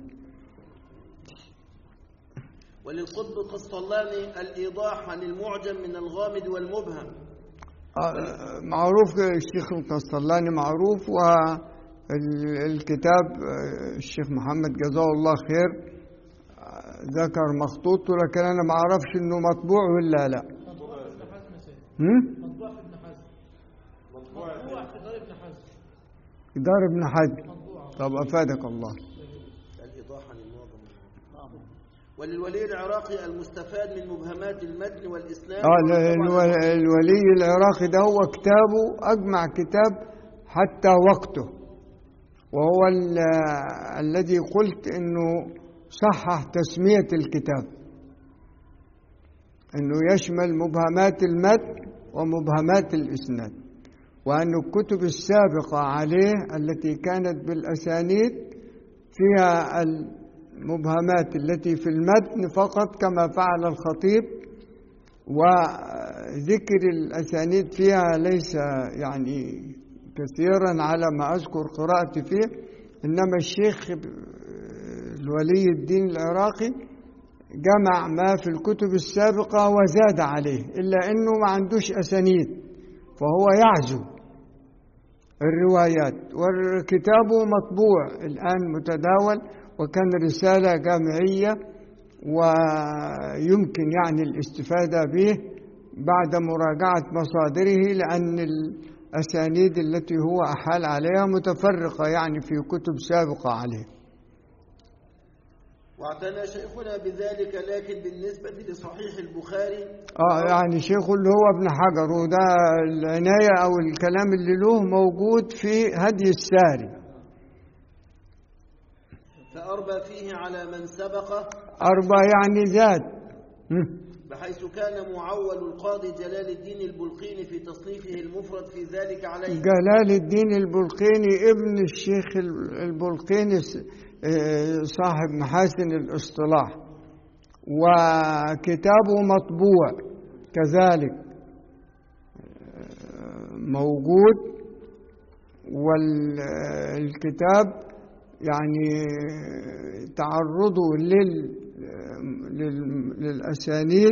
وللقطب القسطلاني الإيضاح عن المعجم من الغامض والمبهم آه، معروف الشيخ القسطلاني معروف والكتاب الشيخ محمد جزاه الله خير آه، ذكر مخطوطه لكن انا ما اعرفش انه مطبوع ولا لا مطبوع في ابن حزم يا سيدي هم؟ مطبوع في ابن حزم مطبوع في دار ابن حزم دار ابن حزم مطبوع طب افادك الله الإيضاح عن المعجم وللولي العراقي المستفاد من مبهمات المتن والإسناد اه ال- الو- الولي العراقي ده هو كتابه اجمع كتاب حتى وقته وهو ال- الذي قلت انه صحح تسميه الكتاب انه يشمل مبهمات المتن ومبهمات الاسناد وان الكتب السابقه عليه التي كانت بالاسانيد فيها المبهمات التي في المتن فقط كما فعل الخطيب وذكر الأسانيد فيها ليس يعني كثيرا على ما أذكر قراءتي فيه إنما الشيخ الولي الدين العراقي جمع ما في الكتب السابقة وزاد عليه إلا أنه ما عندوش أسانيد فهو يعزو الروايات وكتابه مطبوع الآن متداول وكان رسالة جامعية ويمكن يعني الاستفادة به بعد مراجعة مصادره لأن الأسانيد التي هو أحال عليها متفرقة يعني في كتب سابقة عليه واعتنى شيخنا بذلك لكن بالنسبة لصحيح البخاري آه يعني شيخه اللي هو ابن حجر وده العناية أو الكلام اللي له موجود في هدي الساري فأربى فيه على من سبقه أربع يعني زاد هم. بحيث كان معول القاضي جلال الدين البلقيني في تصنيفه المفرد في ذلك عليه جلال الدين البلقيني ابن الشيخ البلقيني س- آه، صاحب محاسن الاصطلاح وكتابه مطبوع كذلك آه، موجود والكتاب يعني تعرضه لل لل- للأسانيد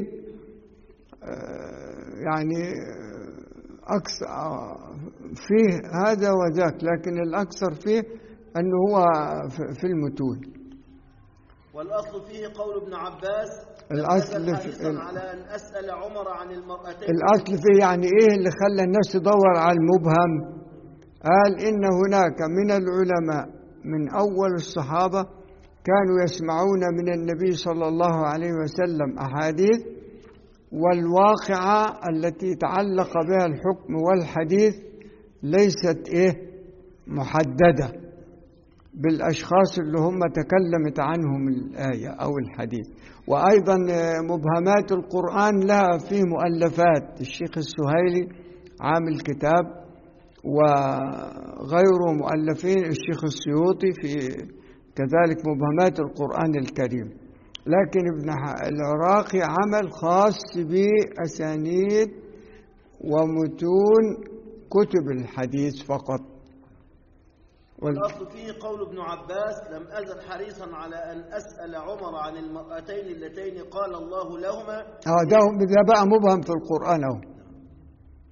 آه، يعني أكثر فيه هذا وذاك لكن الأكثر فيه أنه هو في- في المتون والأصل فيه قول ابن عباس الأصل نزل في- حريصا ال- على أن أسأل عمر عن المرأتين الأصل فيه يعني إيه اللي خلى الناس تدور على المبهم قال إن هناك من العلماء من أول الصحابة كانوا يسمعون من النبي صلى الله عليه وسلم أحاديث والواقعة التي تعلق بها الحكم والحديث ليست إيه محددة بالأشخاص اللي هم تكلمت عنهم الآية أو الحديث وأيضا آه، مبهمات القرآن لها فيه مؤلفات الشيخ السهيلي عامل كتاب وغيره مؤلفين الشيخ السيوطي في كذلك مبهمات القرآن الكريم لكن ابن ح- العراقي عمل خاص بأسانيد ومتون كتب الحديث فقط وال- والأصل فيه قول ابن عباس لم أزل حريصا على أن أسأل عمر عن المرأتين اللتين قال الله لهما اه ده ده بقى مبهم في القرآن اهو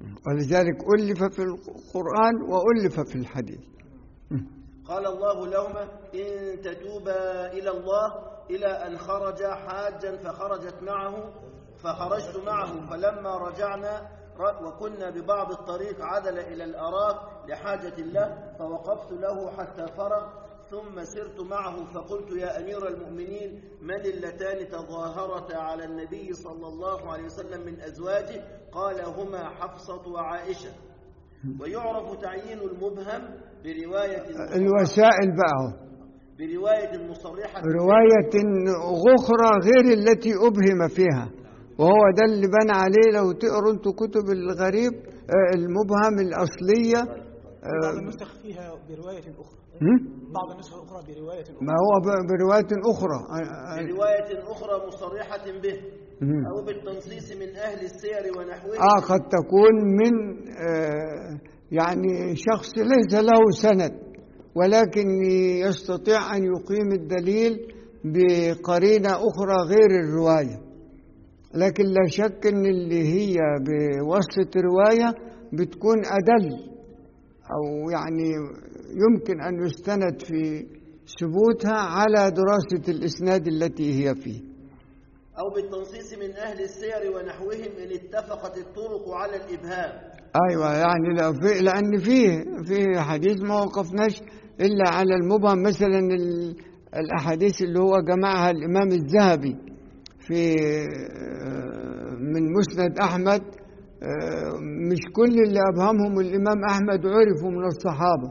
ولذلك ألف في القرآن وألف في الحديث قال الله لهما إن تتوبا إلى الله إلى أن خرج حاجا فخرجت معه فخرجت معه فلما رجعنا ر- وكنا ببعض الطريق عدل إلى الأراك لحاجة الله فوقفت له حتى فرغ ثم سرت معه فقلت يا أمير المؤمنين من اللتان تظاهرتا على النبي صلى الله عليه وسلم من أزواجه قال هما حفصة وعائشة ويعرف تعيين المبهم برواية الوسائل بقى برواية مصرحة رواية أخرى غير التي أبهم فيها وهو ده اللي بان عليه لو تقروا انتوا كتب الغريب آه، المبهم الأصلية بعض آه، النسخ فيها برواية أخرى هم؟ بعض النسخ الأخرى برواية أخرى ما هو ب- برواية أخرى آه، آه، برواية أخرى مصرحة به مم. أو بالتنصيص من أهل السير ونحوه آه قد تكون من آه يعني شخص ليس له سند ولكن يستطيع أن يقيم الدليل بقرينة أخرى غير الرواية لكن لا شك أن اللي هي بواسطة رواية بتكون أدل أو يعني يمكن أن يستند في ثبوتها على دراسة الإسناد التي هي فيه أو بالتنصيص من أهل السير ونحوهم إن اتفقت الطرق على الإبهام ايوه يعني لو في لان فيه في حديث ما وقفناش الا على المبهم مثلا ال- الاحاديث اللي هو جمعها الامام الذهبي في آه، من مسند احمد آه، مش كل اللي ابهمهم الامام احمد عرفوا من الصحابه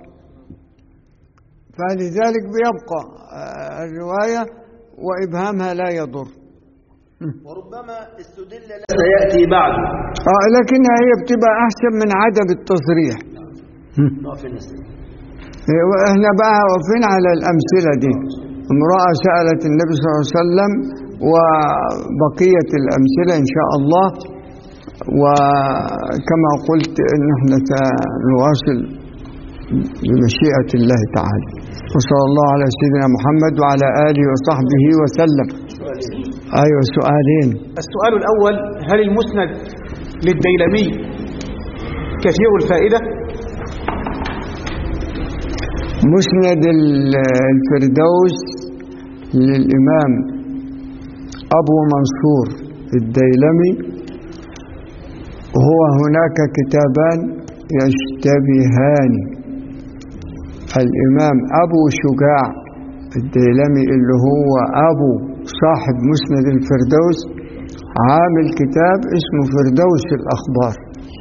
فلذلك بيبقى آه، الروايه وابهامها لا يضر وربما استدل له سيأتي بعد اه لكنها هي بتبقى احسن من عدم التصريح نقف النساء احنا بقى واقفين على الأمثلة دي امرأة سألت النبي صلى الله عليه وسلم وبقية الأمثلة إن شاء الله وكما قلت إن احنا سنواصل بمشيئة الله تعالى وصلى الله على سيدنا محمد وعلى آله وصحبه وسلم أيوة سؤالين السؤال الأول هل المسند للديلمي كثير الفائدة مسند ال- الفردوس للإمام أبو منصور الديلمي هو هناك كتابان يشتبهان الإمام أبو شجاع الديلمي اللي هو أبو صاحب مسند الفردوس عامل كتاب اسمه فردوس الأخبار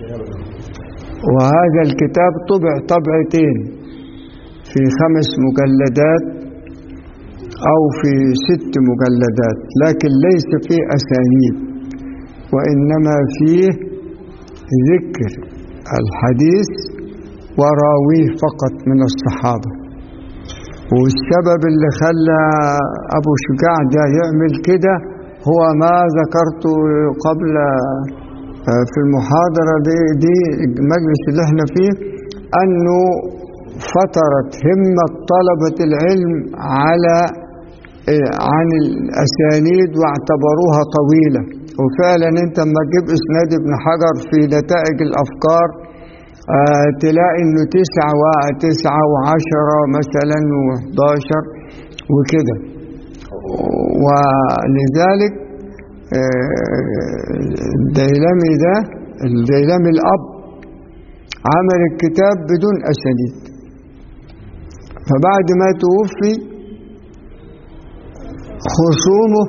وهذا الكتاب طبع طبعتين في خمس مجلدات أو في ست مجلدات لكن ليس فيه أسانيد وإنما فيه ذكر الحديث وراويه فقط من الصحابة والسبب اللي خلى أبو شجاع ده يعمل كده هو ما ذكرته قبل آه، في المحاضرة دي, دي المجلس اللي احنا فيه أنه فترت همة طلبة العلم على آه، عن الأسانيد واعتبروها طويلة وفعلا انت لما تجيب اسناد ابن حجر في نتائج الأفكار آه، تلاقي انه تسعة وتسعة وعشرة مثلا وحداشر وكده ولذلك آه، الديلمي ده الديلمي الأب عمل الكتاب بدون أسانيد فبعد ما توفي خصومه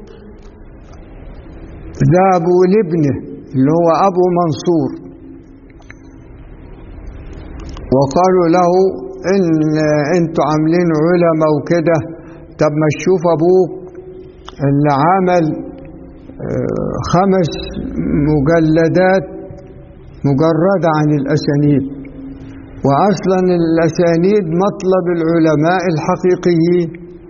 ذهبوا لابنه اللي هو أبو منصور وقالوا له إن أنتوا عاملين علماء وكده طب ما تشوف أبوك اللي عمل آه، خمس مجلدات مجردة عن الأسانيد وأصلا الأسانيد مطلب العلماء الحقيقيين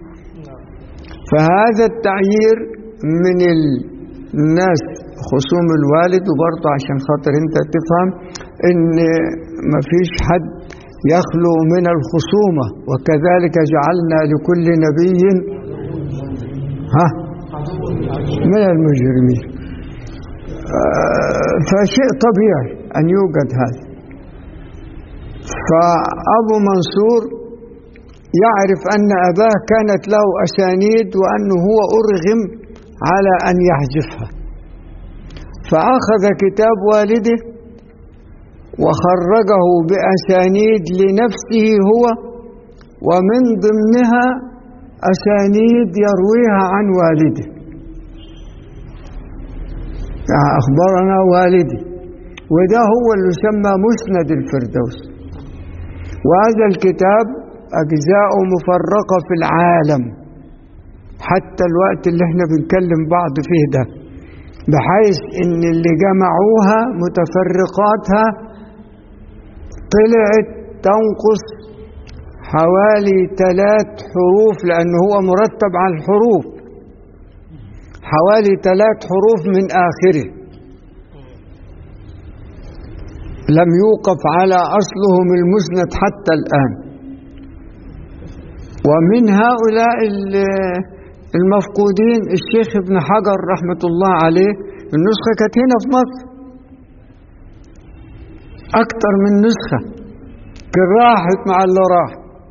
فهذا التعيير من الناس خصوم الوالد وبرضه عشان خاطر انت تفهم ان مفيش حد يخلو من الخصومة وكذلك جعلنا لكل نبي ها من المجرمين آه، فشيء طبيعي أن يوجد هذا فأبو منصور يعرف أن أباه كانت له أسانيد وأنه هو أرغم على أن يحذفها فأخذ كتاب والده وخرجه بأسانيد لنفسه هو ومن ضمنها أسانيد يرويها عن والده يعني أخبرنا والدي وده هو اللي يسمى مسند الفردوس وهذا الكتاب أجزاء مفرقة في العالم حتى الوقت اللي احنا بنكلم بعض فيه ده بحيث ان اللي جمعوها متفرقاتها طلعت تنقص حوالي ثلاث حروف لأنه هو مرتب على الحروف حوالي ثلاث حروف من آخره لم يوقف على أصلهم المسند حتى الآن ومن هؤلاء المفقودين الشيخ ابن حجر رحمة الله عليه النسخة كانت هنا في مصر أكتر من نسخة كان راحت مع اللي راح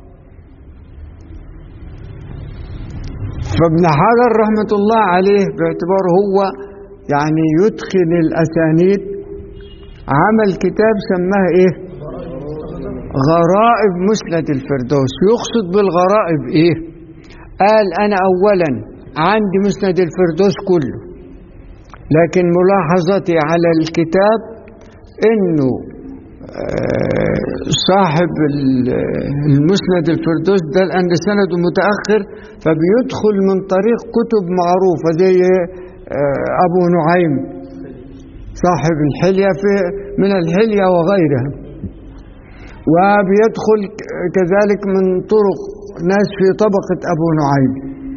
فابن حجر رحمة الله عليه باعتباره هو يعني يدخل الأسانيد عمل كتاب سماه إيه غرائب مسند الفردوس يقصد بالغرائب إيه قال أنا أولا عندي مسند الفردوس كله لكن ملاحظتي على الكتاب إنه صاحب المسند الفردوس ده لأن سنده متأخر فبيدخل من طريق كتب معروفة زي أبو نعيم صاحب الحلية في من الحلية وغيرها وبيدخل كذلك من طرق ناس في طبقة أبو نعيم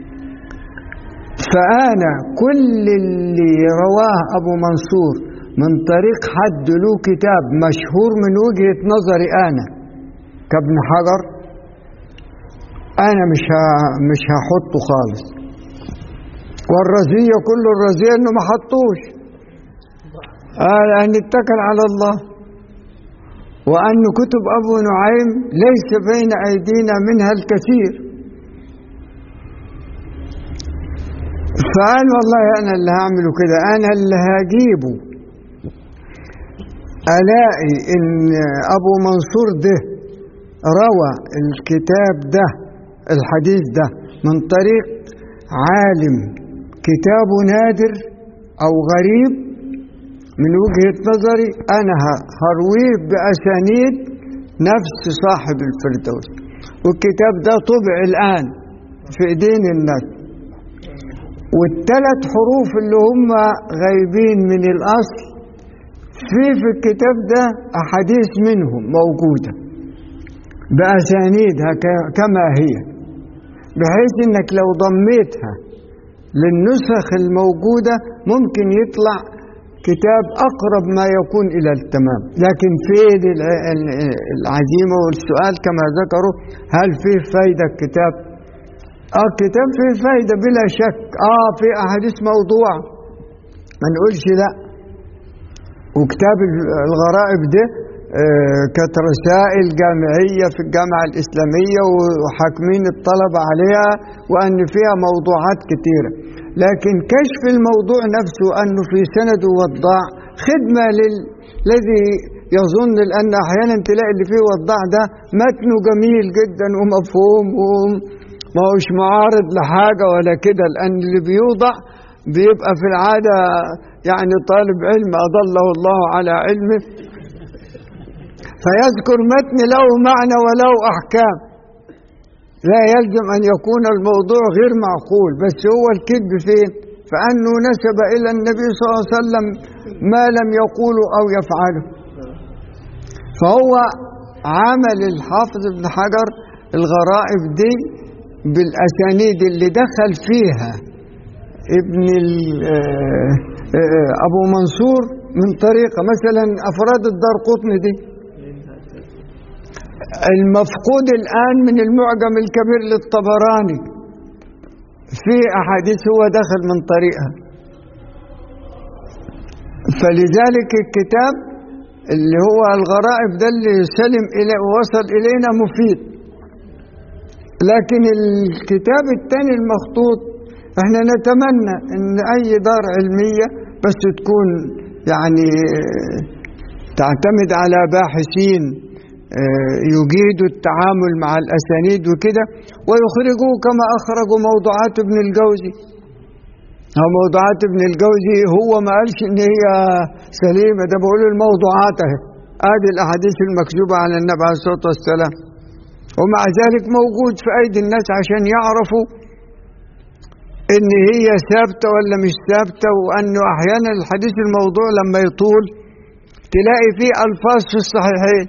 فأنا كل اللي رواه أبو منصور من طريق حد له كتاب مشهور من وجهة نظري أنا كابن حجر أنا مش مش هحطه خالص والرزية كل الرزية إنه ما حطوش قال أن اتكل على الله وأن كتب أبو نعيم ليس بين أيدينا منها الكثير فقال والله أنا اللي هعمله كده أنا اللي هجيبه ألاقي إن أبو منصور ده روى الكتاب ده الحديث ده من طريق عالم كتابه نادر أو غريب من وجهة نظري أنا هرويه بأسانيد نفس صاحب الفردوس والكتاب ده طبع الآن في إيدين الناس والثلاث حروف اللي هم غايبين من الأصل في في الكتاب ده أحاديث منهم موجودة بأسانيدها كما هي بحيث إنك لو ضميتها للنسخ الموجودة ممكن يطلع كتاب أقرب ما يكون إلى التمام لكن فين العزيمة والسؤال كما ذكروا هل فيه فايدة الكتاب آه الكتاب فيه فايدة بلا شك آه في أحاديث موضوع ما نقولش لأ وكتاب الغرائب ده كانت رسائل جامعية في الجامعة الإسلامية وحاكمين الطلبة عليها وأن فيها موضوعات كثيرة لكن كشف الموضوع نفسه أنه في سنده وضاع خدمة للذي يظن لأن أحيانا تلاقي اللي فيه وضاع ده متنه جميل جدا ومفهوم وما هوش معارض لحاجة ولا كده لأن اللي بيوضع بيبقى في العادة يعني طالب علم أضله الله على علمه فيذكر متن له معنى وله أحكام لا يلزم أن يكون الموضوع غير معقول بس هو الكذب فين فأنه نسب إلى النبي صلى الله عليه وسلم ما لم يقوله أو يفعله فهو عمل الحافظ ابن حجر الغرائب دي بالأسانيد اللي دخل فيها ابن أبو منصور من طريقة مثلا أفراد الدار قطن دي المفقود الآن من المعجم الكبير للطبراني في أحاديث هو دخل من طريقها فلذلك الكتاب اللي هو الغرائب ده اللي سلم إلى وصل إلينا مفيد لكن الكتاب الثاني المخطوط احنا نتمنى ان اي دار علمية بس تكون يعني آه، تعتمد على باحثين آه، يجيدوا التعامل مع الأسانيد وكده ويخرجوا كما أخرجوا موضوعات ابن الجوزي هو موضوعات ابن الجوزي هو ما قالش ان هي سليمة ده بقول الموضوعات اهي ادي الاحاديث المكذوبة على النبي عليه الصلاة والسلام ومع ذلك موجود في ايدي الناس عشان يعرفوا ان هي ثابتة ولا مش ثابتة وانه احيانا الحديث الموضوع لما يطول تلاقي فيه الفاظ في الصحيحين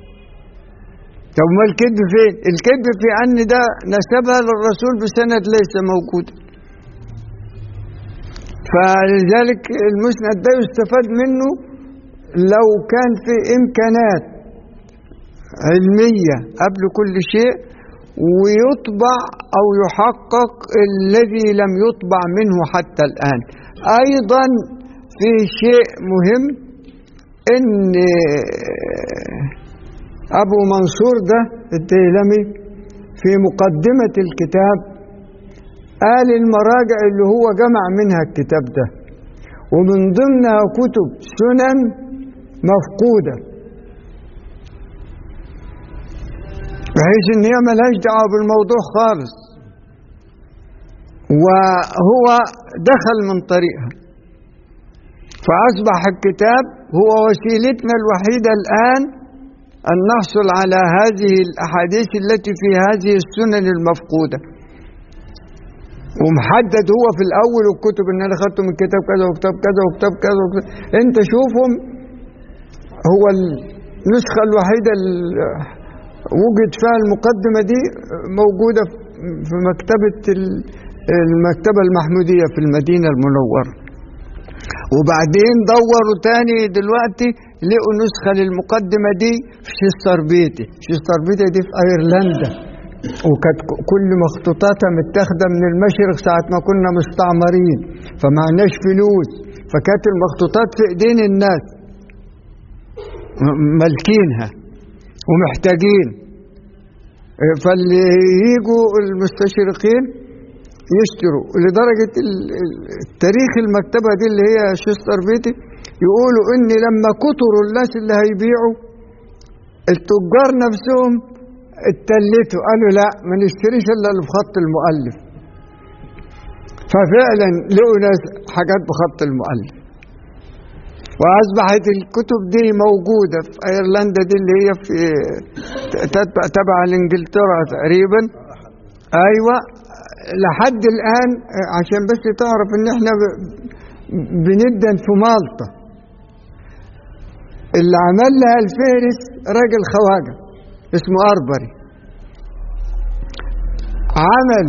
طب ما الكذب فين الكذب في ان ده نسبها للرسول بسند ليس موجود فلذلك المسند ده يستفاد منه لو كان في امكانات علميه قبل كل شيء ويطبع او يحقق الذي لم يطبع منه حتى الان ايضا في شيء مهم ان ابو منصور ده الديلمي في مقدمه الكتاب قال المراجع اللي هو جمع منها الكتاب ده ومن ضمنها كتب سنن مفقودة بحيث ان هي ملهاش دعوة بالموضوع خالص وهو دخل من طريقها فأصبح الكتاب هو وسيلتنا الوحيدة الآن أن نحصل على هذه الأحاديث التي في هذه السنن المفقوده ومحدد هو في الاول الكتب ان انا خدته من كتاب كذا وكتاب كذا وكتاب كذا وكتاب انت شوفهم هو النسخه الوحيده اللي وجد فيها المقدمه دي موجوده في مكتبه المكتبه المحموديه في المدينه المنوره وبعدين دوروا تاني دلوقتي لقوا نسخه للمقدمه دي في شيستر بيتي شيستر بيتي دي في ايرلندا وكانت كل مخطوطاتها متاخده من المشرق ساعه ما كنا مستعمرين فمعناش فلوس فكانت المخطوطات في ايدين الناس مالكينها ومحتاجين فاللي يجوا المستشرقين يشتروا لدرجة التاريخ المكتبة دي اللي هي شستر بيتي يقولوا ان لما كتروا الناس اللي هيبيعوا التجار نفسهم اتلتوا قالوا لا ما نشتريش الا اللي بخط المؤلف ففعلا لقوا ناس حاجات بخط المؤلف واصبحت الكتب دي موجوده في ايرلندا دي اللي هي في تبع لانجلترا تقريبا ايوه لحد الان عشان بس تعرف ان احنا بندن في مالطا اللي عمل لها الفهرس راجل خواجه اسمه أربري عمل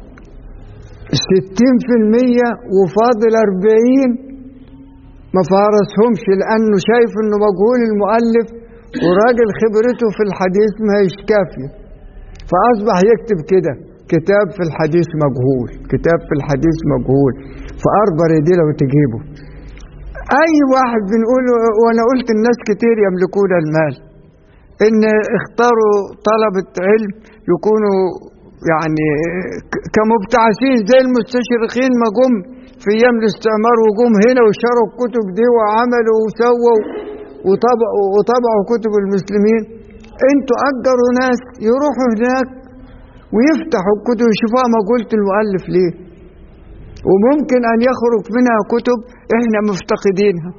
ستين في المية وفاضل أربعين ما فارسهمش لأنه شايف أنه مجهول المؤلف وراجل خبرته في الحديث ما هيش كافية فأصبح يكتب كده كتاب في الحديث مجهول كتاب في الحديث مجهول فأربري دي لو تجيبه أي واحد بنقول وأنا قلت الناس كتير يملكون المال ان اختاروا طلبة علم يكونوا يعني كمبتعثين زي المستشرقين ما جم في ايام الاستعمار وجم هنا وشروا الكتب دي وعملوا وسووا وطبعوا وطبعوا كتب المسلمين انتوا اجروا ناس يروحوا هناك ويفتحوا الكتب يشوفوها مقولة المؤلف ليه وممكن ان يخرج منها كتب احنا مفتقدينها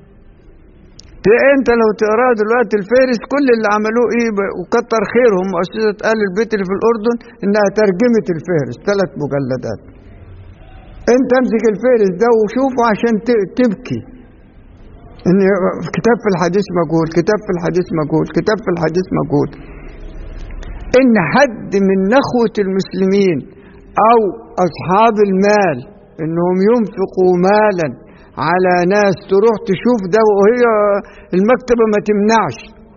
انت لو تقراه دلوقتي الفارس كل اللي عملوه ايه وكتر خيرهم مؤسسه ال البيت اللي في الاردن انها ترجمت الفارس ثلاث مجلدات انت امسك الفارس ده وشوفه عشان تبكي ان كتاب في الحديث مجهول كتاب في الحديث مجهول كتاب في الحديث مجهول ان حد من نخوه المسلمين او اصحاب المال انهم ينفقوا مالا على ناس تروح تشوف ده وهي المكتبة ما تمنعش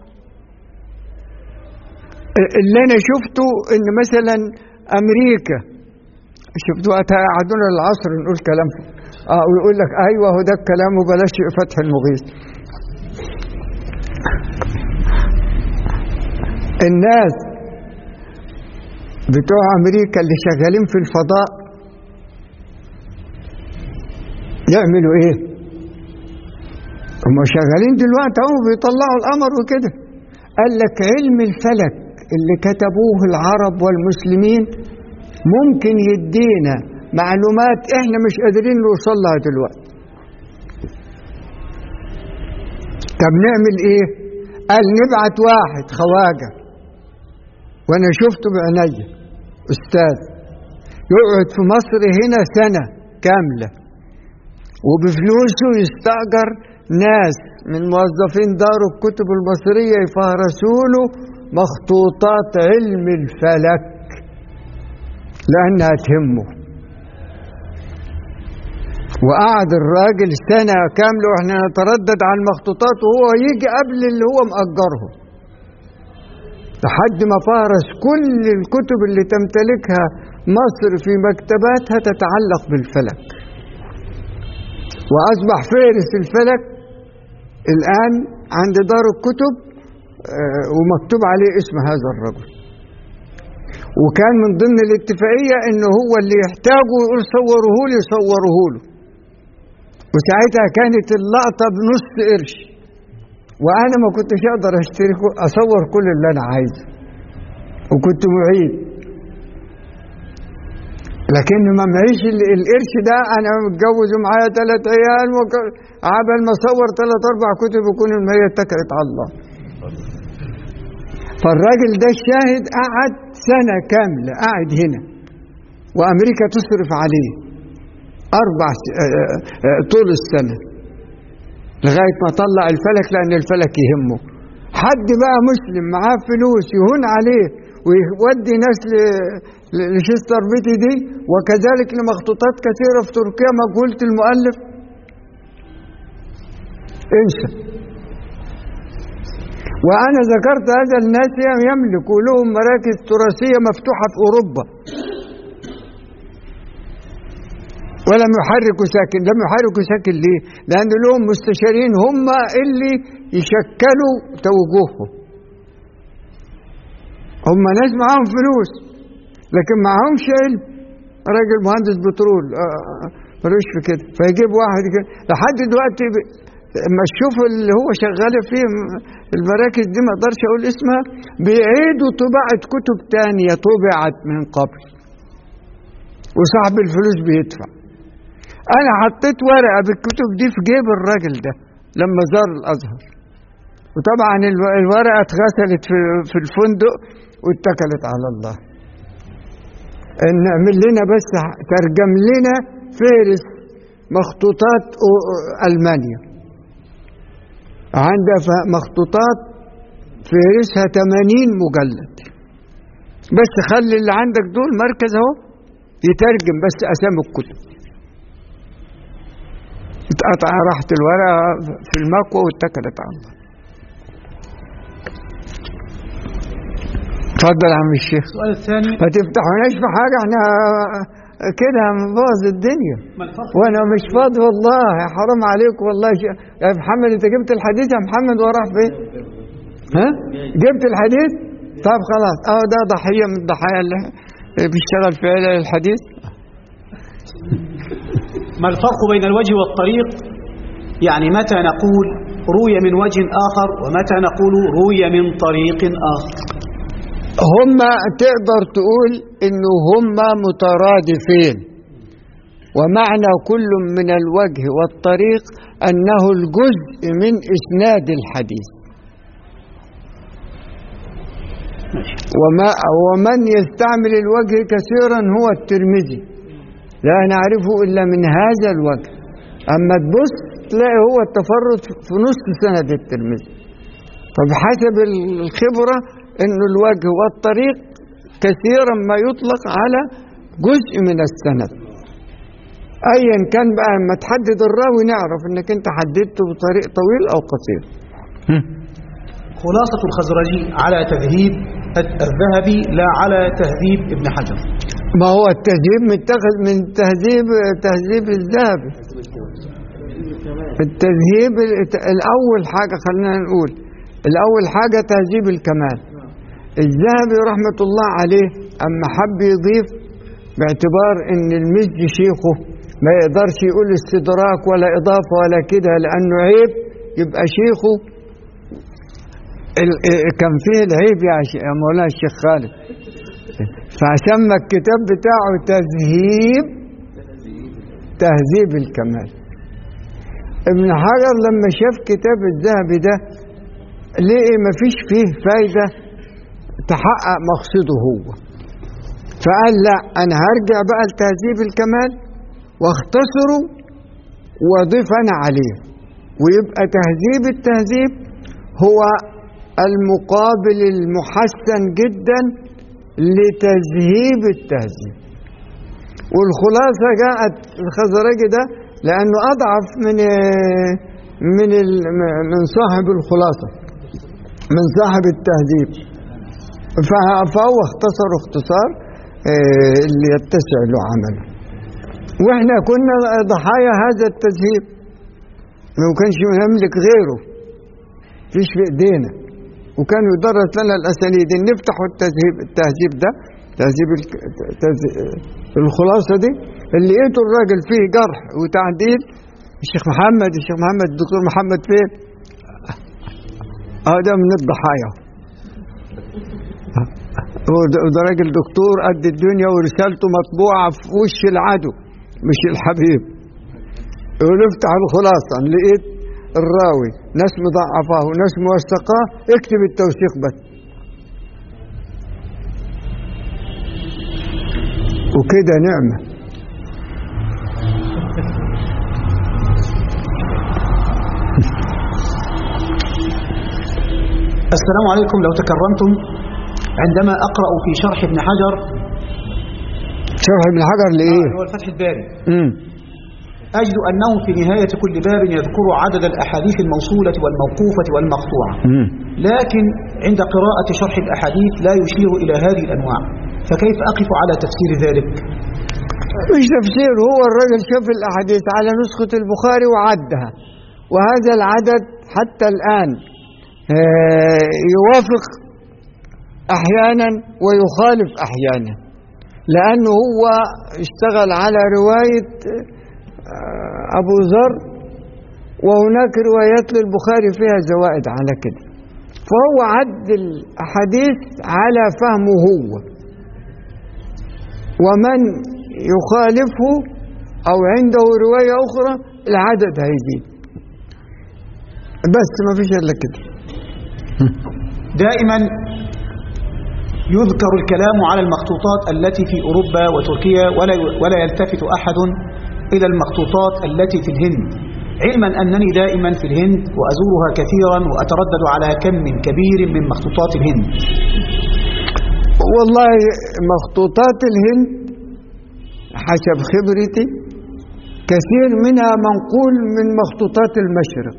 اللي أنا شفته إن مثلا أمريكا شفتوا قعدونا العصر نقول كلام اه ويقول لك ايوه هو ده الكلام وبلاش فتح المغيث الناس بتوع أمريكا اللي شغالين في الفضاء يعملوا إيه؟ هم شغالين دلوقتي اهو بيطلعوا القمر وكده قال لك علم الفلك اللي كتبوه العرب والمسلمين ممكن يدينا معلومات احنا مش قادرين نوصل لها دلوقتي طب نعمل ايه قال نبعت واحد خواجه وانا شفته بعينيا استاذ يقعد في مصر هنا سنه كامله وبفلوسه يستاجر ناس من موظفين دار الكتب المصريه يفهرسوا له مخطوطات علم الفلك لانها تهمه وقعد الراجل سنة كاملة واحنا نتردد على المخطوطات وهو يجي قبل اللي هو مأجرهم لحد ما فهرس كل الكتب اللي تمتلكها مصر في مكتباتها تتعلق بالفلك وأصبح فهرس الفلك الآن عند دار الكتب آه، ومكتوب عليه اسم هذا الرجل وكان من ضمن الاتفاقية انه هو اللي يحتاجه يقول صوروه لي صوروه له وساعتها كانت اللقطة بنص قرش وأنا ما كنتش أقدر أشتري أصور كل اللي أنا عايزه وكنت معيد لكن ما معيش ال- القرش ده أنا متجوز ومعايا ثلاث عيال وك- عبل ما أصور ثلاث أربع كتب يكون المية اتكلت على الله فالراجل ده الشاهد قعد سنة كاملة قاعد هنا وأمريكا تصرف عليه أربع س... آه، آه، طول السنة لغاية ما طلع الفلك لأن الفلك يهمه حد بقى مسلم معاه فلوس يهون عليه ويودي ناس ل... ل- لشستر بيتي دي وكذلك لمخطوطات كثيرة في تركيا مجهولة المؤلف انسى وأنا ذكرت هذا الناس يملكوا لهم مراكز تراثية مفتوحة في أوروبا ولم يحركوا ساكن لم يحركوا ساكن ليه لأن لهم مستشارين هم اللي يشكلوا توجههم هم ناس معاهم فلوس لكن معاهمش علم راجل مهندس بترول آه، ملوش في كده فيجيب واحد كده لحد دلوقتي ب... اما تشوف اللي هو شغال فيه المراكز دي ما اقدرش اقول اسمها بيعيدوا طباعة كتب تانية طبعت من قبل وصاحب الفلوس بيدفع انا حطيت ورقة بالكتب دي في جيب الراجل ده لما زار الازهر وطبعا الو- الورقة اتغسلت في, في الفندق واتكلت على الله ان اعمل لنا بس ترجم لنا فهرس مخطوطات أو- المانيا عندها ف- مخطوطات فهرسها 80 مجلد بس خلي اللي عندك دول مركز اهو يترجم بس اسامي الكتب اتقطع راحت الورقه في المكوى واتكلت على الله اتفضل يا عم الشيخ السؤال الثاني ما تفتحوناش في حاجه احنا كده هنبوظ الدنيا ما الفرق وانا مش فاضي والله حرام عليك والله ش... يا محمد انت جبت الحديث يا محمد وراح فين ها جبت الحديث طب خلاص اه ده ضحيه من الضحايا اللي بيشتغل في علل الحديث ما الفرق بين الوجه والطريق يعني متى نقول روي من وجه آخر ومتى نقول روي من طريق آخر هما تقدر تقول انه هما مترادفين ومعنى كل من الوجه والطريق انه الجزء من اسناد الحديث وما ومن يستعمل الوجه كثيرا هو الترمذي لا نعرفه الا من هذا الوجه اما تبص تلاقي هو التفرد في نص سند الترمذي فبحسب الخبره انه الوجه والطريق كثيرا ما يطلق على جزء من السند ايا كان بقى لما تحدد الراوي نعرف انك انت حددته بطريق طويل او قصير خلاصة الخزرجي على تذهيب الذهبي لا على تهذيب ابن حجر ما هو التهذيب متخذ من تهذيب تهذيب الذهبي التذهيب الت- الاول حاجه خلينا نقول الأول حاجة تهذيب الكمال الذهبي رحمة الله عليه أما حب يضيف باعتبار إن المزي شيخه ما يقدرش يقول استدراك ولا إضافة ولا كده لأنه عيب يبقى شيخه ال- ال- كان فيه العيب يا ش- يا مولانا الشيخ خالد فسمى الكتاب بتاعه تذهيب تهذيب الكمال ابن حجر لما شاف كتاب الذهبي ده لقي مفيش فيه فايدة تحقق مقصده هو فقال لا أنا هرجع بقى لتهذيب الكمال واختصره واضيف أنا عليه ويبقى تهذيب التهذيب هو المقابل المحسن جدا لتذهيب التهذيب والخلاصة جاءت الخزرجي ده لأنه أضعف من من ال- من صاحب الخلاصة من صاحب التهذيب فه- فهو اختصر اختصار آه، اللي يتسع له عمله واحنا كنا ضحايا هذا التذهيب ما كانش نملك غيره فيش في ايدينا وكان يدرس لنا الاسانيد إن نفتحوا التذهيب التهذيب ده تهذيب الك- تهذيب- الخلاصه دي اللي لقيته الراجل فيه جرح وتعديل الشيخ محمد الشيخ محمد الدكتور محمد فين؟ اه ده من الضحايا وده وده راجل دكتور قد الدنيا ورسالته مطبوعه في وش العدو مش الحبيب يقول افتح الخلاصه لقيت الراوي ناس مضاعفاه وناس موثقاه اكتب التوثيق بس وكده نعمه السلام عليكم لو تكرمتم عندما أقرأ في شرح ابن حجر شرح ابن حجر لايه؟ هو الفتح الباري امم أجد أنه في نهاية كل باب يذكر عدد الأحاديث الموصولة والموقوفة والمقطوعة امم لكن عند قراءة شرح الأحاديث لا يشير إلى هذه الأنواع فكيف أقف على تفسير ذلك مش تفسير هو الرجل شاف الاحاديث على نسخه البخاري وعدها وهذا العدد حتى الان آه، يوافق احيانا ويخالف احيانا لانه هو اشتغل على روايه آه، ابو ذر وهناك روايات للبخاري فيها زوائد على كده فهو عد الاحاديث على فهمه هو ومن يخالفه أو عنده رواية أخرى العدد هيزيد بس ما فيش إلا كده دائما يذكر الكلام على المخطوطات التي في أوروبا وتركيا ولا ولا يلتفت أحد إلى المخطوطات التي في الهند علما أنني دائما في الهند وأزورها كثيرا وأتردد على كم كبير من مخطوطات الهند والله مخطوطات الهند حسب خبرتي كثير منها منقول من مخطوطات المشرق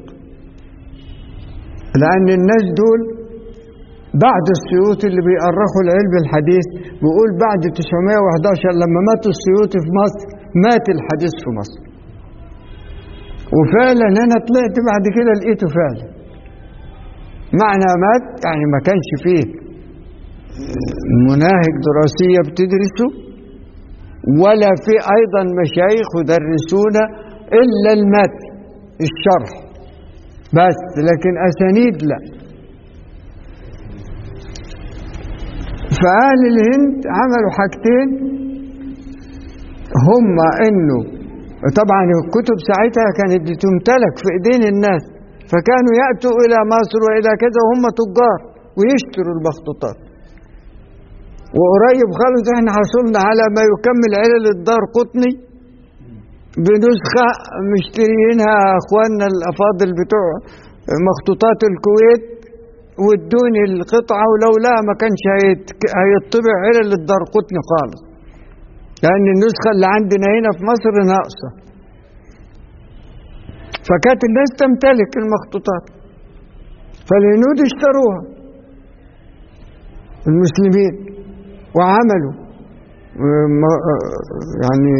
لأن الناس دول بعد السيوط اللي بيأرخوا العلم الحديث بيقول بعد 911 لما ماتوا السيوطي في مصر مات الحديث في مصر وفعلا أنا طلعت بعد كده لقيته فعلا معنى مات يعني ما كانش فيه مناهج دراسية بتدرسه ولا في أيضا مشايخ يدرسون إلا المتن الشرح بس لكن أسانيد لا فأهل الهند عملوا حاجتين هما إنه طبعا الكتب ساعتها كانت تمتلك في إيدين الناس فكانوا يأتوا إلى مصر وإلى كذا وهم تجار ويشتروا المخطوطات وقريب خالص احنا حصلنا على ما يكمل علل الدار قطني بنسخة مشتريينها اخواننا الافاضل بتوع مخطوطات الكويت وادوني القطعة ولولاها ما كانش هيت- هيطبع علل الدار قطني خالص لأن النسخة اللي عندنا هنا في مصر ناقصة فكانت الناس تمتلك المخطوطات فالهنود اشتروها المسلمين وعملوا وما- يعني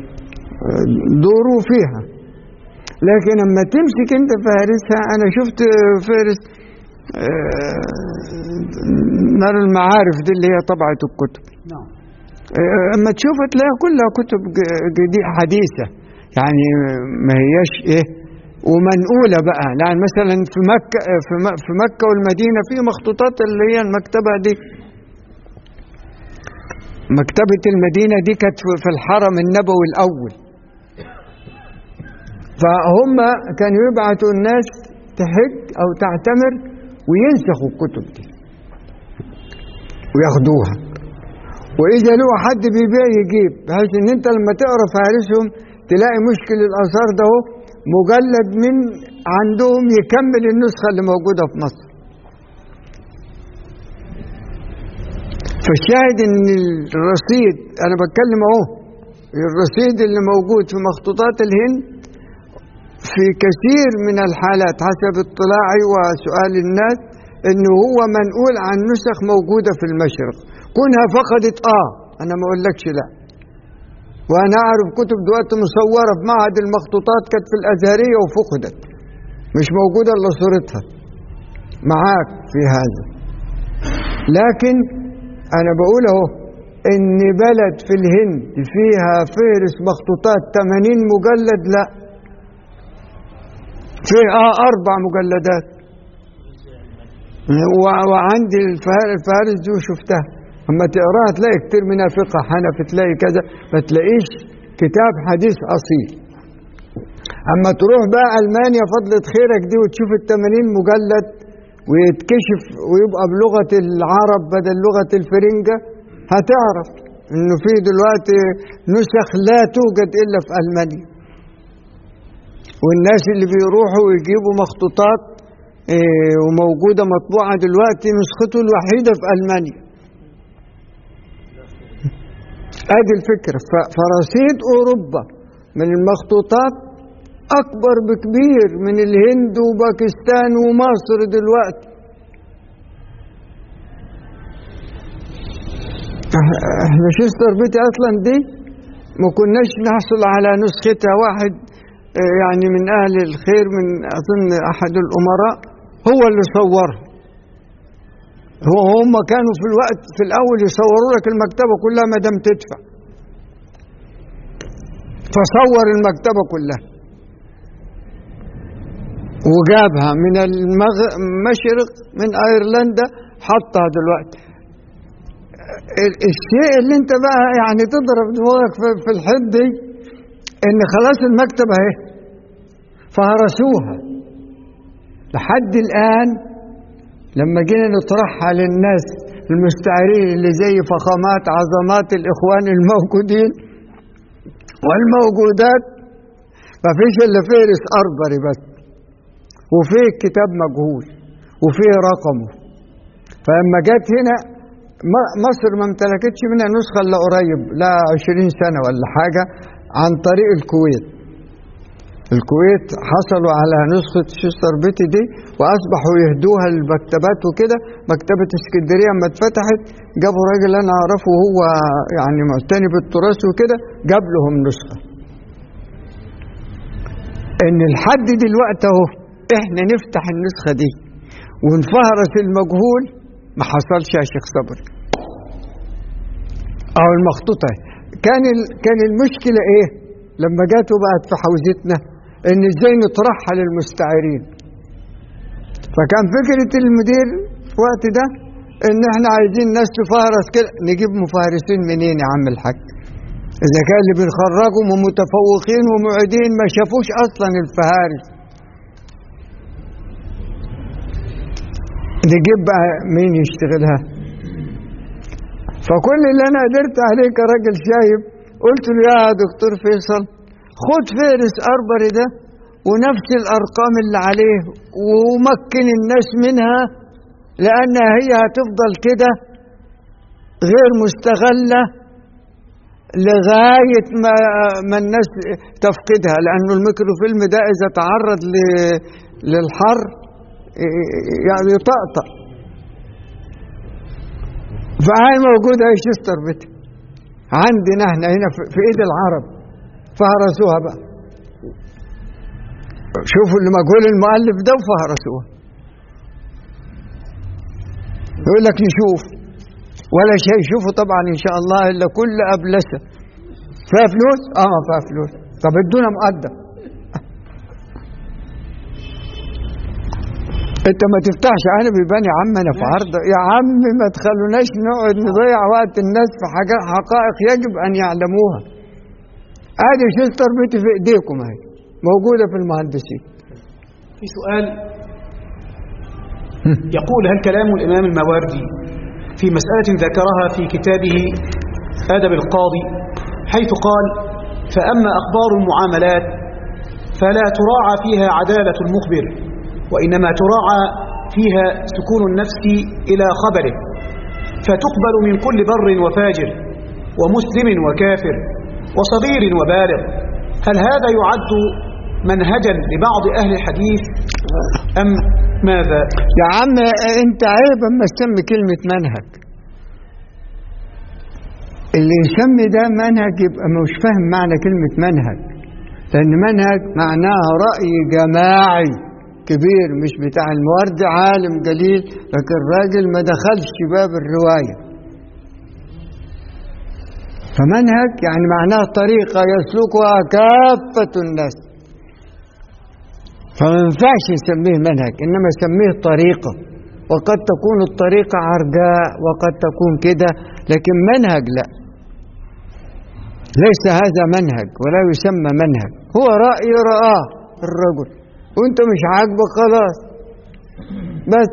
دوروا فيها لكن لما تمسك انت فارسها انا شفت فارس نار المعارف دي اللي هي طبعة الكتب نعم آه، اما تشوف تلاقي كلها كتب ج- جديد حديثة يعني ما هياش ايه ومنقولة بقى يعني مثلا في مكة في م- في مكة والمدينة في مخطوطات اللي هي المكتبة دي مكتبة المدينة دي كانت في- في الحرم النبوي الأول فهم كانوا يبعتوا الناس تحج أو تعتمر وينسخوا الكتب دي وياخدوها وإذا له حد بيبيع يجيب بحيث إن أنت لما تقرا فهارسهم تلاقي مشكل الآثار ده هو مجلد من عندهم يكمل النسخة اللي موجودة في مصر فالشاهد ان الرصيد انا بتكلم اهو الرصيد اللي موجود في مخطوطات الهند في كثير من الحالات حسب اطلاعي وسؤال الناس انه هو منقول عن نسخ موجوده في المشرق كونها فقدت اه انا ما اقولكش لا وانا اعرف كتب دلوقتي مصوره في معهد المخطوطات كانت في الازهريه وفقدت مش موجوده الا صورتها معاك في هذا لكن انا بقول اهو ان بلد في الهند فيها فهرس مخطوطات 80 مجلد لا في اه اربع مجلدات و- وعندي الفهار- الفهارس دي وشفتها اما تقراها تلاقي كتير منها فقه حنفي تلاقي كذا ما تلاقيش كتاب حديث اصيل اما تروح بقى المانيا فضلة خيرك دي وتشوف ال 80 مجلد ويتكشف ويبقى بلغة العرب بدل لغة الفرنجة هتعرف انه في دلوقتي نسخ لا توجد الا في المانيا والناس اللي بيروحوا ويجيبوا مخطوطات إيه، وموجودة مطبوعة دلوقتي نسخته الوحيدة في ألمانيا ادي الفكرة ف- فرصيد أوروبا من المخطوطات أكبر بكبير من الهند وباكستان ومصر دلوقتي إح- احنا شستر بيتي اصلا دي ما كناش نحصل على نسختها واحد آه، يعني من اهل الخير من اظن احد الامراء هو اللي صورها هو هم كانوا في الوقت في الاول يصوروا لك المكتبه كلها ما دام تدفع فصور المكتبه كلها وجابها من المغ... المشرق من ايرلندا حطها دلوقتي ال- الشيء اللي انت بقى يعني تضرب دماغك في, في الحد دي ان خلاص المكتبه اهي فهرسوها لحد الان لما جينا نطرحها للناس المستعيرين اللي زي فخامات عظمات الاخوان الموجودين والموجودات ما فيش الا فهرس اربري بس وفيه كتاب مجهول وفيه رقمه فلما جت هنا م- مصر ما امتلكتش منها نسخة إلا قريب لا 20 سنة ولا حاجة عن طريق الكويت الكويت حصلوا على نسخة شستر بيتي دي وأصبحوا يهدوها المكتبات وكده مكتبة اسكندرية لما اتفتحت جابوا راجل أنا أعرفه وهو يعني معتني بالتراث وكده جاب لهم نسخة إن لحد دلوقتي أهو إحنا نفتح النسخة دي ونفهرس المجهول ما حصلش يا شيخ صبري أو المخطوطة كان ال... كان المشكلة إيه؟ لما جات وبقت في حوزتنا إن إزاي نطرحها للمستعيرين فكان فكرة المدير في الوقت ده إن إحنا عايزين ناس تفهرس كده نجيب مفهرسين منين يا عم الحاج؟ إذا كان اللي بنخرجهم ومتفوقين ومعيدين ما شافوش أصلا الفهارس نجيب بقى مين يشتغلها فكل اللي انا قدرت عليه كراجل شايب قلت له يا دكتور فيصل خد فهرس اربري ده ونفس الارقام اللي عليه ومكن الناس منها لانها هي هتفضل كده غير مستغله لغايه ما ما الناس تفقدها لانه الميكروفيلم ده اذا تعرض ل- للحر يعني يطقطق فهاي موجودة يا شستر بيتي عندنا احنا هنا في في ايد العرب فهرسوها بقى شوفوا اللي مجهول المؤلف ده وفهرسوها يقول لك نشوف ولا شيء يشوفوا طبعا ان شاء الله الا كل ابلسه فيها فلوس اه ما فيها فلوس طب ادونا مقدم انت ما تفتحش انا بيبان يا عم انا في عرض يا عم ما تخلوناش نقعد نضيع وقت الناس في حاجات حقائق يجب ان يعلموها ادي شيل تربيتي في ايديكم اهي موجوده في المهندسين في سؤال يقول هل كلام الإمام الماوردي في مسألة ذكرها في كتابه أدب القاضي حيث قال فأما أخبار المعاملات فلا تراعى فيها عدالة المخبر وإنما تراعى فيها سكون النفس إلى خبره فتقبل من كل بر وفاجر ومسلم وكافر وصغير وبالغ هل هذا يعد منهجا لبعض أهل الحديث أم ماذا يا عم انت عيب اما تسمي كلمة منهج اللي يسمي ده منهج يبقى مش فاهم معنى كلمة منهج لأن منهج معناها رأي جماعي كبير مش بتاع المورد عالم جليل لكن راجل ما دخلش باب الرواية فمنهج يعني معناه طريقة يسلكها كافة الناس فما ينفعش نسميه منهج إنما نسميه طريقة وقد تكون الطريقة عرجاء وقد تكون كده لكن منهج لا ليس هذا منهج ولا يسمى منهج هو رأي رآه الرجل وانت مش عاجبك خلاص بس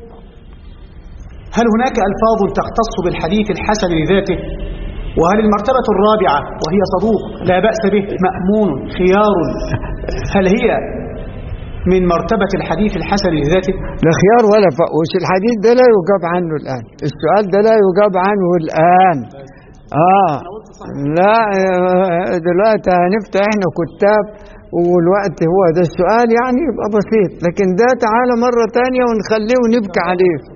هل هناك ألفاظ تختص بالحديث الحسن لذاته وهل المرتبة الرابعة وهي صدوق لا بأس به مأمون خيار هل هي من مرتبة الحديث الحسن لذاته لا خيار ولا فقوس الحديث ده لا يجاب عنه الآن السؤال ده لا يجاب عنه الآن آه لا آه، دلوقتي هنفتح احنا كتاب والوقت هو ده السؤال يعني يبقى بسيط لكن ده تعالى مرة تانية ونخليه ونبكي عليه